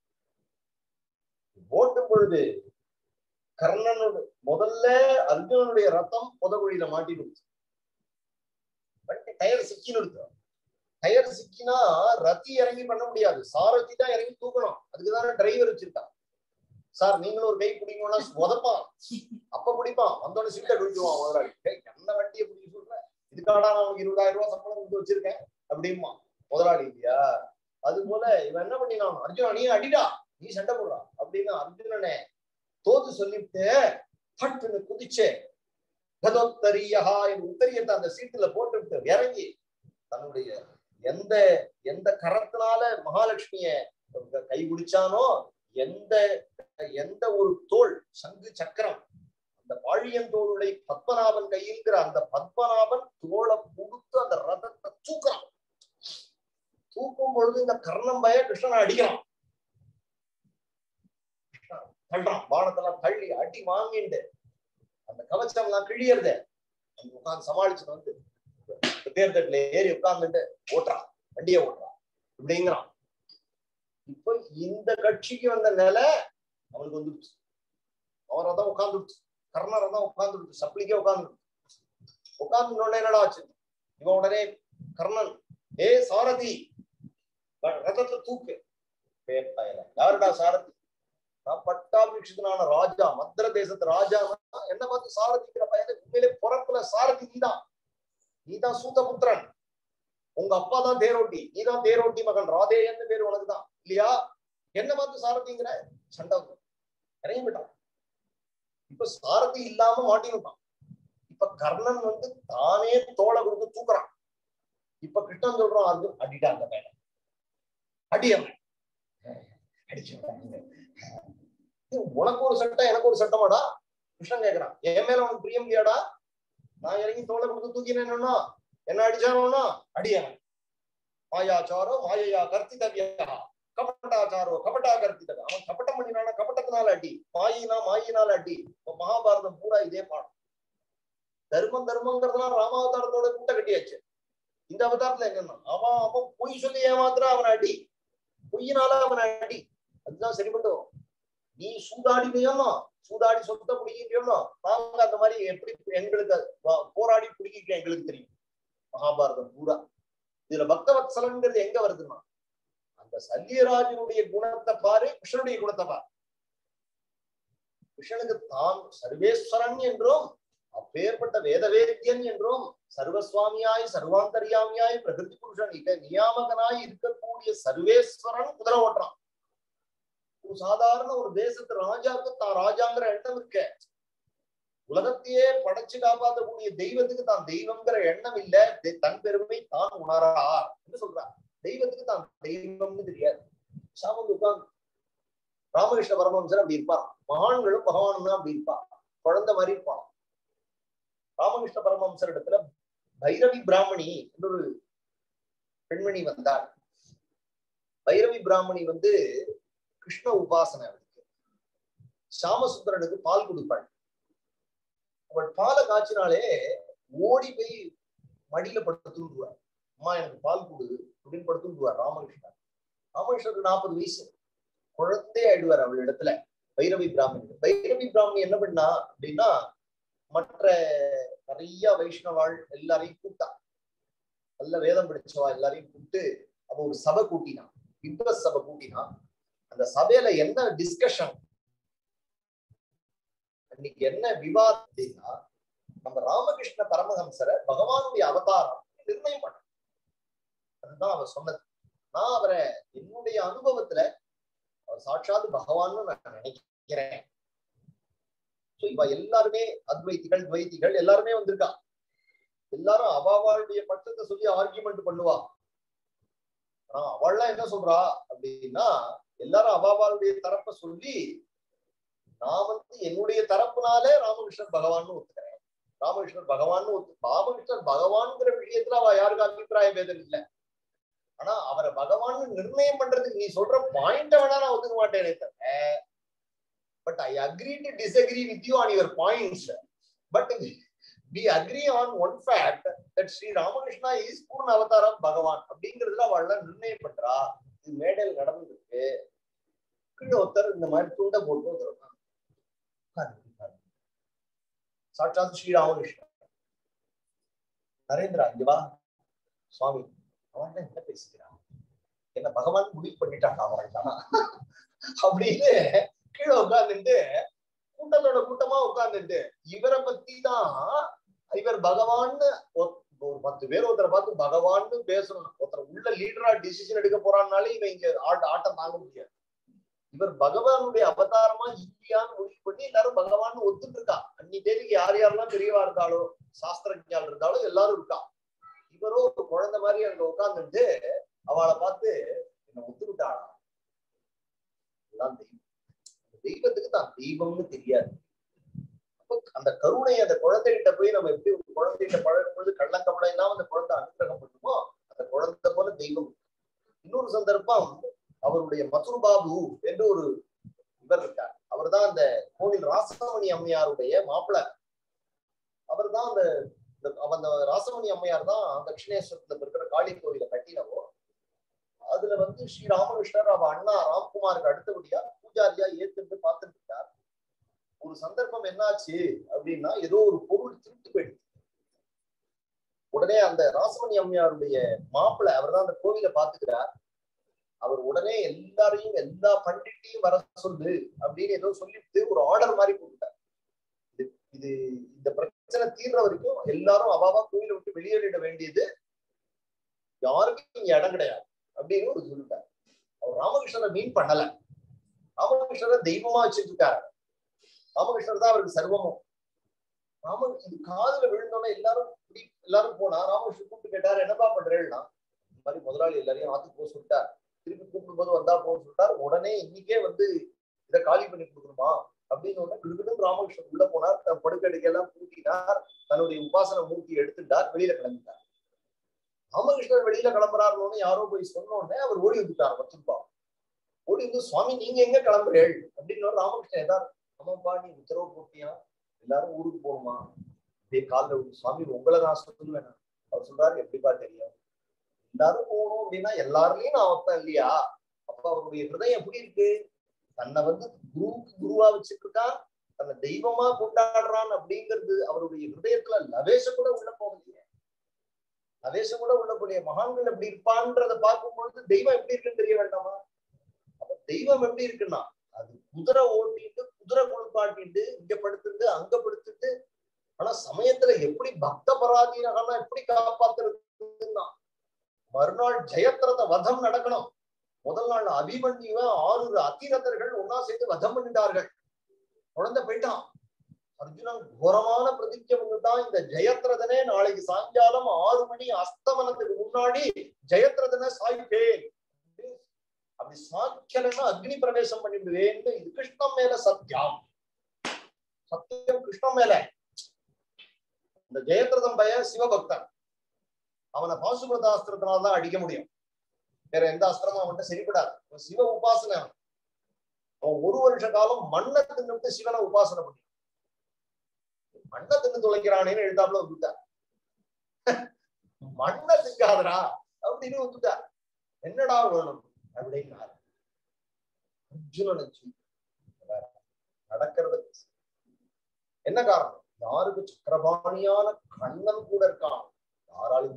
ஓட்டும் பொழுது கர்ணனோட முதல்ல அர்ஜுனனுடைய ரத்தம் புதகுழியில மாட்டிடுச்சு டயர் சிக்கின்னு இருக்கு டயர் சிக்கினா ரத்தி இறங்கி பண்ண முடியாது சாரதி தான் இறங்கி தூக்கணும் அதுக்குதானே டிரைவர் வச்சிருக்கான் சார் நீங்களும் ஒரு கை பிடிக்கணும்னா உதப்பான் அப்ப பிடிப்பான் வந்தோட சீட்டை குடிச்சுவான் முதலாளி "டேய், என்ன வண்டியை பிடிக்க சொல்ற இதுக்காடா நான் உனக்கு இருபதாயிரம் ரூபாய் சம்பளம் கொடுத்து வச்சிருக்கேன் அப்படிமா முதலாளி இல்லையா அது போல இவன் என்ன பண்ணினான் அர்ஜுனா நீ அடிடா நீ சண்டை போடுறா அப்படின்னு அர்ஜுனனை தோது சொல்லிட்டு பட்டுன்னு குதிச்சே கதோத்தரியா என் உத்தரியத்தை அந்த சீட்டுல போட்டுவிட்டு இறங்கி தன்னுடைய எந்த எந்த கரத்தினால மகாலட்சுமிய கை பிடிச்சானோ எந்த எந்த ஒரு தோல் சங்கு சக்கரம் அந்த பாழியன் தோளுடைய பத்மநாபன் கையில்ங்கிற அந்த பத்மநாபன் தோலை கொடுத்து அந்த ரதத்தை தூக்குறான் தூக்கும் பொழுது இந்த கர்ணம் பய கிருஷ்ணனை அடிக்கிறான் கிருஷ்ணன் தள்ளுறான் பானத்தெல்லாம் தள்ளி அடி வாங்கிண்டு அந்த கவச்சம் எல்லாம் கிழியறது உட்கார்ந்து சமாளிச்சுட்டு வந்து தேர்தட்டுல ஏறி உட்கார்ந்துட்டு ஓட்டுறான் வண்டியை ஓட்டுறான் இப்படிங்கிறான் இப்ப இந்த கட்சிக்கு வந்த நிலை அவனுக்கு வந்துருச்சு அவரை தான் உட்காந்துருச்சு கர்ணரை தான் உட்காந்துருச்சு சப்ளிக்கே உட்காந்துருச்சு உட்கார்ந்து உடனே என்னடா ஆச்சு இவன் உடனே கர்ணன் ஏ சாரதி ரதத்தை தூக்கு பேப்பயல யாருடா சாரதி நான் பட்டாபிஷிதனான ராஜா மத்திர தேசத்து ராஜா என்ன பார்த்து சாரதிங்கிற பையனை உண்மையிலே பிறப்புல சாரதி நீதான் நீதான் சூதபுத்திரன் உங்க அப்பா தான் தேரோட்டி நீதான் தேரோட்டி மகன் ராதேயன்னு பேர் உனக்கு தான் இல்லையா என்ன பார்த்து சாரதிங்கிற சண்டை வந்து இறங்கி விட்டான் இப்ப சாரதி இல்லாம மாட்டிவிட்டான் இப்ப கர்ணன் வந்து தானே தோலை கொடுத்து தூக்குறான் இப்ப கிருஷ்ணன் சொல்றான் அது அடிடா அந்த பையனை அடி அவன் அடிச்சு உனக்கு ஒரு சட்டம் எனக்கு ஒரு சட்டமாடா கிருஷ்ணன் கேக்குறான் என் மேல உனக்கு பிரியம் இல்லையாடா நான் இறங்கி தோலை கொடுத்து தூக்கினேன்னா என்ன அடிச்சானோன்னா அடியவன் மாயாச்சாரோ மாயையா கர்த்திதவியா கபட்டாச்சாரோ கபட்டா கர்த்திதவியா அவன் கபட்டம் பண்ணினானா கபட்டத்தினால அடி மாயினா மாயினால அடி இப்ப மகாபாரதம் பூரா இதே பாடம் தர்மம் தர்மங்கிறதுலாம் ராமாவதாரத்தோட கூட்ட கட்டியாச்சு இந்த அவதாரத்துல எங்கன்னா அவன் அவன் பொய் சொல்லி ஏமாத்துற அவனை அடி பொய்யினால அவனை அடி அதுதான் சரிப்பட்டு வரும் நீ சூதாடினையோமா சூதாடி சொத்தை பிடிக்கிறியோமா நாங்க அந்த மாதிரி எப்படி எங்களுக்கு போராடி பிடிக்க எங்களுக்கு தெரியும் மகாபாரதம் பூரா இதுல பக்தவத்சலங்கிறது எங்க வருதுன்னா அந்த சல்லியராஜனுடைய குணத்தை பாரு கிருஷ்ணனுடைய குணத்தை பாரு கிருஷ்ணனுக்கு தான் சர்வேஸ்வரன் என்றும் அப்பேற்பட்ட வேதவேத்தியன் என்றும் சர்வசுவாமியாய் சர்வாந்தரியாமியாய் பிரகிருதி புருஷன் இக நியாமகனாய் இருக்கக்கூடிய சர்வேஸ்வரன் குதிரை ஓட்டுறான் ஒரு சாதாரண ஒரு தேசத்து ராஜாவுக்கு தான் ராஜாங்கிற எண்ணம் இருக்க உலகத்தையே படைச்சு காப்பாற்றக்கூடிய தெய்வத்துக்கு தான் தெய்வம்ங்கிற எண்ணம் இல்ல தன் பெருமை தான் உணரார் என்று சொல்றார் தெய்வத்துக்கு தான் தெய்வம்னு தெரியாது சாமி உட்கார்ந்து ராமகிருஷ்ண பரமஹம்சர் அப்படி இருப்பார் மகான்களும் பகவானும் தான் அப்படி இருப்பார் குழந்தை மாதிரி இருப்பான் ராமகிருஷ்ண பரமஹம்சர் இடத்துல பைரவி பிராமணி ஒரு பெண்மணி வந்தார் பைரவி பிராமணி வந்து கிருஷ்ண உபாசனை அவளுக்கு சாமசுந்தரனுக்கு பால் கொடுப்பாள் அவள் பாலை காய்ச்சினாலே ஓடி போய் மடியில படுத்து தூண்டுவார் அம்மா எனக்கு பால் கொடு அப்படின்னு படுத்து தூண்டுவார் ராமகிருஷ்ணன் ராமகிருஷ்ணனுக்கு நாற்பது வயசு குழந்தையே ஆயிடுவார் அவள் இடத்துல பைரவி பிராமணி பைரவி பிராமணி என்ன பண்ணா அப்படின்னா மற்ற நிறைய வைஷ்ணவாள் எல்லாரையும் கூட்டா நல்ல வேதம் படிச்சவா எல்லாரையும் கூப்பிட்டு அவ ஒரு சபை கூட்டினான் வித்வ சபை கூட்டினா அந்த சபையில என்ன டிஸ்கஷன் அன்னைக்கு என்ன விவாதம் அப்படின்னா நம்ம ராமகிருஷ்ண பரமஹம்சரை பகவானுடைய அவதாரம் நிர்ணயம் பண்ண அதுதான் அவர் சொன்னது நான் அவரை என்னுடைய அனுபவத்துல அவர் சாட்சாத் பகவான்னு நான் நினைக்கிறேன் இவ எல்லாருமே அத்வைத்திகள் துவைத்திகள் எல்லாருமே வந்திருக்கா எல்லாரும் அவாவாளுடைய பட்சத்தை சொல்லி ஆர்கியூமெண்ட் பண்ணுவா ஆனா அவள்லாம் என்ன சொல்றா அப்படின்னா எல்லாரும் அவாவாளுடைய தரப்பை சொல்லி நான் வந்து என்னுடைய தரப்புனாலே ராமகிருஷ்ணன் பகவான் ஒத்துக்கிறேன் ராமகிருஷ்ணர் பகவான் ராமகிருஷ்ணர் பகவான்ங்கிற விஷயத்துல அவ யாருக்கும் அபிப்பிராய பேதம் இல்லை ஆனா அவரை பகவான் நிர்ணயம் பண்றதுக்கு நீ சொல்ற பாயிண்ட வேணா நான் ஒத்துக்க மாட்டேனே தவிர but I agree to disagree with you on your points but we agree on one fact that Sri Ramakrishna is பூர்ண அவதாரம் பகவான் அப்படிங்கிறதுல அவள் நிர்ணயம் பண்றா இது மேடையில் நடந்திருக்கு கீழே ஒருத்தர் இந்த மாதிரி துண்டை போட்டு ஒருத்தர் உட்கார்ந்து சாட்சாத் ஸ்ரீ ராமகிருஷ்ணன் நரேந்திரா இங்க வா சுவாமி அவன் என்ன பேசுகிறான் என்ன பகவான் முடிவு பண்ணிட்டான் அவன் தானா அப்படின்னு கீழே உட்கார்ந்துட்டு கூட்டத்தோட கூட்டமா உட்கார்ந்துட்டு இவரை பத்தி தான் இவர் பகவான்னு ஒரு ஒரு பத்து பேர் ஒருத்தரை பார்த்து பகவான்னு பேசணும் ஒருத்தர் உள்ள லீடரா டிசிஷன் எடுக்க போறான்னாலே இவன் இங்க ஆட்ட ஆட்டம் தாங்க முடியாது இவர் பகவானுடைய அவதாரமா இல்லையான்னு முடிவு பண்ணி எல்லாரும் பகவான் ஒத்துட்டு இருக்கா அன்னி தேதிக்கு யார் யாரெல்லாம் பெரியவா இருந்தாலோ சாஸ்திரஜால் இருந்தாலோ எல்லாரும் இருக்கா இவரோ ஒரு குழந்தை மாதிரி அங்க உட்கார்ந்துட்டு அவளை பார்த்து என்ன ஒத்துக்கிட்டாளா இதுதான் தெய்வம் தெய்வத்துக்கு தான் தெய்வம்னு தெரியாது அப்ப அந்த கருணை அந்த குழந்தைகிட்ட போய் நம்ம எப்படி ஒரு குழந்தைகிட்ட பழகும் பொழுது கள்ளக்கபடம் இல்லாம அந்த குழந்தை அனுகிரகம் பண்ணுமோ அந்த குழந்தை போல தெய்வம் இன்னொரு சந்தர்ப்பம் அவருடைய மதுர் பாபு என்று ஒரு இவர் இருக்கார் அவர் தான் அந்த கோவில் ராசமணி அம்மையாருடைய மாப்பிள்ளை அவர் தான் அந்த அந்த ராசமணி அம்மையார் தான் தட்சிணேஸ்வரத்துல இருக்கிற காளி கோவில கட்டினவோ அதுல வந்து ஸ்ரீ ராமகிருஷ்ணர் அவ அண்ணா ராம்குமாருக்கு அடுத்தபடியா பூஜாரியா ஏத்துட்டு பார்த்துட்டு இருக்கார் ஒரு சந்தர்ப்பம் என்னாச்சு அப்படின்னா ஏதோ ஒரு பொருள் திருட்டு போயிடுச்சு உடனே அந்த ராசமணி அம்மையாருடைய மாப்பிள்ளை அவர் தான் அந்த கோவில பாத்துக்கிறார் அவர் உடனே எல்லாரையும் எல்லா பண்டிட்டையும் வர சொல்லு அப்படின்னு ஏதோ சொல்லிட்டு ஒரு ஆர்டர் மாதிரி போட்டுட்டார் இது இது இந்த பிரச்சனை தீர்ற வரைக்கும் எல்லாரும் அவாவா கோயிலை விட்டு வெளியேறிட வேண்டியது யாருக்கும் இங்க இடம் கிடையாது அப்படின்னு ஒரு சொல்லிட்டார் அவர் ராமகிருஷ்ணரை மீன் பண்ணல ராமகிருஷ்ணரை தெய்வமா வச்சுட்டு இருக்காரு ராமகிருஷ்ணர் தான் அவருக்கு சர்வமும் ராம இது காதுல விழுந்தோன்னே எல்லாரும் எல்லாரும் போனா ராமகிருஷ்ணன் கூப்பிட்டு கேட்டாரு என்னப்பா பண்றேன்னா இந்த மாதிரி முதலாளி எல்லாரையும் ஆத்துக்கு போக சொல்லிட்டார் திருப்பி கூப்பிடும் போது வந்தா போக சொல்லிட்டார் உடனே இன்னைக்கே வந்து இதை காலி பண்ணி கொடுக்கணுமா அப்படின்னு உடனே கிடுக்கிடும் ராமகிருஷ்ணன் உள்ள போனார் தன் படுக்கடிக்கெல்லாம் பூட்டினார் தன்னுடைய உபாசன மூர்த்தி எடுத்துட்டார் வெளியில கிளம்பிட்டார் ராமகிருஷ்ணர் வெளியில கிளம்புறாருன்னு யாரோ போய் சொன்னோடனே அவர் ஓடி வந்துட்டார் வச்சுப்பா ஓடி வந்து சுவாமி நீங்க எங்க கிளம்புறேள் அப்படின்னு ராமகிருஷ்ணன் ஏதாவது ஆமாப்பா நீ உத்தரவு போட்டியா எல்லாரும் ஊருக்கு போகணுமா அப்படியே காலில் விட்டு சுவாமி உங்களை நான் சொல்லுவேன் அவர் சொல்றாரு எப்படிப்பா தெரியும் எல்லாரும் போகணும் அப்படின்னா எல்லாருலயும் நான் வைப்பேன் இல்லையா அப்ப அவருடைய ஹிருதயம் எப்படி இருக்கு தன்னை வந்து குருவுக்கு குருவா வச்சுட்டு இருக்கான் தன்னை தெய்வமா கொண்டாடுறான் அப்படிங்கிறது அவருடைய ஹிருதயத்துல லவேஷம் கூட உள்ள போகலையே லவேஷம் கூட உள்ள போலிய மகான்கள் எப்படி இருப்பான்றத பார்க்கும் பொழுது தெய்வம் எப்படி இருக்குன்னு தெரிய வேண்டாமா அப்ப தெய்வம் எப்படி இருக்குன்னா அது குதிரை ஓட்டிட்டு குதிரை குளிப்பாட்டிட்டு இங்க படுத்துட்டு அங்க படுத்துட்டு ஆனா சமயத்துல எப்படி பக்த பராதீனா எப்படி காப்பாத்துறதுன்னா மறுநாள் ஜெயத்ரத வதம் நடக்கணும் முதல் நாள் அபிமன்யுவ ஆறு அத்திரதர்கள் ஒன்னா சேர்ந்து வதம் பண்ணிட்டார்கள் குழந்தை போயிட்டான் அர்ஜுனன் கோரமான பிரதிஜை பண்ணிட்டான் இந்த ஜெயத்ரதனே நாளைக்கு சாயங்காலம் ஆறு மணி அஸ்தமனத்துக்கு முன்னாடி ஜெயத்ரதனை சாய்ப்பேன் அப்படி சாய்க்கலன்னா அக்னி பிரவேசம் பண்ணிடுவேன் இது கிருஷ்ணம் மேல சத்தியம் சத்தியம் கிருஷ்ணம் மேல இந்த ஜெயத்ரதம் பய சிவபக்தன் அவனை பாசுபத அஸ்திரத்தினால்தான் அடிக்க முடியும் வேற எந்த அஸ்திரமும் அவன்கிட்ட சரிப்படாது சிவ உபாசனை அவன் ஒரு வருஷ காலம் மண்ணை தின்னுட்டு சிவனை உபாசனை பண்ணி மண்ணை தின்னு தொலைக்கிறானேன்னு எழுதாப்புல வந்துட்டார் மண்ணை திங்காதரா அப்படின்னு வந்துட்டார் என்னடா வேணும் அப்படின்னாரு அர்ஜுனனை நடக்கிறது என்ன காரணம் யாருக்கு சக்கரபாணியான கண்ணன் கூட இருக்கான் யாராலும்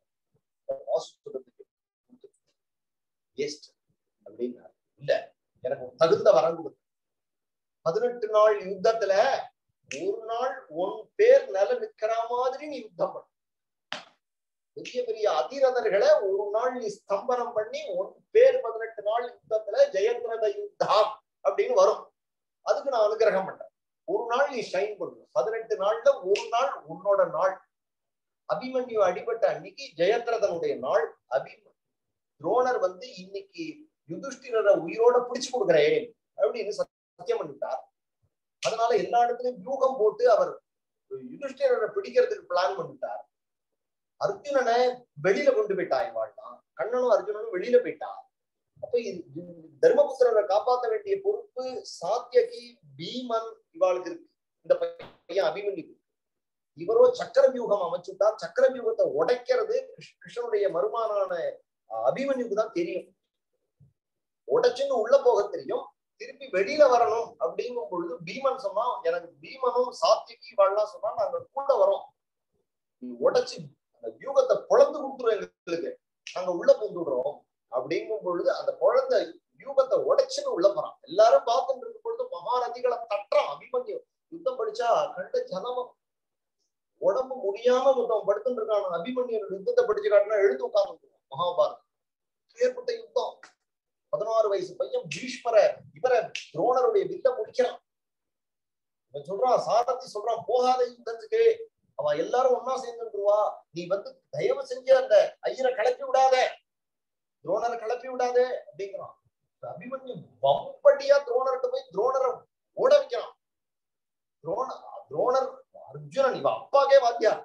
வேஸ்ட் அப்படின்னாரு இல்ல எனக்கு தகுந்த வரம் கொடுத்து பதினெட்டு நாள் யுத்தத்துல ஒரு நாள் உன் பேர் நில நிக்கிற மாதிரி நீ யுத்தம் பண்ண பெரிய பெரிய அதிரதர்களை ஒரு நாள் நீ ஸ்தம்பனம் பண்ணி உன் பேர் பதினெட்டு நாள் யுத்தத்துல ஜெயத்ரத யுத்தம் அப்படின்னு வரும் அதுக்கு நான் அனுகிரகம் பண்றேன் ஒரு நாள் நீ ஷைன் பண்ணு பதினெட்டு நாள்ல ஒரு நாள் உன்னோட நாள் அபிமன்யு அடிபட்ட அன்னைக்கு ஜெயத்ரதனுடைய நாள் அபி துரோணர் வந்து இன்னைக்கு யுதிஷ்டிரரை உயிரோட பிடிச்சு கொடுக்குறேன் அப்படின்னு சத்தியம் பண்ணிட்டார் அதனால எல்லா இடத்துலயும் வியூகம் போட்டு அவர் யுதிஷ்டிரனை பிடிக்கிறதுக்கு பிளான் பண்ணிட்டார் அர்ஜுனனை வெளியில கொண்டு போயிட்டா இவாள்லாம் கண்ணனும் அர்ஜுனனும் வெளியில போயிட்டா அப்ப இது தர்மபுத்திரரை காப்பாற்ற வேண்டிய பொறுப்பு சாத்தியகி பீமன் இவாளுக்கு இருக்கு இந்த பையன் அபிமன்யு இவரோ சக்கர வியூகம் அமைச்சுட்டா சக்கர வியூகத்தை உடைக்கிறது கிருஷ்- கிருஷ்ணனுடைய மருமானான அஹ், அபிமன்யுக்கு தான் தெரியும் உடைச்சுன்னு உள்ள போக தெரியும் திருப்பி வெளியில வரணும் அப்படிங்கும் பொழுது பீமன் சொன்னா எனக்கு பீமனும் சாத்தியகி இவாள்லாம் சொன்னா நாங்க கூட வரோம் நீ உடைச்சு அந்த வியூகத்தை பொழந்து கொடுத்துரும் எங்களுக்கு நாங்க உள்ள பூந்துடுறோம் அப்படிங்கும் பொழுது அந்த குழந்தை யூகத்தை உடைச்சுன்னு உள்ள போறான் எல்லாரும் பார்த்துட்டு இருக்கும் பொழுது மகாநதிகளை தட்டுறான் அபிமன்யு யுத்தம் படிச்சா கண்ட ஜனமும் உடம்பு முடியாம யுத்தம் படுத்துட்டு இருக்கான் அபிமன்யு யுத்தத்தை படிச்சு காட்டினா எழுந்து உட்கார்ந்து மகாபாரதம் ஏற்பட்ட யுத்தம் பதினாறு வயசு பையன் பீஷ்மர இவர துரோணருடைய வில்ல முடிக்கிறான் இவன் சொல்றான் சாரதி சொல்றான் போகாத யுத்தத்துக்கு அவன் எல்லாரும் ஒன்னா சேர்ந்துருவா நீ வந்து தயவு செஞ்சு அந்த ஐயரை கிளப்பி விடாத துரோணரை கிளப்பி விடாத அப்படிங்கிறான் அபிமன்யு வம்படியா துரோணர்கிட்ட போய் துரோணரை ஓட வைக்கிறான் துரோண துரோணர் அர்ஜுனன் இவன் அப்பாக்கே வாத்தியா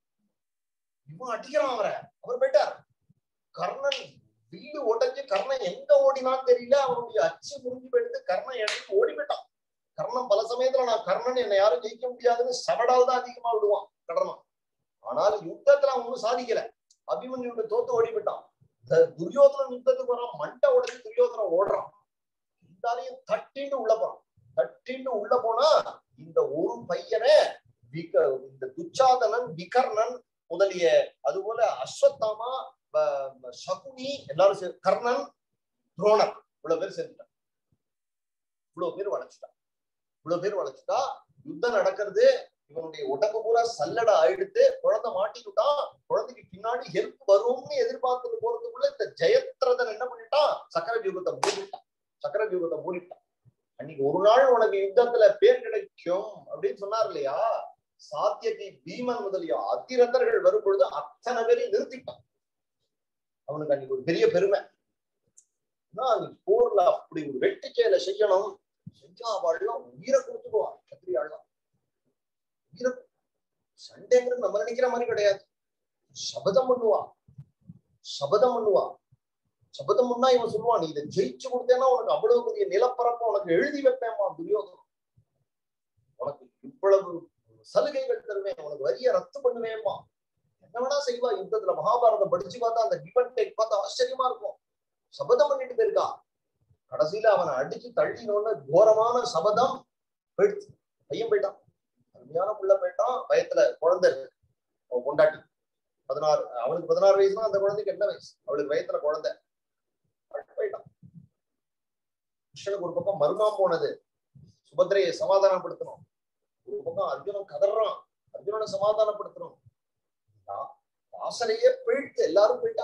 இவன் அடிக்கிறான் அவரை அவர் போயிட்டார் கர்ணன் வில்லு உடைஞ்சு கர்ணன் எங்க ஓடினான்னு தெரியல அவனுடைய அச்சு முறிஞ்சு போயிடுத்து கர்ணன் எடுத்து ஓடி போயிட்டான் கர்ணன் பல சமயத்துல நான் கர்ணன் என்னை யாரும் ஜெயிக்க முடியாதுன்னு சவடால் தான் அதிகமா விடுவான் கடனம் ஆனால் யுத்தத்துல அவன் ஒன்றும் சாதிக்கல அபிமன்யுடைய தோத்து ஓடி போயிட்டான் த- துரியோதனன் யுத்தத்துக்கு வரான் மண்டை உடனே துரியோதனன் ஓடுறான் இருந்தாலையும் தட்டின்னு உள்ள போறான் தட்டின்னு உள்ள போனா இந்த ஒரு பையனை விக இந்த துச்சாதனன் விகர்ணன் முதலிய அதுபோல அஸ்வத்தாமா ப- சகுனி எல்லாரும் சே கர்ணன் துரோணர் இவ்வளவு பேர் சேர்ந்துட்டான் இவ்வளவு பேர் வளைச்சுட்டான் இவ்வளவு பேர் வளைச்சுட்டா யுத்தம் நடக்கிறது இவனுடைய உடம்பு பூரா சல்லடை ஆயிடுத்து குழந்தை மாட்டிக்கிட்டான் குழந்தைக்கு பின்னாடி ஹெல்ப் வரும்னு எதிர்பார்த்துட்டு போறதுக்குள்ள இந்த ஜெயத்ரதன் என்ன பண்ணிட்டான் சக்கர வியூகத்தை மூடிட்டான் சக்கர வியூகத்தை மூடிட்டான் அன்னைக்கு ஒரு நாள் உனக்கு யுத்தத்துல பேர் கிடைக்கும் அப்படின்னு சொன்னார் இல்லையா சாத்தியத்தை பீமன் முதலிய அதிரந்தர்கள் வரும் பொழுது அத்தனை பேரையும் நிறுத்திட்டான் அவனுக்கு அன்னைக்கு ஒரு பெரிய பெருமை ஏன்னா, அன்னைக்கு போர்ல அப்படி ஒரு வெட்டி செயலை செய்யணும் செஞ்சா அவள்லாம் உயிரை கொடுத்துடுவான் கத்திரியாள்லாம் உயிரை சண்டைங்கிறது நம்ம நினைக்கிற மாதிரி கிடையாது சபதம் பண்ணுவா சபதம் பண்ணுவா சபதம் பண்ணா இவன் சொல்லுவான் நீ இதை ஜெயிச்சு கொடுத்தேன்னா உனக்கு அவ்வளவு பெரிய நிலப்பரப்பு உனக்கு எழுதி வைப்பேன்மா துரியோதனம் உனக்கு இவ்வளவு சலுகைகள் தருவேன் உனக்கு வரிய ரத்து பண்ணுவேன்மா என்ன வேணா செய்வா யுத்தத்துல மகாபாரதம் படிச்சு பார்த்தா அந்த கிவன் டேக் பார்த்தா ஆச்சரியமா இருக்கும் சபதம் பண்ணிட்டு போயிருக்கா கடைசியில அவனை அடிச்சு தள்ளினோன்னு கோரமான சபதம் போயிடுச்சு பையன் போயிட்டான் அருமையான புள்ள போயிட்டான் பயத்துல குழந்தை இருக்கு அவன் பொண்டாட்டி பதினாறு அவனுக்கு பதினாறு வயசுனா அந்த குழந்தைக்கு என்ன வயசு அவளுக்கு வயத்துல குழந்தை அவன் போயிட்டான் கிருஷ்ணனுக்கு ஒரு பக்கம் மர்மம் போனது சுபத்திரையை சமாதானப்படுத்தணும் ஒரு பக்கம் அர்ஜுனன் கதறான் அர்ஜுனனை சமாதானப்படுத்தணும் வாசலையே போயிட்டு எல்லாரும் போயிட்டா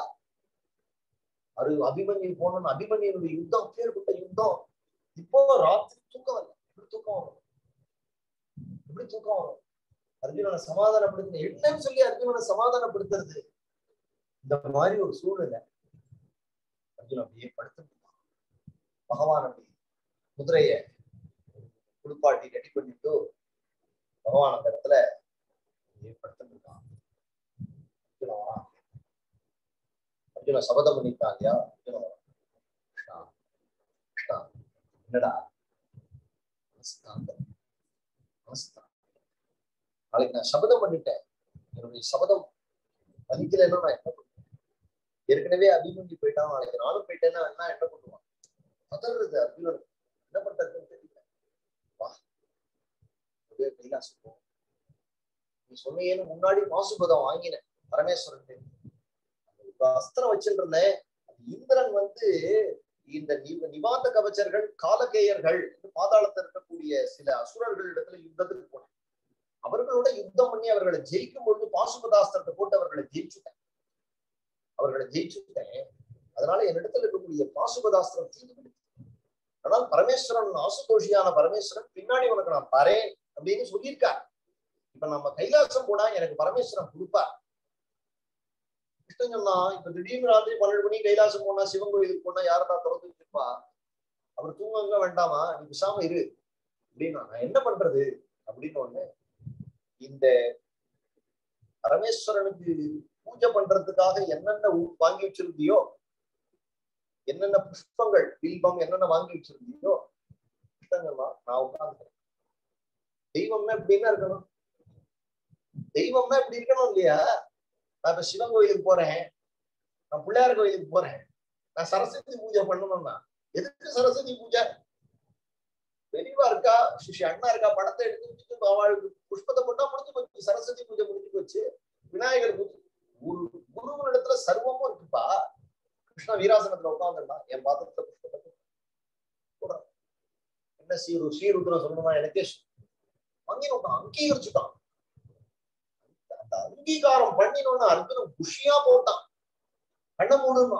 அரு அபிமன்யு போனோம் அபிமன்யுடைய யுத்தம் பேர்பட்ட யுத்தம் இப்போ ராத்திரி தூக்கம் வரல எப்படி தூக்கம் வரும் எப்படி தூக்கம் வரும் அர்ஜுனனை சமாதானப்படுத்த என்னன்னு சொல்லி அர்ஜுனனை சமாதானப்படுத்துறது இந்த மாதிரி ஒரு சூழ்நிலை அர்ஜுன் அப்படியே படுத்து பகவான் அப்படி குதிரைய குளிப்பாட்டி ரெடி பண்ணிட்டு பகவான் அந்த இடத்துல அப்படியே படுத்துட்டு இருக்கான் அர்ஜுனன் வரான் அர்ஜுன சபதம் பண்ணிட்டான் இல்லையா அர்ஜுன வரான் கிருஷ்ணா, கிருஷ்ணா, என்னடா மனஸ்தாந்தம், மனஸ்தாந்தம். நாளைக்கு நான் சபதம் பண்ணிட்டேன் என்னுடைய சபதம் மதிக்கலைன்னா நான் என்ன பண்ணுவேன் ஏற்கனவே அபிமன்யு போயிட்டான் நாளைக்கு நானும் போயிட்டேன்னா என்ன என்ன பண்ணுவான் பதறது அர்ஜுனன் என்ன பண்றதுன்னு தெரியல வா அப்படியே கைலாசம் போ நீ சொன்னீங்கன்னு முன்னாடி மாசுபதம் வாங்கினேன் பரமேஸ்வரன் ஒரு அஸ்திரம் வச்சுட்டு இருந்தேன் அது இந்திரன் வந்து இந்த நி- நிவாந்த கவச்சர்கள் காலகேயர்கள் என்று பாதாளத்தில் இருக்கக்கூடிய சில அசுரர்கள் இடத்துல யுத்தத்துக்கு போனேன் அவர்களோட யுத்தம் பண்ணி அவர்களை ஜெயிக்கும் பொழுது பாசுபதாஸ்திரத்தை போட்டு அவர்களை ஜெயிச்சுட்டேன் அவர்களை ஜெயிச்சுட்டேன் அதனால என்னிடத்துல இருக்கக்கூடிய பாசுபதாஸ்திரம் தீர்ந்து விடுது ஆனால் பரமேஸ்வரன் ஆசுதோஷியான பரமேஸ்வரன் பின்னாடி உனக்கு நான் தரேன் அப்படின்னு சொல்லியிருக்கார் இப்ப நம்ம கைலாசம் போனா எனக்கு பரமேஸ்வரன் கொடுப்பார் கிருஷ்ணன் சொன்னா இப்ப திடீர்னு ராத்திரி பன்னெண்டு மணி கைலாசம் போனா சிவன் கோயிலுக்கு போனா யாரடா திறந்து வச்சிருப்பா அவர் தூங்க வேண்டாமா நீ பேசாம இரு அப்படின்னா நான் என்ன பண்றது அப்படின்னு ஒண்ணு இந்த பரமேஸ்வரனுக்கு பூஜை பண்றதுக்காக என்னென்ன ஊ- வாங்கி வச்சிருந்தியோ என்னென்ன புஷ்பங்கள் பில்பம் என்னென்ன வாங்கி வச்சிருந்தியோ புஷ்பங்கள்லாம் நான் உட்கார்ந்துக்கிறேன் தெய்வம்னா எப்படின்னா இருக்கணும் தெய்வம்னா இப்படி இருக்கணும் இல்லையா நான் இப்ப சிவன் கோயிலுக்கு போறேன் நான் பிள்ளையார் கோயிலுக்கு போறேன் நான் சரஸ்வதி பூஜை பண்ணணும்னா எதுக்கு சரஸ்வதி பூஜை பெரியவா இருக்கா சிஷி அண்ணா இருக்கா படத்தை எடுத்து வச்சுட்டு அவளுக்கு புஷ்பத்தை போட்டா முடிஞ்சு போச்சு சரஸ்வதி பூஜை முடிஞ்சு போச்சு விநாயகர் பூஜை ஒரு குருவின் இடத்துல சர்வமும் இருக்குப்பா கிருஷ்ண வீராசனத்துல உட்காந்துருந்தான் என் பாத்திரத்துல புஷ்பத்தை போட்டு போடுறான். என்ன சீரு ஸ்ரீருத்ரம் சொல்லணுமா எனக்கே வாங்கி நோக்கம் அங்கீகரிச்சுட்டான் அந்த அங்கீகாரம் பண்ணினோன்னு அர்ஜுனன் குஷியா போட்டான் கண்ண மூடுமா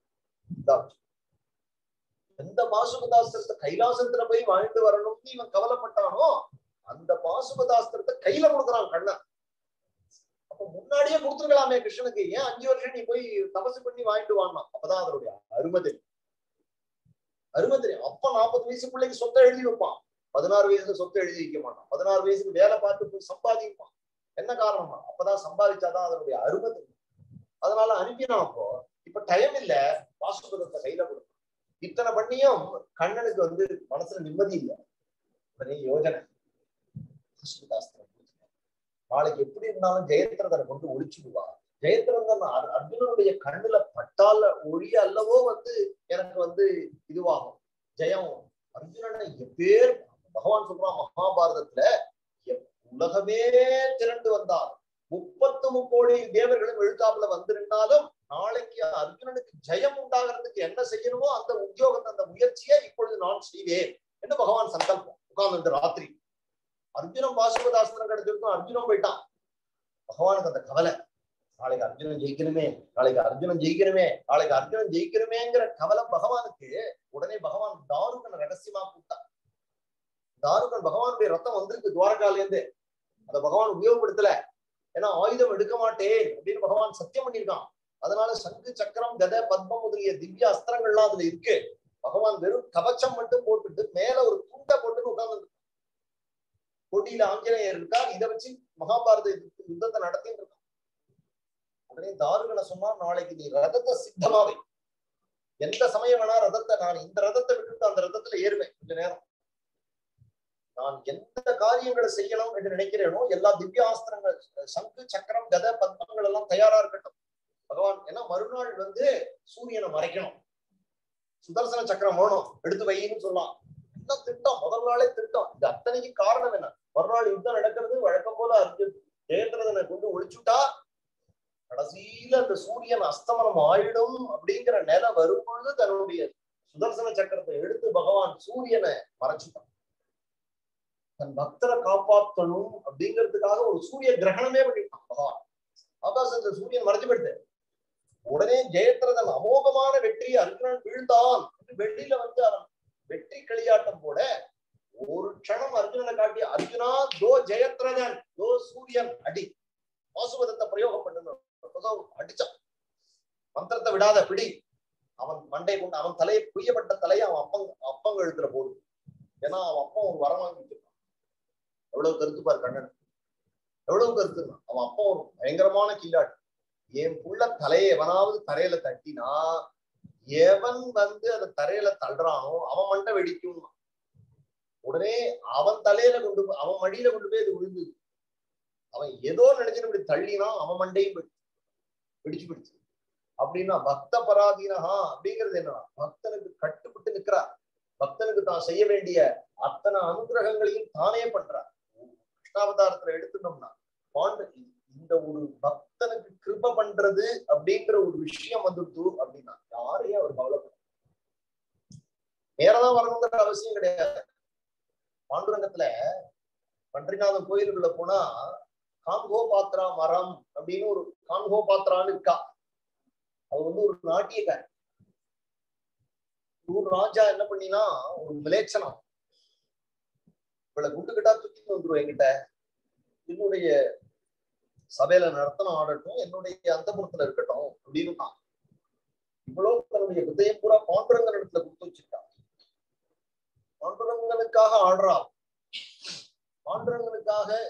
எந்த பாசுபதாஸ்திரத்தை கைலாசத்துல போய் வாழ்ந்து வரணும்னு இவன் கவலைப்பட்டானோ அந்த பாசுபதாஸ்திரத்தை கையில கொடுக்குறான் கண்ணன் அப்ப முன்னாடியே கொடுத்துருக்கலாமே கிருஷ்ணனுக்கு ஏன் அஞ்சு வருஷம் நீ போய் தபசு பண்ணி வாங்கிட்டு வாங்கினான் அப்பதான் அதனுடைய அருமை தெரியும் அருமை தெரியும் அப்ப நாற்பது வயசு பிள்ளைக்கு சொத்தை எழுதி வைப்பான் பதினாறு வயசுல சொத்தை எழுதி வைக்க மாட்டான் பதினாறு வயசுக்கு வேலை பார்த்து போய் சம்பாதிப்பான் என்ன காரணமா அப்பதான் சம்பாதிச்சாதான் அதனுடைய அருமை தெரியும் அதனால அனுப்பினான் அப்போ இப்ப டைம் இல்ல பாசுபதத்தை கையில கொடுக்கும் இத்தனை பண்ணியும் கண்ணனுக்கு வந்து மனசுல நிம்மதி இல்லை உடனே யோஜனை பாசுபதாஸ்திரம் பூஜை. நாளைக்கு எப்படி இருந்தாலும் ஜெயத்ரதனை கொண்டு ஒழிச்சுடுவா ஜெயத்ரதன் அர்- அர்ஜுனனுடைய கண்ணுல பட்டால ஒளி அல்லவோ வந்து எனக்கு வந்து இதுவாகும் ஜெயம் அர்ஜுனனை எப்பேர் பகவான் சொல்றான் மகாபாரதத்துல எப்- உலகமே திரண்டு வந்தார் முப்பத்து முக்கோடி தேவர்களும் எழுத்தாப்புல வந்திருந்தாலும் நாளைக்கு அர்ஜுனனுக்கு ஜெயம் உண்டாகிறதுக்கு என்ன செய்யணுமோ அந்த உத்தியோகத்தை அந்த முயற்சியை இப்பொழுது நான் செய்வேன் என்று பகவான் சங்கல்பம் உட்கார்ந்து ராத்திரி அர்ஜுனன் பாசுபதாஸ்திரம் கிடைச்சிருக்கும் அர்ஜுனன் போயிட்டான் பகவானுக்கு அந்த கவலை நாளைக்கு அர்ஜுனன் ஜெயிக்கணுமே நாளைக்கு அர்ஜுனன் ஜெயிக்கணுமே நாளைக்கு அர்ஜுனன் ஜெயிக்கணுமேங்கிற கவலை பகவானுக்கு உடனே பகவான் தாருகனை ரகசியமா கூப்பிட்டான் தாருகன் பகவானுடைய ரத்தம் வந்திருக்கு துவாரகால இருந்து அதை பகவான் உபயோகப்படுத்தல ஏன்னா ஆயுதம் எடுக்க மாட்டேன் அப்படின்னு பகவான் சத்தியம் பண்ணியிருக்கான் அதனால சங்கு சக்கரம் கதை பத்மம் முதலிய திவ்ய அஸ்திரங்கள்லாம் அதுல இருக்கு பகவான் வெறும் கவச்சம் மட்டும் போட்டுட்டு மேல ஒரு துண்டை போட்டுன்னு உட்கார்ந்து கொடியில ஆஞ்சநேயர் இருக்கார் இதை வச்சு மகாபாரத யுத்த- யுத்தத்தை நடத்திட்டு இருக்கான் உடனே தாருகனை சொன்னா நாளைக்கு நீ ரதத்தை சித்தமாவை எந்த சமயம் வேணா ரதத்தை நான் இந்த ரதத்தை விட்டுட்டு அந்த ரதத்துல ஏறுவேன் கொஞ்ச நேரம் நான் எந்த காரியங்களை செய்யணும் என்று நினைக்கிறேனோ எல்லா திவ்யாஸ்திரங்கள் சங்கு சக்கரம் கதை பத்மங்கள் எல்லாம் தயாரா இருக்கட்டும் பகவான் ஏன்னா மறுநாள் வந்து சூரியனை மறைக்கணும் சுதர்சன சக்கரம் வேணும் எடுத்து வைன்னு சொல்லலாம் என்ன திட்டம் முதல் நாளே திட்டம் இது அத்தனைக்கு காரணம் என்ன மறுநாள் யுத்தம் நடக்கிறது வழக்கம் போல அர்ஜுன் ஜெயந்திரதனை கொண்டு ஒழிச்சுட்டா கடைசியில அந்த சூரியன் அஸ்தமனம் ஆயிடும் அப்படிங்கிற நிலை வரும்பொழுது தன்னுடைய சுதர்சன சக்கரத்தை எடுத்து பகவான் சூரியனை மறைச்சுட்டான் தன் பக்தரை காப்பாற்றணும் அப்படிங்கிறதுக்காக ஒரு சூரிய கிரகணமே பண்ணிட்டான் பகவான் ஆகாசத்துல சூரியன் மறைஞ்சு போயிடுது உடனே ஜெயத்ரதன் அமோகமான வெற்றி அர்ஜுனன் வீழ்ந்தான் என்று வெளியில வந்து அவன் வெற்றி களியாட்டம் போட ஒரு க்ஷணம் அர்ஜுனனை காட்டி அர்ஜுனா தோ ஜெயத்ரதன் தோ சூரியன் அடி பாசுபதத்தை பிரயோகம் பண்ணணும் அடிச்சான் மந்திரத்தை விடாத பிடி அவன் மண்டை கொண்டு அவன் தலையை புய்யப்பட்ட தலையை அவன் அப்பங்க அப்பங்க எழுத்துற போடு ஏன்னா அவன் அப்பா ஒரு வரம் வாங்கி வச்சிருக்கான் எவ்வளவு கருத்து பாரு கண்ணன் எவ்வளவு கருத்து அவன் அப்பா ஒரு பயங்கரமான கில்லாடி என் புள்ள தலையை எவனாவது தரையில தட்டினா எவன் வந்து அந்த தரையில தள்ளுறானோ அவன் மண்டை வெடிக்கும் உடனே அவன் தலையில கொண்டு போய் அவன் மடியில கொண்டு போய் அது விழுந்தது அவன் ஏதோ நினைச்சுட்டு இப்படி தள்ளினா அவன் மண்டையும் வெடி- வெடிச்சு பிடிச்சு அப்படின்னா பக்த பராதீனஹா அப்படிங்கிறது என்னன்னா பக்தனுக்கு கட்டுப்பட்டு நிற்கிறார் பக்தனுக்கு தான் செய்ய வேண்டிய அத்தனை அனுகிரகங்களையும் தானே பண்றார் கிருஷ்ணாவதாரத்துல எடுத்துட்டோம்னா பாண்டு இந்த ஒரு பக்தனுக்கு கிருப பண்றது அப்படிங்கிற ஒரு விஷயம் வந்துட்டு அப்படின்னா யாரையும் அவர் கவலைப்பட நேரதான் வரணுங்கிற அவசியம் கிடையாது பாண்டுரங்கத்துல பன்றிநாதன் கோயிலுக்குள்ள போனா காங்கோ பாத்ரா மரம் அப்படின்னு ஒரு காங்கோ பாத்ரான்னு இருக்கா அது வந்து ஒரு நாட்டியக்காரி ஊர் ராஜா என்ன பண்ணினா ஒரு மிலேச்சனம் இவளை குண்டுகிட்டா தூக்கிட்டு வந்துரும் என்கிட்ட என்னுடைய சபையில நடத்தணும் ஆடட்டும் என்னுடைய அந்தபுரத்துல இருக்கட்டும் அப்படின்னு தான் இவ்வளவு தன்னுடைய ஹிருதயம் பூரா பாண்டுரங்கன் இடத்துல கொடுத்து வச்சிருக்கா பாண்டுரங்கனுக்காக ஆடுறா பாண்டுரங்கனுக்காக எதையும்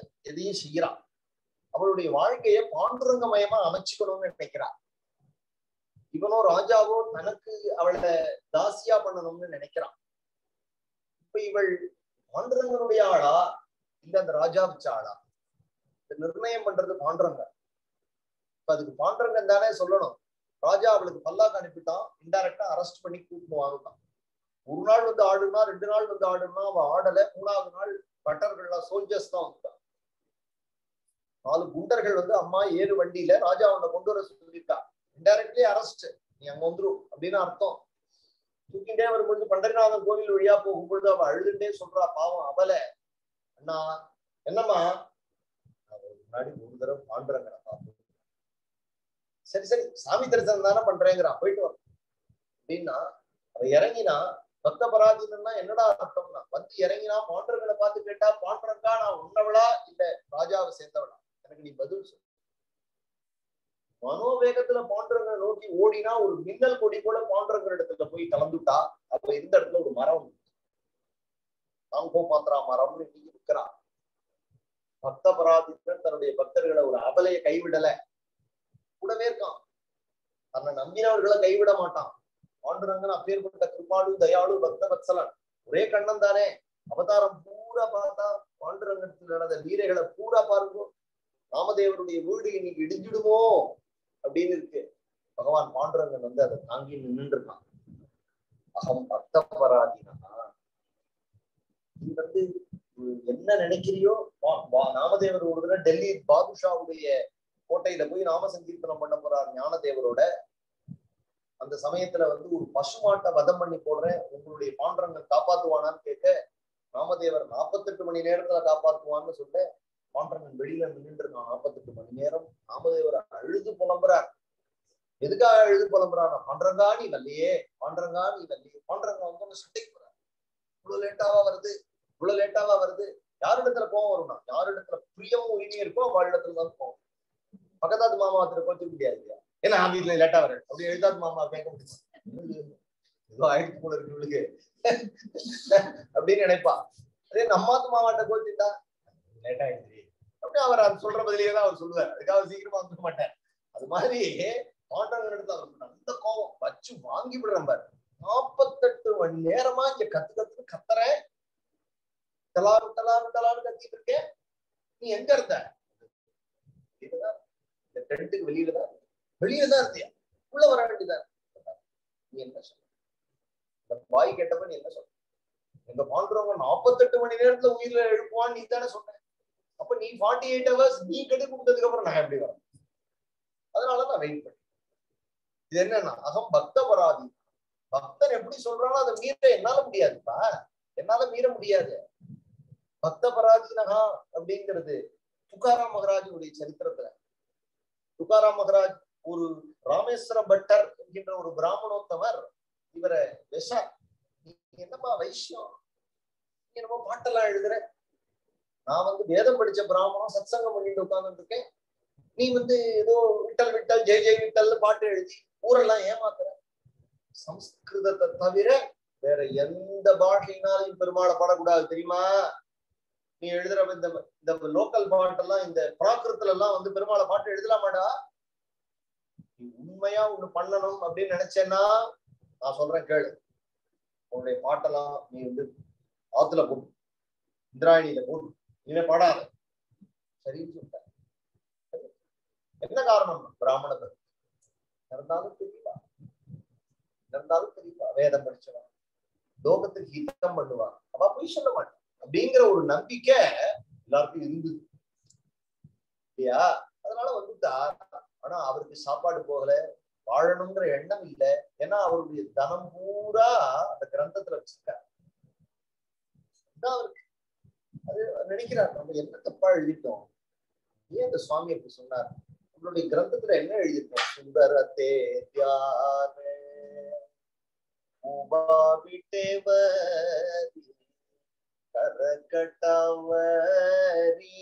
அதையும் செய்யறான் அவளுடைய வாழ்க்கையை பாண்டுரங்கமயமா அமைச்சுக்கணும்னு நினைக்கிறான் இவனோ ராஜாவோ தனக்கு அவளை தாசியா பண்ணணும்னு நினைக்கிறான் இப்ப இவள் பாண்டுரங்கனுடைய ஆளா இல்ல அந்த ராஜா வச்ச ஆளா இந்த நிர்ணயம் பண்றது பாண்டுரங்கன் இப்ப அதுக்கு பாண்டுரங்கன் தானே சொல்லணும் ராஜா அவளுக்கு பல்லாக்கு அனுப்பிட்டான் இன்டைரக்டா அரெஸ்ட் பண்ணி கூட்டணும் வாங்கிட்டான் ஒரு நாள் வந்து ஆடுனா ரெண்டு நாள் வந்து ஆடுனா அவ ஆடல மூணாவது நாள் பட்டர்கள்லாம் சோல்ஜர்ஸ் தான் வந்துட்டான் நாலு குண்டர்கள் வந்து அம்மா ஏறு வண்டியில ராஜா உன்னை கொண்டு வர சொல்லியிருக்கா இன்டைரக்ட்லி அரெஸ்ட் நீ அங்க வந்துரும் அப்படின்னு அர்த்தம் தூக்கிட்டே வரும்பொழுது பண்டரிநாதன் கோவில் வழியா போகும்பொழுது அவ அழுதுட்டே சொல்றா பாவம் அவல அண்ணா என்னம்மா அவ முன்னாடி ஒரு தடவை பாண்டுறங்க பார்த்து சரி சரி சாமி தரிசனம் தானே பண்றேங்கிறா போயிட்டு வர அப்படின்னா அவ இறங்கினா பக்த பராதீனா என்னடா அர்த்தம்னா வந்து இறங்கினா பாண்டரங்களை பார்த்து கேட்டா பாண்டரங்கா நான் உன்னவளா இல்ல ராஜாவை சேர்ந்தவளா எனக்கு நீ பதில் சொல்லு மனோவேகத்துல பாண்டரங்களை நோக்கி ஓடினா ஒரு மின்னல் கொடி போல பாண்டரங்கள் இடத்துல போய் கலந்துட்டா அப்ப இந்த இடத்துல ஒரு மரம் தாங்கோ பாத்திரா மரம்னு நீ இருக்கிறா பக்த பராதீனன் தன்னுடைய பக்தர்களை ஒரு அபலைய கைவிடல கூடவே இருக்கான் தன்னை நம்பினவர்களை கைவிட மாட்டான் பாண்டுரங்கன் அப்பேற்பட்ட கிருபாடு தயாளு பக்த வத்சலன் ஒரே கண்ணன் தானே அவதாரம் பூரா பார்த்தா பாண்டுரங்கத்தில் நடந்த லீலைகளை பூரா பாருங்க ராமதேவருடைய வீடு இன்னைக்கு இடிஞ்சிடுமோ அப்படின்னு இருக்கு பகவான் பாண்டுரங்கன் வந்து அதை தாங்கி நின்று இருக்கான் அகம் பக்த பராதீனா நீ வந்து என்ன நினைக்கிறியோ நாமதேவர் ஒரு தடவை டெல்லி பாதுஷாவுடைய கோட்டையில போய் நாம சங்கீர்த்தனம் பண்ண போறார் ஞானதேவரோட அந்த சமயத்துல வந்து ஒரு பசுமாட்டை வதம் பண்ணி போடுறேன் உங்களுடைய பாண்டரங்கள் காப்பாத்துவானான்னு கேட்க ராமதேவர் நாற்பத்தெட்டு மணி நேரத்துல காப்பாத்துவான்னு சொல்ல பாண்டரங்கன் வெளியில நின்று இருக்கான் நாற்பத்தெட்டு மணி நேரம் ராமதேவர் அழுது புலம்புறார் எதுக்காக அழுது புலம்புறான் பாண்டரங்கா நீ வரலையே பாண்டரங்கா நீ வரலையே பாண்டரங்கா வந்து சண்டைக்கு போறார் இவ்வளவு லேட்டாவா வருது இவ்வளவு லேட்டாவா வருது யாரிடத்துல கோவம் வரும்னா யாரிடத்துல பிரியமும் உரிமையும் இருக்கோ அவளிடத்துல தான் போவோம் பக்கத்தாத்து மாமா ஒருத்தர் கோச்சிக்க முடியாது ஏன்னா வீட்டுல லேட்டா வர அப்படி எழுதாது மாமா கேட்க முடியும் ஏதோ ஆயிடுச்சு போல இருக்கு இவளுக்கு அப்படின்னு நினைப்பா அதே நம்மாத்து மாமாட்ட கோச்சிட்டா லேட் ஆயிடுச்சு அப்படி அவர் அது சொல்ற பதிலேயே தான் அவர் சொல்லுவார் அதுக்காக சீக்கிரமா வந்துக்க மாட்டேன் அது மாதிரி பாண்டவங்க எடுத்து அவருக்கு நல்ல கோபம் வச்சு வாங்கி விடுறேன் பாரு நாற்பத்தெட்டு மணி நேரமா இங்க கத்து கத்து கத்துறேன் தலாறு தலாறு தலாறு கத்திட்டு இருக்கேன் நீ எங்க இருந்த இதுதான் இந்த டென்ட்டுக்கு வெளியில தான் வெளியில தான் இருந்தியா உள்ள வர வேண்டியதான் நீ என்ன சொல்ற இந்த பாய் கேட்டப்ப நீ என்ன சொல்ற எங்க பாண்டுறவங்க நாற்பத்தெட்டு மணி நேரத்துல உயிரில எழுப்புவான்னு நீ தானே சொன்ன அப்ப நீ ஃபார்ட்டி எயிட் ஹவர்ஸ் நீ கட்டி கொடுத்ததுக்கு அப்புறம் நான் எப்படி வரேன் அதனால நான் வெயிட் பண்ணேன் இது என்னன்னா அகம் பக்த பராதி பக்தன் எப்படி சொல்றானோ அதை மீற என்னால முடியாதுப்பா என்னால மீற முடியாது பக்த பராதீனகா அப்படிங்கிறது துக்காராம் மகராஜுடைய சரித்திரத்துல துக்காராம் மகராஜ் ஒரு ராமேஸ்வர பட்டர் என்கின்ற ஒரு பிராமணோத்தமர் இவரை விஷா நீ என்னப்பா வைஷ்யம் நீ என்னமோ பாட்டெல்லாம் எழுதுற நான் வந்து வேதம் படிச்ச பிராமணம் சத்சங்கம் பண்ணிட்டு உட்கார்ந்துட்டு இருக்கேன் நீ வந்து ஏதோ விட்டல் விட்டல் ஜெய் ஜெய் விட்டல் பாட்டு எழுதி ஊரெல்லாம் ஏமாத்துற சம்ஸ்கிருதத்தை தவிர வேற எந்த பாஷையினாலும் பெருமாளை பாடக்கூடாது தெரியுமா நீ எழுதுற இந்த இந்த லோக்கல் பாட்டெல்லாம் இந்த பிராகிருத்துல எல்லாம் வந்து பெருமாளை பாட்டு எழுதலாமாடா நீ உண்மையா ஒண்ணு பண்ணணும் அப்படின்னு நினைச்சேன்னா நான் சொல்றேன் கேளு உன்னுடைய பாட்டெல்லாம் நீ வந்து ஆத்துல போட்டு இந்திராயணியில போட்டு இனிமே பாடாத சரின்னு சொல்லிட்ட என்ன காரணம் பிராமணர்கள் இருந்தாலும் தெரியவா இருந்தாலும் தெரியவா வேதம் படிச்சவா லோகத்துக்கு ஹிதம் பண்ணுவா அவ போய் சொல்ல மாட்டான் அப்படிங்கிற ஒரு நம்பிக்கை எல்லாருக்கும் இருந்தது இல்லையா அதனால வந்துட்டா ஆனா அவருக்கு சாப்பாடு போகல வாழணுங்கிற எண்ணம் இல்லை ஏன்னா அவருடைய தனம் பூரா அந்த கிரந்தத்துல வச்சிருக்காரு அவருக்கு அது நினைக்கிறார் நம்ம என்ன தப்பா எழுதிட்டோம் ஏன் அந்த சுவாமி அப்படி சொன்னார் நம்மளுடைய கிரந்தத்துல என்ன எழுதிருக்கோம் சுந்தரத்தே தியான உபாவிட்டேவரி கரகட்டவரி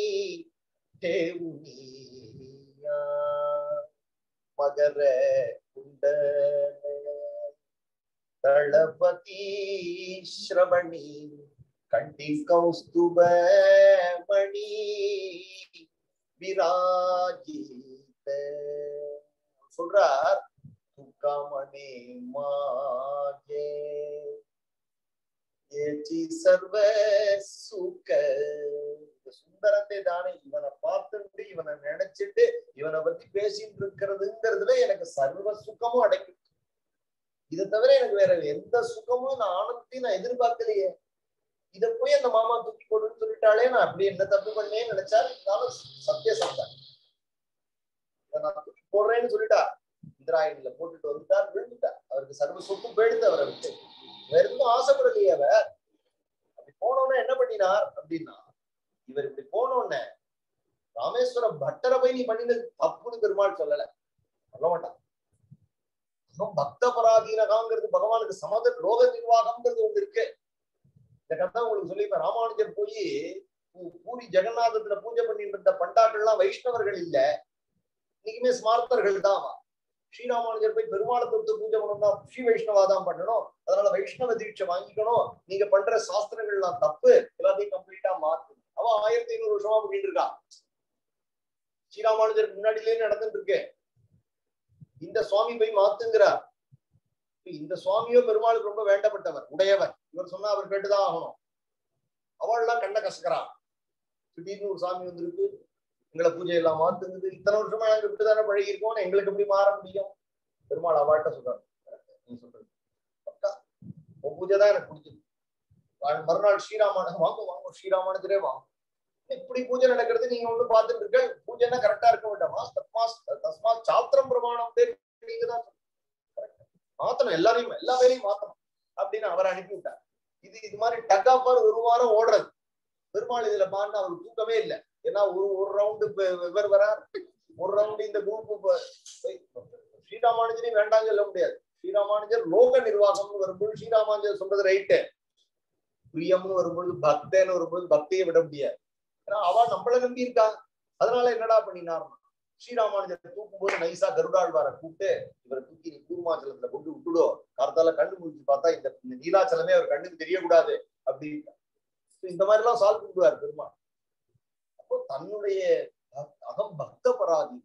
தேவுனியா மகர குண்டல தளபதி ஸ்ரவணி கண்டி கௌஸ்துப மணி விராஜித சொல்றார் துக்கமணி மாஜே ஏச்சி சர்வ சுக இந்த சுந்தரத்தை தானே இவனை பார்த்துட்டு இவனை நினைச்சிட்டு இவனை பத்தி பேசிட்டு இருக்கிறதுங்கிறதுல எனக்கு சர்வ சுகமும் அடைக்கும் இதை தவிர எனக்கு வேற எந்த சுகமும் நான் ஆனந்தையும் நான் எதிர்பார்க்கலையே இத போய் அந்த மாமா தூக்கி போடுன்னு சொல்லிட்டாலே நான் அப்படி என்ன தப்பு பண்ணேன்னு நினைச்சா இருந்தாலும் சத்திய சந்தேன் இதை நான் தூக்கி போடுறேன்னு சொல்லிட்டா இந்திராயணில போட்டுட்டு வந்துட்டார் விழுந்துட்டார் அவருக்கு சர்வ சொத்தும் போயிடுது அவரை விட்டு வேற எதுவும் ஆசைப்படலையே அவர் அப்படி போனோடனே என்ன பண்ணினார் அப்படின்னா இவர் இப்படி போனோடனே ராமேஸ்வர பட்டரை போய் நீ பண்ணினது தப்புன்னு பெருமாள் சொல்லல சொல்ல மாட்டான் இன்னும் பக்த பராதீனகாங்கிறது பகவானுக்கு சமத லோக நிர்வாகம்ங்கிறது ஒன்று இருக்கு இந்த கதை உங்களுக்கு சொல்லி இப்ப ராமானுஜர் போய் பூரி ஜெகநாதத்துல பூஜை பண்ணிட்டு இருந்த பண்டாக்கள்லாம் வைஷ்ணவர்கள் இல்ல இன்னைக்குமே ஸ்மார்த்தர்கள் தான் ஸ்ரீராமானுஜர் போய் பெருமாளை தொட்டு பூஜை பண்ணணும் ஸ்ரீ வைஷ்ணவா தான் பண்ணணும் அதனால வைஷ்ணவ தீட்சை வாங்கிக்கணும் நீங்க பண்ற சாஸ்திரங்கள்லாம் தப்பு எல்லாத்தையும் கம்ப்ளீட்டா மாத்து அவன் ஆயிரத்தி ஐநூறு வருஷமா பண்ணிட்டு இருக்கா ஸ்ரீராமானுஜருக்கு முன்னாடியிலே நடந்துட்டு இருக்கு இந்த சுவாமி போய் மாத்துங்கிறார் இந்த சுவாமியோ பெருமாளுக்கு ரொம்ப வேண்டப்பட்டவர் உடையவர் இவர் சொன்னா அவர் கேட்டுதான் ஆகணும் அவள்லாம் கண்ண கசக்கிறான் திடீர்னு ஒரு சாமி வந்திருக்கு எங்களை பூஜை எல்லாம் மாத்துங்குது இத்தனை வருஷமா நாங்க இப்படிதானே பழகி இருக்கோம் எங்களுக்கு எப்படி மாற முடியும் பெருமாள் அவள்கிட்ட சொல்றாரு நீ சொல்றது பக்கா உன் பூஜை தான் எனக்கு பிடிச்சது மறுநாள் ஸ்ரீராமானுஜம் வாங்க வாங்க ஸ்ரீராமானுஜரே வாங்க இப்படி பூஜை நடக்கிறது நீங்க ஒண்ணு பார்த்துட்டு இருக்க பூஜைன்னா கரெக்டா இருக்க வேண்டாமா தஸ்மா தஸ்மா சாத்திரம் பிரமாணம் நீங்க தான் மாத்தணும் எல்லாரையும் எல்லா பேரையும் மாத்தணும் அப்படின்னு அவரை அனுப்பி விட்டார் இது இது மாதிரி டக்காப்பார் ஒரு வாரம் ஓடுறது பெருமாள் இதுல பாருன்னு அவருக்கு தூக்கமே இல்லை ஏன்னா ஒரு ஒரு ரவுண்டு இவர் வரார் ஒரு ரவுண்டு இந்த குரூப் ஸ்ரீராமானுஜரையும் வேண்டாம் சொல்ல முடியாது ஸ்ரீராமானுஜர் லோக நிர்வாகம்னு வரும்போது ஸ்ரீராமானுஜர் சொல்றது ரைட்டு பிரியம்னு வரும்பொழுது பக்தன்னு வரும்போது பக்தியை விட முடியாது ஏன்னா அவ நம்மள நம்பி இருக்கா அதனால என்னடா பண்ணினார்னா ஸ்ரீராமானுஜர் தூக்கும் போது நைசா கருடாழ்வாரை கூப்பிட்டு இவரை தூக்கி நீ கூர்மாச்சலத்துல கொண்டு விட்டுடும் கார்த்தால கண்ணு முடிச்சு பார்த்தா இந்த இந்த நீலாச்சலமே அவர் கண்ணுக்கு தெரியக்கூடாது அப்படின்னு இந்த மாதிரி எல்லாம் சால்வ் பண்ணுவார் பெருமாள் அப்போ தன்னுடைய அகம் பக்த பராதி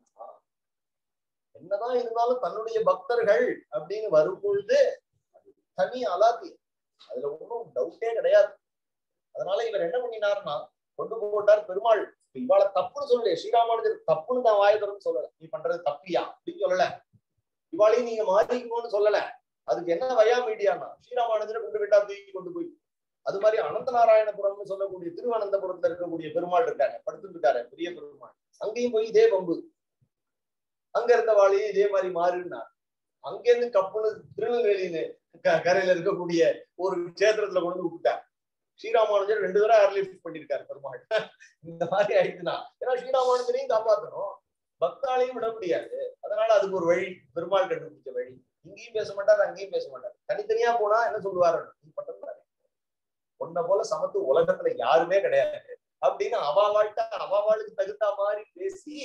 என்னதான் இருந்தாலும் தன்னுடைய பக்தர்கள் அப்படின்னு வரும் பொழுது தனி அலாதி அதுல ஒன்றும் டவுட்டே கிடையாது அதனால இவர் என்ன பண்ணினார்னா கொண்டு போட்டார் பெருமாள் இவாள தப்புன்னு சொல்லல ஸ்ரீராமானுஜர் தப்புன்னு தான் வாய திறந்து சொல்லல நீ பண்றது தப்பியா அப்படின்னு சொல்லல இவாளையும் நீங்க மாறிக்கணும்னு சொல்லல அதுக்கு என்ன வயா மீடியானா ஸ்ரீராமானுஜரை கொண்டு விட்டா தூக்கி கொண்டு போய் அது மாதிரி அனந்த நாராயணபுரம்னு சொல்லக்கூடிய திருவனந்தபுரத்துல இருக்கக்கூடிய பெருமாள் இருக்காங்க படுத்துட்டு இருக்காரு பெரிய பெருமாள் அங்கேயும் போய் இதே பம்பு அங்க இருந்த வாழையும் இதே மாதிரி மாறினார் அங்கிருந்து கப்புன்னு திருநெல்வேலின்னு கரையில இருக்கக்கூடிய ஒரு கஷேத்திரத்துல கொண்டு வந்து விட்டுட்டார் ஸ்ரீராமானுஜர் ரெண்டு தடவை ஏர்லிஃப்ட் பண்ணிருக்காரு பெருமாள் இந்த மாதிரி ஆயிடுச்சுன்னா ஏன்னா ஸ்ரீராமானுஜரையும் காப்பாற்றணும் பக்தாலையும் விட முடியாது அதனால அதுக்கு ஒரு வழி பெருமாள் கண்டுபிடிச்ச வழி இங்கேயும் பேச மாட்டார் அங்கேயும் பேச மாட்டார் தனித்தனியா போனா என்ன சொல்லுவாரு நீ பண்றது உன்னை போல சமத்து உலகத்துல யாருமே கிடையாது அப்படின்னு அவா வாழ்க்கை அவா வாழ்க்கை தகுந்த மாதிரி பேசி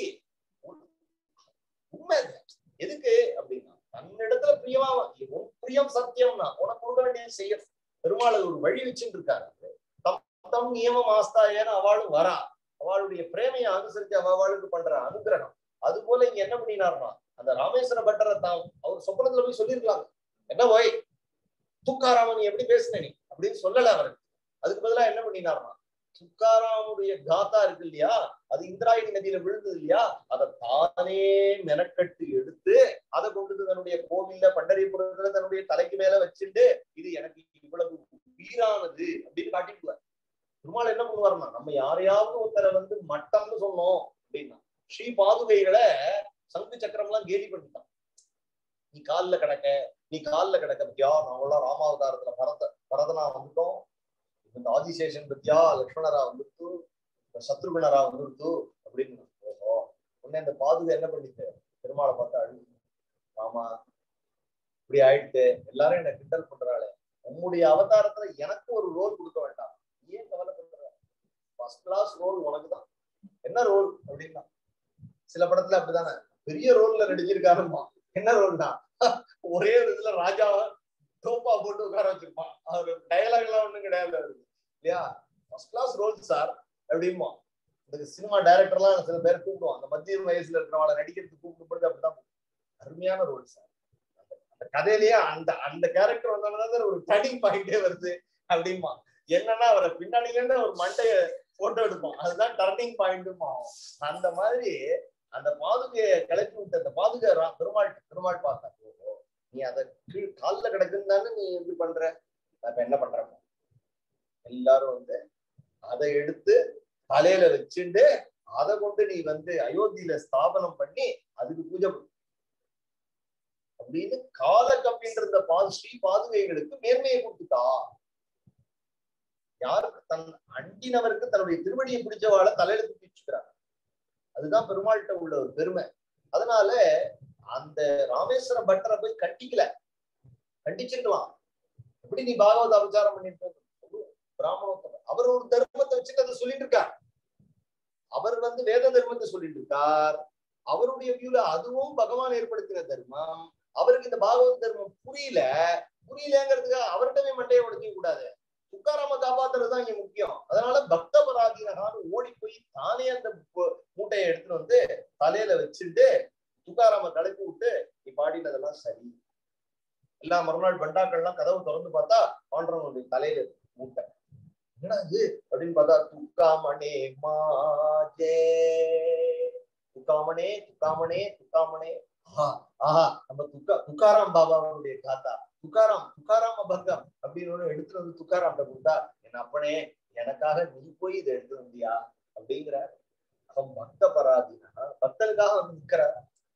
உண்மை எதுக்கு அப்படின்னா தன்னிடத்துல பிரியமா உன் பிரியம் சத்தியம்னா உனக்கு கொடுக்க வேண்டிய செய்ய பெருமாள் ஒரு வழி வச்சுட்டு இருக்காரு தம் தம் நியமம் ஆஸ்தாயேன்னு அவளும் வரா அவளுடைய பிரேமையை அனுசரிச்சு அவளுக்கு பண்ற அனுகிரகம் அது போல இங்க என்ன பண்ணினார்னா அந்த ராமேஸ்வர பட்டரை தான் அவர் சொப்பனத்துல போய் சொல்லியிருக்கலாம் என்ன போய் துக்காராமன் நீ எப்படி பேசுன நீ அப்படின்னு சொல்லல அவர் அதுக்கு பதிலா என்ன பண்ணினார்னா துக்காராமுடைய காத்தா இருக்கு இல்லையா அது இந்திராயணி நதியில விழுந்தது இல்லையா அதை தானே மெனக்கட்டு எடுத்து அதை கொண்டு தன்னுடைய கோவில்ல பண்டரிபுரத்துல தன்னுடைய தலைக்கு மேல வச்சுட்டு இது எனக்கு இவ்வளவு உயிரானது அப்படின்னு காட்டிக்குவார் பெருமாள் என்ன பண்ணுவாருன்னா நம்ம யாரையாவது ஒருத்தரை வந்து மட்டம்னு சொன்னோம் அப்படின்னா ஸ்ரீ பாதுகைகளை சங்கு சக்கரம் எல்லாம் கேலி பண்ணிட்டான் நீ கால்ல கிடக்க நீ கால்ல கிடக்க பத்தியா நாங்களாம் ராமாவதாரத்துல பரத பரதனா வந்துட்டோம் இந்த ஆதிசேஷன் பத்தியா லக்ஷ்மணரா வந்துட்டு சத்ருகுணரா வந்துருத்து அப்படின்னு ஓஹோ உடனே இந்த பாதுகை என்ன பண்ணிட்டு பெருமாளை பார்த்து அழு ஆமா இப்படி ஆயிடுத்து எல்லாரும் என்ன கிண்டல் பண்றாளே உம்முடைய அவதாரத்துல எனக்கு ஒரு ரோல் கொடுக்க வேண்டாம் ஏன் கவலைப்படுற ஃபர்ஸ்ட் கிளாஸ் ரோல் உனக்கு தான் என்ன ரோல் அப்படின்னா சில படத்துல அப்படிதானே பெரிய ரோல்ல நடிச்சிருக்காருமா என்ன ரோல்னா ஒரே ஒரு இதுல ராஜாவை டோப்பா போட்டு உட்கார வச்சிருப்பான் அவரு டயலாக் எல்லாம் ஒண்ணும் கிடையாது அவருக்கு இல்லையா சார் அப்படிமா இந்த சினிமா டைரக்டர்லாம் சில பேர் கூப்பிடுவோம் அந்த மத்திய வயசுல இருக்கிறவங்கள நடிக்கிறதுக்கு கூப்பிடும்போது அப்படிதான் அருமையான ரோல் சார் அந்த கதையிலேயே அந்த அந்த கேரக்டர் வந்தோம்னா ஒரு டர்னிங் பாயிண்டே வருது அப்படிமா என்னன்னா அவரை பின்னாடில இருந்து ஒரு மண்டைய போட்டோ எடுப்போம் அதுதான் டர்னிங் பாயிண்ட்டுமா அந்த மாதிரி அந்த பாதுகையை கிளப்பி விட்டு அந்த பாதுகை ரா- பெருமாள் பெருமாள் பார்த்தா ஓஹோ நீ அதை கீழ் காலில் கிடக்குன்னு தானே நீ எப்படி பண்ற நான் இப்ப என்ன பண்றேன் எல்லாரும் வந்து அதை எடுத்து தலையில வச்சுட்டு அதை கொண்டு நீ வந்து அயோத்தியில ஸ்தாபனம் பண்ணி அதுக்கு பூஜை பண்ணு. அப்படின்னு கால கப்பின்ற இந்த பாது ஸ்ரீ பாதுகைகளுக்கு மேன்மையை கொடுத்துட்டா யாருக்கு தன் அண்டினவருக்கு தன்னுடைய திருவடியை பிடிச்சவாளை தலையில தூக்கி வச்சுக்கிறாங்க அதுதான் பெருமாள்கிட்ட உள்ள ஒரு பெருமை அதனால அந்த ராமேஸ்வர பட்டரை போய் கட்டிக்கல கண்டிச்சிருக்கலாம் எப்படி நீ பாகவத அபச்சாரம் பண்ணிட்டு பிராமணோத்தமர் அவர் ஒரு தர்மத்தை வச்சுட்டு அதை சொல்லிட்டு இருக்கார் அவர் வந்து வேத தர்மத்தை சொல்லிட்டு இருக்கார் அவருடைய வியூல அதுவும் பகவான் ஏற்படுத்தின தர்மம் அவருக்கு இந்த பாகவத தர்மம் புரியல புரியலங்கிறதுக்காக அவர்கிட்டவே மண்டையை உடைக்க கூடாது துக்காராம காப்பாத்துறது தான் இங்க முக்கியம் அதனால பக்த பராதீனகான்னு ஓடி போய் தானே அந்த பு- மூட்டையை எடுத்துட்டு வந்து தலையில வச்சுட்டு துக்காராம கலப்பி விட்டு நீ பாடினதெல்லாம் சரி எல்லா மறுநாள் பண்டாக்கள்லாம் கதவு திறந்து பார்த்தா பாண்டவனுடைய தலையில இருக்கு மூட்டை என்னடா இது அப்படின்னு பார்த்தா துக்காமணே மாஜே துக்காமணே துக்காமணே துக்காமணே ஆஹா ஆஹா நம்ம துக்கா துக்காராம் பாபாவுடைய காத்தா துக்காராம் துக்காராம் அபங்கம் அப்படின்னு ஒண்ணு எடுத்துட்டு வந்து துக்காராம் கொடுத்தா என் அப்பனே எனக்காக நீ போய் இதை எடுத்து வந்தியா அப்படிங்கிற அவன் பக்த பராதீனா பக்தனுக்காக வந்து நிக்கிறார்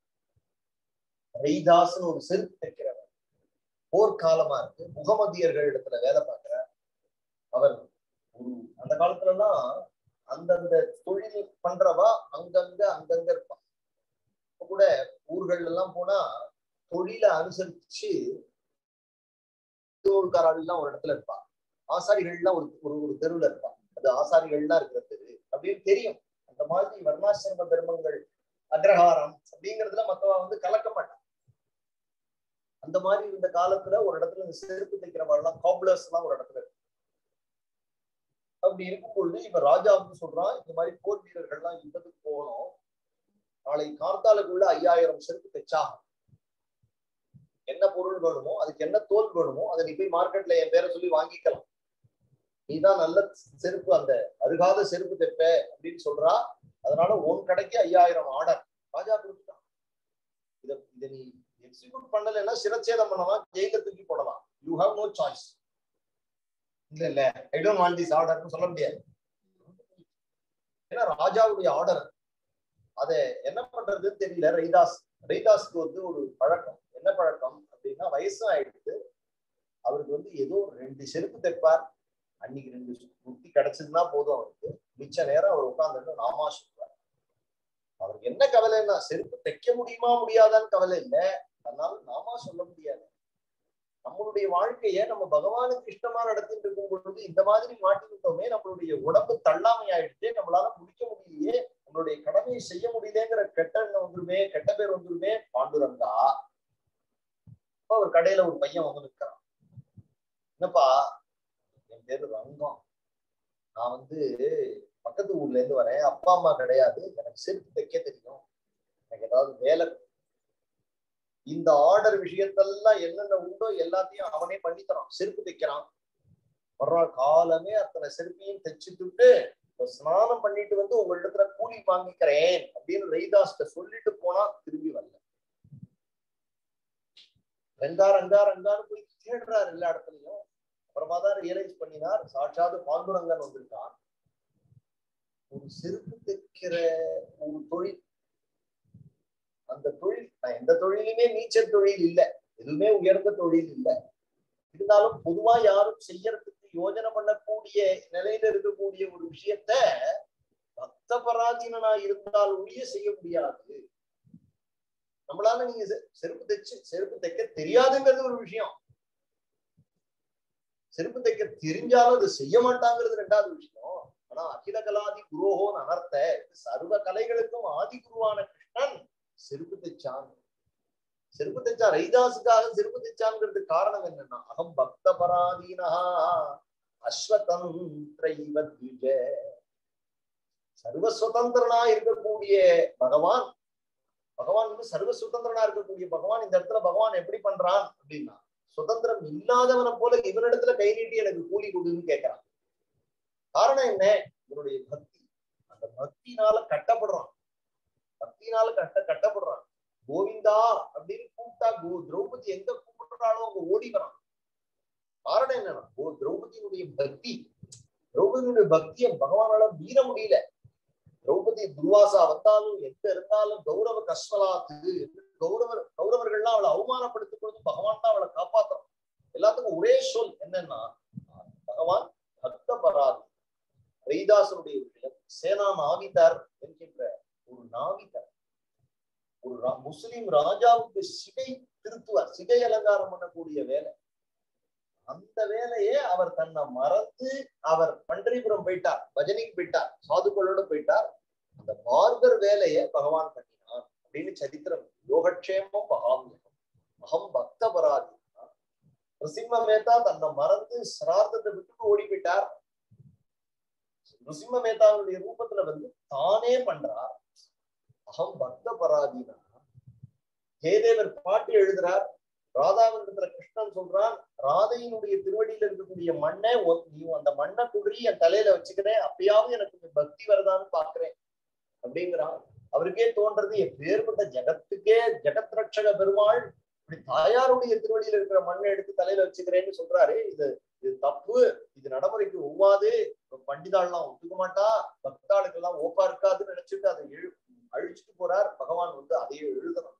ரைதாஸ்னு ஒரு செருப்பு தைக்கிறவர் போர்க்காலமா இருக்கு முகமதியர்கள் இடத்துல வேலை பார்க்கிறார் அவர் ஒரு அந்த காலத்துல எல்லாம் அந்தந்த தொழில் பண்றவா அங்கங்க அங்கங்க இருப்பான் இப்ப கூட ஊர்கள் எல்லாம் போனா தொழிலை அனுசரிச்சு எல்லாம் ஒரு இடத்துல இருப்பா ஆசாரிகள்லாம் ஒரு ஒரு ஒரு தெருவுல இருப்பா அது ஆசாரிகள்லாம் இருக்கிற தெரு அப்படின்னு தெரியும் அந்த மாதிரி வர்ணாசிரம தர்மங்கள் அக்ரஹாரம் அப்படிங்கிறதுல மத்தவா வந்து கலக்க மாட்டான் அந்த மாதிரி இந்த காலத்துல ஒரு இடத்துல இந்த செருப்பு தைக்கிறவெல்லாம் காப்லர்ஸ் எல்லாம் ஒரு இடத்துல இருக்கு அப்படி இருக்கும் பொழுது இப்ப ராஜா வந்து சொல்றான் இந்த மாதிரி போர் வீரர்கள்லாம் யுத்தத்துக்கு போகணும் நாளை கார்த்தாலுக்குள்ள ஐயாயிரம் செருப்பு தைச்சாகும் என்ன பொருள் வேணுமோ அதுக்கு என்ன தோல் வேணுமோ அதை நீ போய் மார்க்கெட்ல என் பேரை சொல்லி வாங்கிக்கலாம் நீதான் நல்ல செருப்பு அந்த அருகாத செருப்பு தைப்ப அப்படின்னு சொல்றா அதனால உன் கடைக்கு ஐயாயிரம் ஆர்டர் ராஜா கொடுத்துட்டான் இத இதை நீ எக்ஸிக்யூட் பண்ணலைன்னா சிரச்சேதம் பண்ணலாம் ஜெயில தூக்கி போடலாம் யூ ஹாவ் நோ சாய்ஸ் இல்ல இல்ல ஐ டோன்ட் வாண்ட் திஸ் ஆர்டர்னு சொல்ல முடியாது ஏன்னா ராஜாவுடைய ஆர்டர் அதை என்ன பண்றதுன்னு தெரியல ரைதாஸ் ரைதாஸ்க்கு வந்து ஒரு பழக்கம் என்ன பழக்கம் அப்படின்னா வயசும் ஆயிடுச்சு அவருக்கு வந்து ஏதோ ரெண்டு செருப்பு தைப்பார் அன்னைக்கு ரெண்டு குட்டி கிடைச்சதுன்னா போதும் அவருக்கு மிச்ச நேரம் அவர் உட்கார்ந்துட்டு நாமா சொல்றார் அவருக்கு என்ன கவலைன்னா செருப்பு தைக்க முடியுமா முடியாதான்னு கவலை இல்லை அதனால நாமா சொல்ல முடியாது நம்மளுடைய வாழ்க்கைய நம்ம பகவானுக்கு இஷ்டமா நடத்திட்டு இருக்கும் பொழுது இந்த மாதிரி மாட்டிக்கிட்டோமே நம்மளுடைய உடம்பு தள்ளாமை ஆயிடுச்சு நம்மளால முடிக்க முடியலையே நம்மளுடைய கடமையை செய்ய முடியலங்கிற கெட்ட எண்ணம் வந்துருமே கெட்ட பேர் வந்துருமே பாண்டுரங்கா அப்ப ஒரு கடையில ஒரு பையன் வந்து நிற்கிறான் என்னப்பா என் பேரு ரங்கம் நான் வந்து பக்கத்து ஊர்ல இருந்து வரேன் அப்பா அம்மா கிடையாது எனக்கு செருப்பு தைக்க தெரியும் எனக்கு ஏதாவது வேலை இந்த ஆர்டர் விஷயத்தெல்லாம் என்னென்ன உண்டோ எல்லாத்தையும் அவனே பண்ணி தரான் செருப்பு தைக்கிறான் மறுநாள் காலமே அத்தனை செருப்பையும் தைச்சுட்டு இப்ப ஸ்நானம் பண்ணிட்டு வந்து உங்க இடத்துல கூலி வாங்கிக்கிறேன் அப்படின்னு ரைதாஸ்ட சொல்லிட்டு போனா திரும்பி வரல ரங்கா ரங்கா ரங்கான்னு போய் தேடுறாரு எல்லா இடத்துலயும் அப்புறமா தான் ரியலைஸ் பண்ணினார் சாட்சாது பாண்டுரங்கன் வந்திருக்கான் ஒரு செருப்பு தைக்கிற ஒரு தொழில் அந்த தொழில் நான் எந்த தொழிலுமே நீச்சல் தொழில் இல்லை எதுவுமே உயர்ந்த தொழில் இல்லை இருந்தாலும் பொதுவா யாரும் செய்யறதுக்கு யோஜனை பண்ணக்கூடிய நிலையில இருக்கக்கூடிய ஒரு விஷயத்த பக்த பராதீனனா இருந்தால் ஒழிய செய்ய முடியாது நம்மளால நீங்க செ- செருப்பு தைச்சு செருப்பு தைக்க தெரியாதுங்கிறது ஒரு விஷயம் செருப்பு தைக்க தெரிஞ்சாலும் அது செய்ய மாட்டாங்கிறது ரெண்டாவது விஷயம் ஆனா அகில கலாதி குரோஹோன்னு அனர்த்த சர்வ கலைகளுக்கும் ஆதி குருவான கிருஷ்ணன் செருப்பு தைச்சான் செருப்பு தைச்சா ரைதாஸுக்காக செருப்பு தைச்சான்ங்கிறதுக்கு காரணம் என்னன்னா அகம் பக்த பராதீனா அஸ்வதந்திர இவ த்விஜ சர்வ சுதந்திரனா இருக்கக்கூடிய பகவான் பகவான் வந்து சர்வ சுதந்திரனா இருக்கக்கூடிய பகவான் இந்த இடத்துல பகவான் எப்படி பண்றான் அப்படின்னா சுதந்திரம் இல்லாதவனை போல இவனிடத்துல கை நீட்டி எனக்கு கூலி கொடுன்னு கேட்கிறான் காரணம் என்ன இவனுடைய பக்தி அந்த பக்தினால கட்டப்படுறான் பக்தினால கட்ட கட்டப்படுறான் கோவிந்தா அப்படின்னு கூப்பிட்டா கோ திரௌபதி எங்க கூப்பிடுறாளோ அங்க ஓடி வரான் காரணம் என்னன்னா ஓ திரௌபதியினுடைய பக்தி திரௌபதியினுடைய பக்தியை பகவானால மீற முடியல திரௌபதி துர்வாசா வந்தாலும் எங்க இருந்தாலும் கௌரவ கஸ்வலாத்து கௌரவர் கௌரவர்கள்லாம் அவளை அவமானப்படுத்தும் பொழுது பகவான் தான் அவளை காப்பாத்துறான் எல்லாத்துக்கும் ஒரே சொல் என்னன்னா பகவான் பக்த பராதி ரவிதாசனுடைய விஷயம் சேனா நாவிதர் என்கின்ற ஒரு நாவிதர் ஒரு ரா- முஸ்லிம் ராஜாவுக்கு சிகை திருத்துவார் சிகை அலங்காரம் பண்ணக்கூடிய வேலை அந்த வேலையே அவர் தன்னை மறந்து அவர் பண்டரிபுரம் போயிட்டார் பஜனைக்கு போயிட்டார் சாதுக்களோட போயிட்டார் அந்த பார்பர் வேலையை பகவான் பண்ணினான் அப்படின்னு சரித்திரம் யோகக்ஷேமம் பகாமியம் அகம் பக்த பராதி நரசிம்ம மேத்தா தன்னை மறந்து சிரார்த்தத்தை விட்டுட்டு ஓடி போயிட்டார் நரசிம்ம மேத்தாவுடைய ரூபத்துல வந்து தானே பண்றார் அகம் பக்த பராதீனா ஜெயதேவர் பாட்டு எழுதுறார் ராதாவினிடத்துல கிருஷ்ணன் சொல்றான் ராதையினுடைய திருவடியில இருக்கக்கூடிய மண்ணை ஒ- நீ அந்த மண்ணை குடுறி என் தலையில வச்சுக்கிறேன் அப்பயாவது எனக்கு கொஞ்சம் பக்தி வருதான்னு பாக்குறேன் அப்படிங்கிறான் அவருக்கே தோன்றது எப்பேற்பட்ட ஜகத்துக்கே ஜெகத் ரட்சக பெருமாள் இப்படி தாயாருடைய திருவடியில இருக்கிற மண்ணை எடுத்து தலையில வச்சுக்கிறேன்னு சொல்றாரு இது இது தப்பு இது நடைமுறைக்கு ஒவ்வாது பண்டிதாள்லாம் ஒத்துக்க மாட்டா பக்தாளுக்கு எல்லாம் ஓப்பா இருக்காதுன்னு நினைச்சிட்டு அதை எழு அழிச்சிட்டு போறார் பகவான் வந்து அதையே எழுதணும்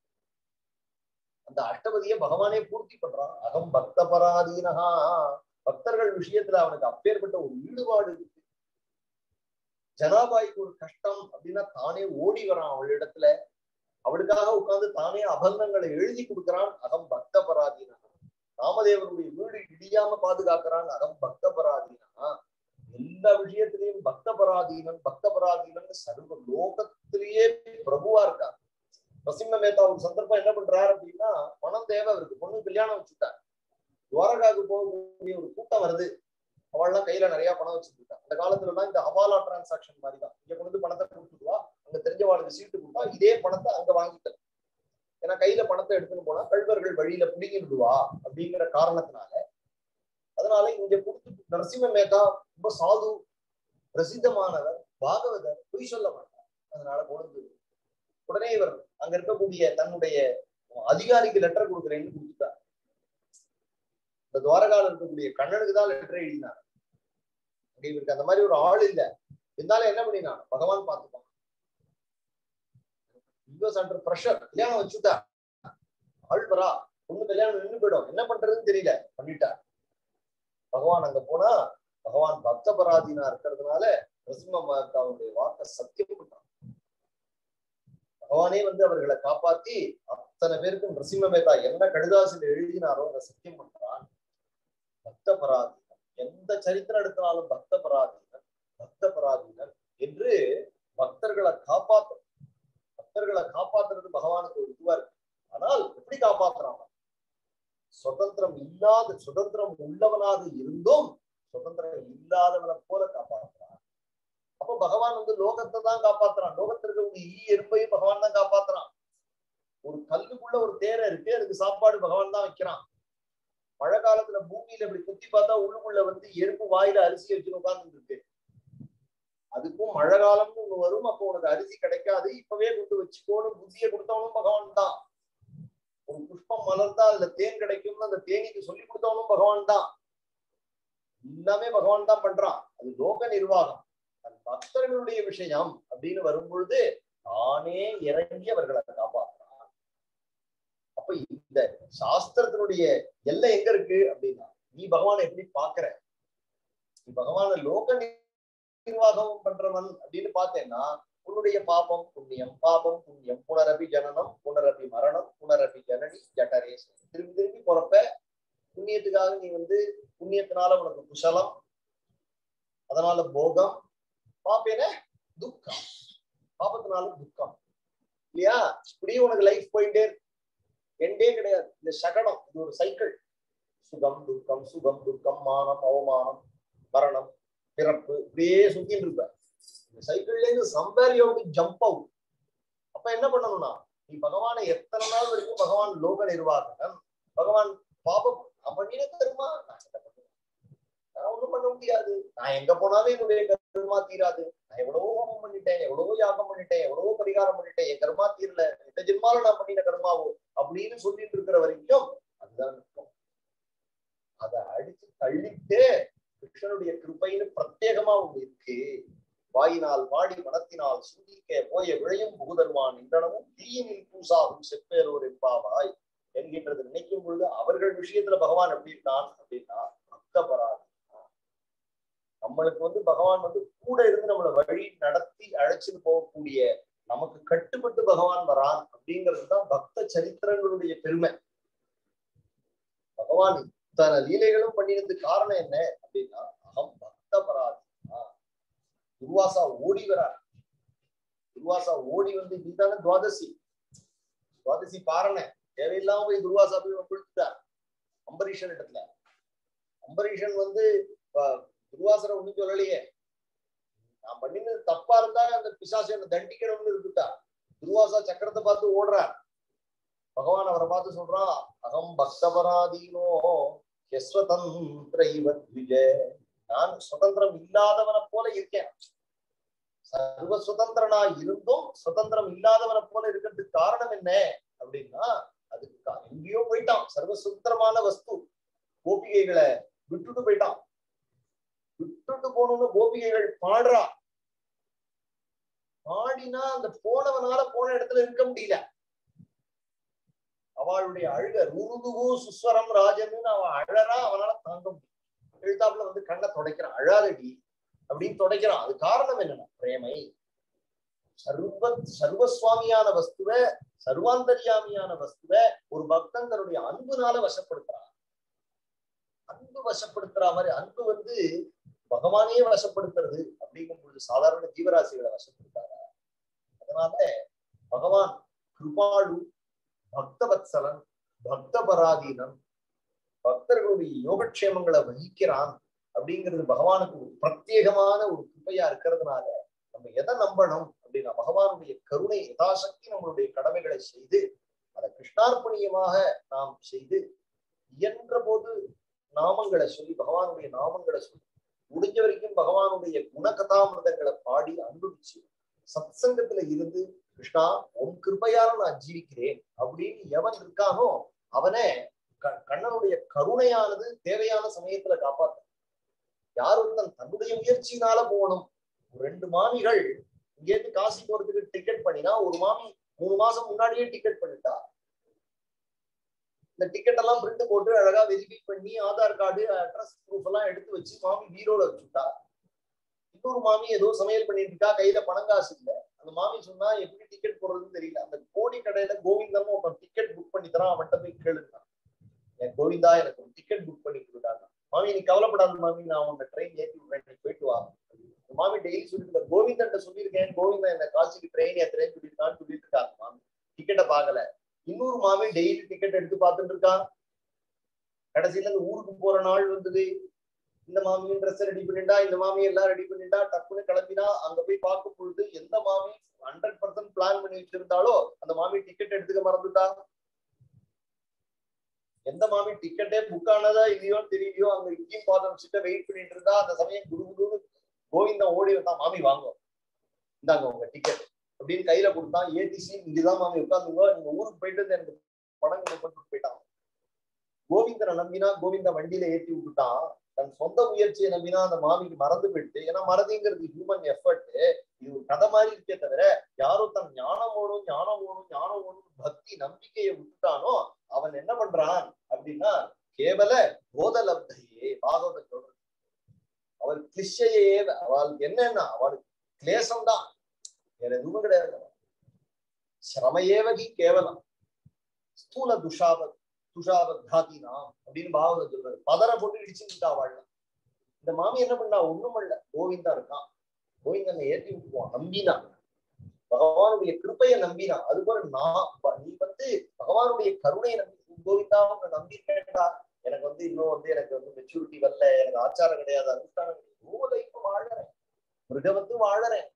அந்த அஷ்டபதியை பகவானே பூர்த்தி பண்றான் அகம் பக்த பராதீனஹா பக்தர்கள் விஷயத்துல அவனுக்கு அப்பேற்பட்ட ஒரு ஈடுபாடு இருக்கு ஜனாபாய்க்கு ஒரு கஷ்டம் அப்படின்னா தானே ஓடி வரான் அவளிடத்துல அவளுக்காக உட்கார்ந்து தானே அபங்கங்களை எழுதி கொடுக்கிறான் அகம் பக்த பராதீனா ராமதேவனுடைய வீடு இடியாம பாதுகாக்கிறான் அகம் பக்த பராதீனா எல்லா விஷயத்திலையும் பக்த பராதீனன் பக்த பராதீனன் சர்வ லோகத்திலேயே பிரபுவா இருக்கான் நரசிம்ம மேத்தா ஒரு சந்தர்ப்பம் என்ன பண்றாரு அப்படின்னா பணம் தேவை அவருக்கு பொண்ணு கல்யாணம் வச்சுட்டார் துவாரகாவுக்கு போகக்கூடிய ஒரு கூட்டம் வருது அவள்லாம் கையில நிறைய பணம் வச்சிருக்கா அந்த காலத்துல எல்லாம் இந்த ஹவாலா டிரான்சாக்ஷன் மாதிரி தான் இங்க கொண்டு வந்து பணத்தை கொடுத்துருவா அங்க தெரிஞ்சவாளுக்கு சீட்டு கொடுத்தா இதே பணத்தை அங்க வாங்கிக்கலாம் ஏன்னா கையில பணத்தை எடுத்துன்னு போனா கல்வர்கள் வழியில பிடிங்கி விடுவா அப்படிங்கிற காரணத்தினால அதனால இங்க கொடுத்து நரசிம்ம மேத்தா ரொம்ப சாது பிரசித்தமானவர் பாகவதர் பொய் சொல்ல மாட்டார் அதனால கொண்டு உடனே இவர் அங்க இருக்கக்கூடிய தன்னுடைய அதிகாரிக்கு லெட்டர் கொடுக்குறேன்னு கொடுத்துட்டார் இந்த துவாரகால இருக்கக்கூடிய கண்ணனுக்கு தான் லெட்டர் எழுதினார் அங்க இவருக்கு அந்த மாதிரி ஒரு ஆள் இல்ல இருந்தாலும் என்ன பண்ணினான் பகவான் பார்த்துப்பான் யூஎஸ் அண்டர் ப்ரெஷர் கல்யாணம் வச்சுட்டா ஆள் வரா பொண்ணு கல்யாணம் நின்று போயிடும் என்ன பண்றதுன்னு தெரியல பண்ணிட்டார் பகவான் அங்க போனா பகவான் பக்த பராதீனா இருக்கிறதுனால நரசிம்ம மாதாவுடைய வாக்க சத்தியம் பண்றான் பகவானே வந்து அவர்களை காப்பாத்தி அத்தனை பேருக்கு நரசிம்ம மேத்தா என்ன கடிதாசில் எழுதினாரோ அதை சத்தியம் பண்றான் பக்த பராதீனன் எந்த சரித்திரம் எடுத்தாலும் பக்த பராதீனன் பக்த பராதீனன் என்று பக்தர்களை காப்பாற்றும் பக்தர்களை காப்பாத்துறது பகவானுக்கு ஒரு இதுவா இருக்கு ஆனால் எப்படி காப்பாத்துறாங்க சுதந்திரம் இல்லாத சுதந்திரம் உள்ளவனாக இருந்தும் சுதந்திரம் இல்லாதவனை போல காப்பாத்துறான் அப்ப பகவான் வந்து லோகத்தை தான் காப்பாத்துறான் லோகத்திற்கு ஒரு ஈ எறும்பையும் பகவான் தான் காப்பாத்துறான் ஒரு கல்லுக்குள்ள ஒரு தேரை இருக்கு அதுக்கு சாப்பாடு பகவான் தான் வைக்கிறான் மழை காலத்துல பூமியில இப்படி குத்தி பார்த்தா உள்ளுக்குள்ள வந்து எறும்பு வாயில அரிசி வச்சு உட்கார்ந்து இருக்கு அதுக்கும் மழை காலம்னு ஒண்ணு வரும் அப்போ உனக்கு அரிசி கிடைக்காது இப்பவே கொண்டு வச்சுக்கோன்னு புத்தியை கொடுத்தவனும் பகவான் தான் ஒரு புஷ்பம் மலர்ந்தா அதுல தேன் கிடைக்கும்னு அந்த தேனிக்கு சொல்லி கொடுத்தவனும் பகவான் தான் எல்லாமே பகவான் தான் பண்றான் அது லோக நிர்வாகம் தன் பக்தர்களுடைய விஷயம் அப்படின்னு வரும் பொழுது தானே இறங்கி அவர்களை காப்பாற்றுறான் அப்ப இந்த சாஸ்திரத்தினுடைய எல்லை எங்க இருக்கு அப்படின்னா நீ பகவானை எப்படி பாக்குற நீ பகவான லோக நிர்வாகம் பண்றவன் அப்படின்னு பார்த்தேன்னா உன்னுடைய பாபம் புண்ணியம் பாபம் புண்ணியம் புனரபி ஜனனம் புனரபி மரணம் புனரபி ஜனனி ஜட்டரே திரும்பி திரும்பி பிறப்ப புண்ணியத்துக்காக நீ வந்து புண்ணியத்தினால உனக்கு குசலம் அதனால போகம் பாப்பேன துக்கம் பாபத்தினால துக்கம் இல்லையா இப்படியே உனக்கு லைஃப் போயிட்டே எண்டே கிடையாது இந்த சகடம் இது ஒரு சைக்கிள் சுகம் துக்கம் சுகம் துக்கம் மானம் அவமானம் மரணம் பிறப்பு இப்படியே சுத்தின்னு இருப்ப சைக்கிள்ல இருந்து சம்பேர் யோகி ஜம்ப் அவுட் அப்ப என்ன பண்ணணும்னா நீ பகவானை எத்தனை நாள் வரைக்கும் பகவான் லோக நிர்வாகன் பகவான் பாபம் நான் பண்ணின கருமா நான் என்ன பண்ணுவேன் நான் ஒண்ணும் பண்ண முடியாது நான் எங்க போனாலும் என்னுடைய கருமா தீராது நான் எவ்வளவோ ஹோமம் பண்ணிட்டேன் எவ்வளவோ யாகம் பண்ணிட்டேன் எவ்வளவோ பரிகாரம் பண்ணிட்டேன் என் கருமா தீரல எந்த ஜென்மாலும் நான் பண்ணின கருமாவோ அப்படின்னு சொல்லிட்டு இருக்கிற வரைக்கும் அதுதான் இருக்கும் அதை அடிச்சு தள்ளிட்டு கிருஷ்ணனுடைய கிருப்பைன்னு பிரத்யேகமா ஒண்ணு இருக்கு வாயினால் வாடி மனத்தினால் சிந்திக்க போய விழையும் புகுதருவான் இன்றனமும் தீயினில் பூசாகும் செப்பேரோர் எப்பாவாய் என்கின்றது நினைக்கும் பொழுது அவர்கள் விஷயத்துல பகவான் எப்படி இருக்கான் அப்படின்னா பக்தபராதி நம்மளுக்கு வந்து பகவான் வந்து கூட இருந்து நம்மளை வழி நடத்தி அழைச்சிட்டு போகக்கூடிய நமக்கு கட்டுப்பட்டு பகவான் வரான் அப்படிங்கிறது தான் பக்த சரித்திரங்களுடைய பெருமை பகவான் இத்தனை லீலைகளும் பண்ணினது காரணம் என்ன அப்படின்னா அகம் பக்த பராதி துர்வாசா ஓடி வரார் துர்வாசா ஓடி வந்து நீதானே துவாதசி துவாதசி பாரண தேவையில்லாம போய் துர்வாசா போய் கொடுத்துட்டார் அம்பரீஷன் இடத்துல அம்பரீஷன் வந்து துர்வாசரை ஒண்ணும் சொல்லலையே நான் பண்ணினது தப்பா இருந்தா அந்த பிசாசு என்ன தண்டிக்கணும்னு இருக்குட்டா துர்வாசா சக்கரத்தை பார்த்து ஓடுறார் பகவான் அவரை பார்த்து சொல்றான் அகம் பக்தபராதீனோ யஸ்வதந்திர இவ நான் சுதந்திரம் இல்லாதவனை போல இருக்கேன் சர்வ சுதந்திரனா இருந்தும் சுதந்திரம் இல்லாதவனை போல இருக்கிறதுக்கு காரணம் என்ன அப்படின்னா அதுக்கு எங்கேயோ போயிட்டான் சர்வ சுதந்திரமான வஸ்து கோபிகைகளை விட்டுட்டு போயிட்டான் விட்டுட்டு போகணும்னு கோபிகைகள் பாடுறா பாடினா அந்த போனவனால போன இடத்துல இருக்க முடியல அவளுடைய அழுக ருருதுகு சுஸ்வரம் ராஜன்னு அவன் அழறா அவனால தாங்க முடியும் எழுத்தாப்புல வந்து கண்ணை துடைக்கிறான் அழாதடி அப்படின்னு துடைக்கிறான் அது காரணம் என்னன்னா பிரேமை சர்வ சர்வசுவாமியான வஸ்துவ சர்வாந்தரியாமியான வஸ்துவ ஒரு பக்தன் தன்னுடைய அன்புனால வசப்படுத்துறான் அன்பு வசப்படுத்துற மாதிரி அன்பு வந்து பகவானே வசப்படுத்துறது அப்படிங்கும் பொழுது சாதாரண ஜீவராசிகளை வசப்படுத்தாரா அதனால பகவான் கிருபாளு பக்தவத்சலன் பக்த பராதீனன் பக்தர்களுடைய யோகக்ஷேமங்களை வகிக்கிறான் அப்படிங்கிறது பகவானுக்கு ஒரு பிரத்யேகமான ஒரு கிருப்பையா இருக்கிறதுனால நம்ம எதை நம்பணும் அப்படின்னா பகவானுடைய கருணை யதாசக்தி நம்மளுடைய கடமைகளை செய்து அதை கிருஷ்ணார்ப்பணியமாக நாம் செய்து இயன்ற போது நாமங்களை சொல்லி பகவானுடைய நாமங்களை சொல்லி முடிஞ்ச வரைக்கும் பகவானுடைய குணகதாமிரதங்களை பாடி அனுபவிச்சு சத் சங்கத்துல இருந்து கிருஷ்ணா உன் கிருபையால நான் ஜீவிக்கிறேன் அப்படின்னு எவன் இருக்கானோ அவனை கண்ணனுடைய கருணையானது தேவையான சமயத்துல காப்பாத்த யார் ஒருத்தன் தன்னுடைய முயற்சியினால போகணும் ரெண்டு மாமிகள் இங்கேருந்து காசி போறதுக்கு டிக்கெட் பண்ணினா ஒரு மாமி மூணு மாசம் முன்னாடியே டிக்கெட் பண்ணிட்டா இந்த டிக்கெட் எல்லாம் பிரிண்ட் போட்டு அழகா வெரிஃபை பண்ணி ஆதார் கார்டு அட்ரஸ் ப்ரூஃப் எல்லாம் எடுத்து வச்சு மாமி பீரோல வச்சுட்டா இன்னொரு மாமி ஏதோ சமையல் பண்ணிட்டு இருக்கா கையில பணங்காசு இல்லை அந்த மாமி சொன்னா எப்படி டிக்கெட் போடுறதுன்னு தெரியல அந்த கோடி கடையில கோவிந்தன் ஒருத்தன் டிக்கெட் புக் பண்ணி தரான் அவன்கிட்ட போய் கேளுங்க என் கோவிந்தா எனக்கு ஒரு டிக்கெட் புக் பண்ணி கொடுத்தாங்க மாமி நீ கவலைப்படாத மாமி நான் உன்னை ட்ரெயின் ஏற்றி விடுறேன் நீ போயிட்டு வா மாமி டெய்லி சொல்லிட்டு கோவிந்தன் சொல்லியிருக்கேன் கோவிந்தன் என்ன காசிக்கு ட்ரெயின் ஏத்துறேன்னு சொல்லியிருக்கான்னு சொல்லிட்டு இருக்காங்க மாமி டிக்கெட்டை பார்க்கல இன்னொரு மாமி டெய்லி டிக்கெட் எடுத்து பார்த்துட்டு இருக்கான் கடைசியில இந்த ஊருக்கு போற நாள் வந்தது இந்த மாமியும் ட்ரெஸ் ரெடி பண்ணிட்டா இந்த மாமி எல்லாம் ரெடி பண்ணிட்டா டக்குன்னு கிளம்பினா அங்க போய் பார்க்கும் பொழுது எந்த மாமி ஹண்ட்ரட் பர்சன்ட் பிளான் பண்ணி வச்சிருந்தாலோ அந்த மாமி டிக்கெட் எடுத்துக்க மறந்துட்டா எந்த மாமி டிக்கெட்டே புக் ஆனதா இல்லையோ தெரியலையோ அங்க இங்கேயும் பார்த்து வச்சுட்டு வெயிட் பண்ணிட்டு இருந்தா அந்த சமயம் குரு குருன்னு கோவிந்தா ஓடி வந்தான் மாமி வாங்க இந்தாங்க உங்க டிக்கெட் அப்படின்னு கையில கொடுத்தான் ஏடிசி இங்கதான் மாமி உட்காந்துங்க நீங்க ஊருக்கு போயிட்டு வந்து எனக்கு பணம் கொண்டு போயிட்டான் கோவிந்தனை நம்பினா கோவிந்த வண்டியில ஏற்றி விட்டுட்டான் தன் சொந்த முயற்சியை நம்பினா அந்த மாமிக்கு மறந்து போயிட்டு ஏன்னா மறதிங்கிறது ஹியூமன் எஃபர்ட் இது ஒரு கதை மாதிரி இருக்கே தவிர யாரோ தன் ஞானம் ஓடும் ஞானம் ஓடும் ஞானம் ஓடும் பக்தி நம்பிக்கையை விட்டுட்டானோ அவன் என்ன பண்றான் அப்படின்னா கேவல போதலப்தையே பாகவத சொல்றது அவள் கிளிஷையே அவள் என்னன்னா அவளுக்கு கிளேசம் தான் வேற எதுவும் கிடையாது சிரமையேவகி கேவலம் ஸ்தூல துஷாவத் துஷாவத்தாதினா அப்படின்னு பாவம் சொல்றாரு பதற போட்டு இடிச்சுட்டா வாழ இந்த மாமி என்ன பண்ணா ஒண்ணும் இல்ல கோவிந்தா இருக்கான் கோவிந்தனை ஏற்றி விட்டுருவான் நம்பினா பகவானுடைய கிருப்பைய நம்பினா அது போல நான் நீ வந்து பகவானுடைய கருணையை நம்பி கோவிந்தா உங்க நம்பியிருக்கேன்டா எனக்கு வந்து இன்னும் வந்து எனக்கு வந்து மெச்சூரிட்டி வரல எனக்கு ஆச்சாரம் கிடையாது அனுஷ்டானம் கிடையாது லைஃப் வாழறேன் மிருக வந்து வாழறேன்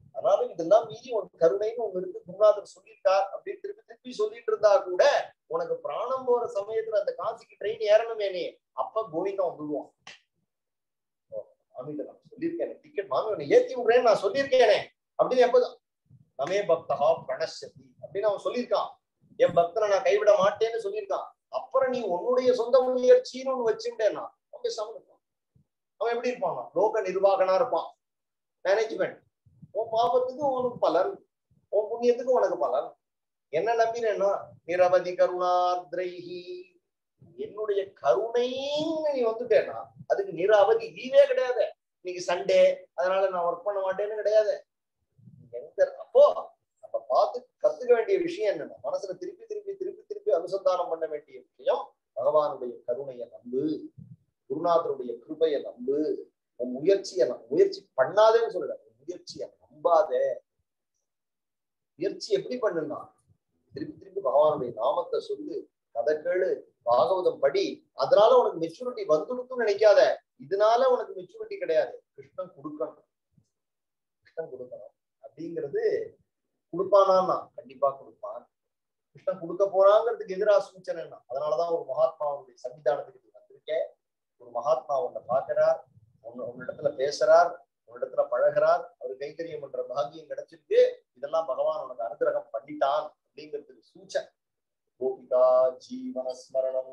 அதனால இதெல்லாம் மீறி உனக்கு கருணைன்னு ஒண்ணு இருக்கு குருநாதர் சொல்லியிருக்கார் அப்படின்னு திருப்பி திருப்பி சொல்லிட்டு இருந்தா கூட உனக்கு பிராணம் போற சமயத்துல அந்த காசிக்கு ட்ரெயின் ஏறணுமே நீ அப்ப கோவிந்தா வந்துடுவான் மாமிட்ட நான் சொல்லியிருக்கேன் டிக்கெட் மாமி உன்னை ஏத்தி விடுறேன்னு நான் சொல்லியிருக்கேனே அப்படின்னு எப்ப நமே பக்தா பிரணசதி அப்படின்னு அவன் சொல்லியிருக்கான் என் பக்தனை நான் கைவிட மாட்டேன்னு சொல்லியிருக்கான் அப்புறம் நீ உன்னுடைய சொந்த முயற்சின்னு ஒண்ணு வச்சுட்டேன்னா அவன் பேசாம இருப்பான் அவன் எப்படி இருப்பான் லோக நிர்வாகனா இருப்பான் மேனேஜ்மெண்ட் உன் பாபத்துக்கு உனக்கு பலன் உன் புண்ணியத்துக்கு உனக்கு பலன் என்ன நம்பினேன்னா நிரவதி கருணாத்ரைஹி என்னுடைய கருணைன்னு நீ வந்துட்டேன்னா அதுக்கு நிர அவதி லீவே கிடையாது இன்னைக்கு சண்டே அதனால நான் ஒர்க் பண்ண மாட்டேன்னு கிடையாது எங்க அப்போ அப்ப பார்த்து கத்துக்க வேண்டிய விஷயம் என்னன்னா மனசுல திருப்பி திருப்பி திருப்பி திருப்பி அனுசந்தானம் பண்ண வேண்டிய விஷயம் பகவானுடைய கருணையை நம்பு குருநாதருடைய கிருபையை நம்பு உன் முயற்சியை நம் முயற்சி பண்ணாதேன்னு சொல்லல உன் முயற்சியை நம்பாதே முயற்சி எப்படி பண்ணுனா திருப்பி திருப்பி பகவானுடைய நாமத்தை சொல்லு கதை கேளு பாகவதம் படி அதனால உனக்கு மெச்சூரிட்டி வந்துடுத்துன்னு நினைக்காத இதனால உனக்கு மெச்சூரிட்டி கிடையாது கிருஷ்ணன் கொடுக்கணும் கிருஷ்ணன் கொடுக்கணும் அப்படிங்கிறது கொடுப்பானா கண்டிப்பா கொடுப்பான் கிருஷ்ணன் கொடுக்க போறாங்கிறதுக்கு எதிராக சூச்சனை என்ன அதனாலதான் ஒரு மகாத்மாவுடைய சன்னிதானத்துக்கு நீ வந்திருக்கேன் ஒரு மகாத்மா உன்னை பார்க்கிறார் உன்ன உன்னிடத்துல பேசுறார் உன்னிடத்துல பழகிறார் அவர் கைங்கரியம் பண்ற பாகியம் கிடைச்சிருக்கு இதெல்லாம் பகவான் உனக்கு அனுகிரகம் பண்ணிட்டான் அப்படிங்கிறதுக்கு சூச்சனை கோபிகா ஜீவனஸ்மரணம்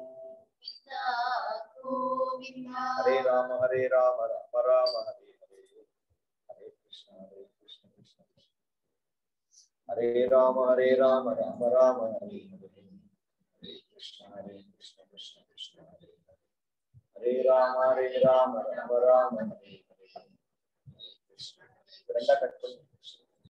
ஹரே ராம ஹரே ராம ராம ராம ஹரே ஹரே ஹரே கிருஷ்ண ஹரே கிருஷ்ண கிருஷ்ண கிருஷ்ண ஹரே ராம ஹரே ராம ராம ராம ஹரே ஹரே ஹரே கிருஷ்ண ஹரே கிருஷ்ண கிருஷ்ண கிருஷ்ண ஹரே ஹரே ஹரே ராம ஹரே ராம ராம ராம ஹரே ஹரே ஹரே கிருஷ்ண ரெண்டா கட் பண்ணி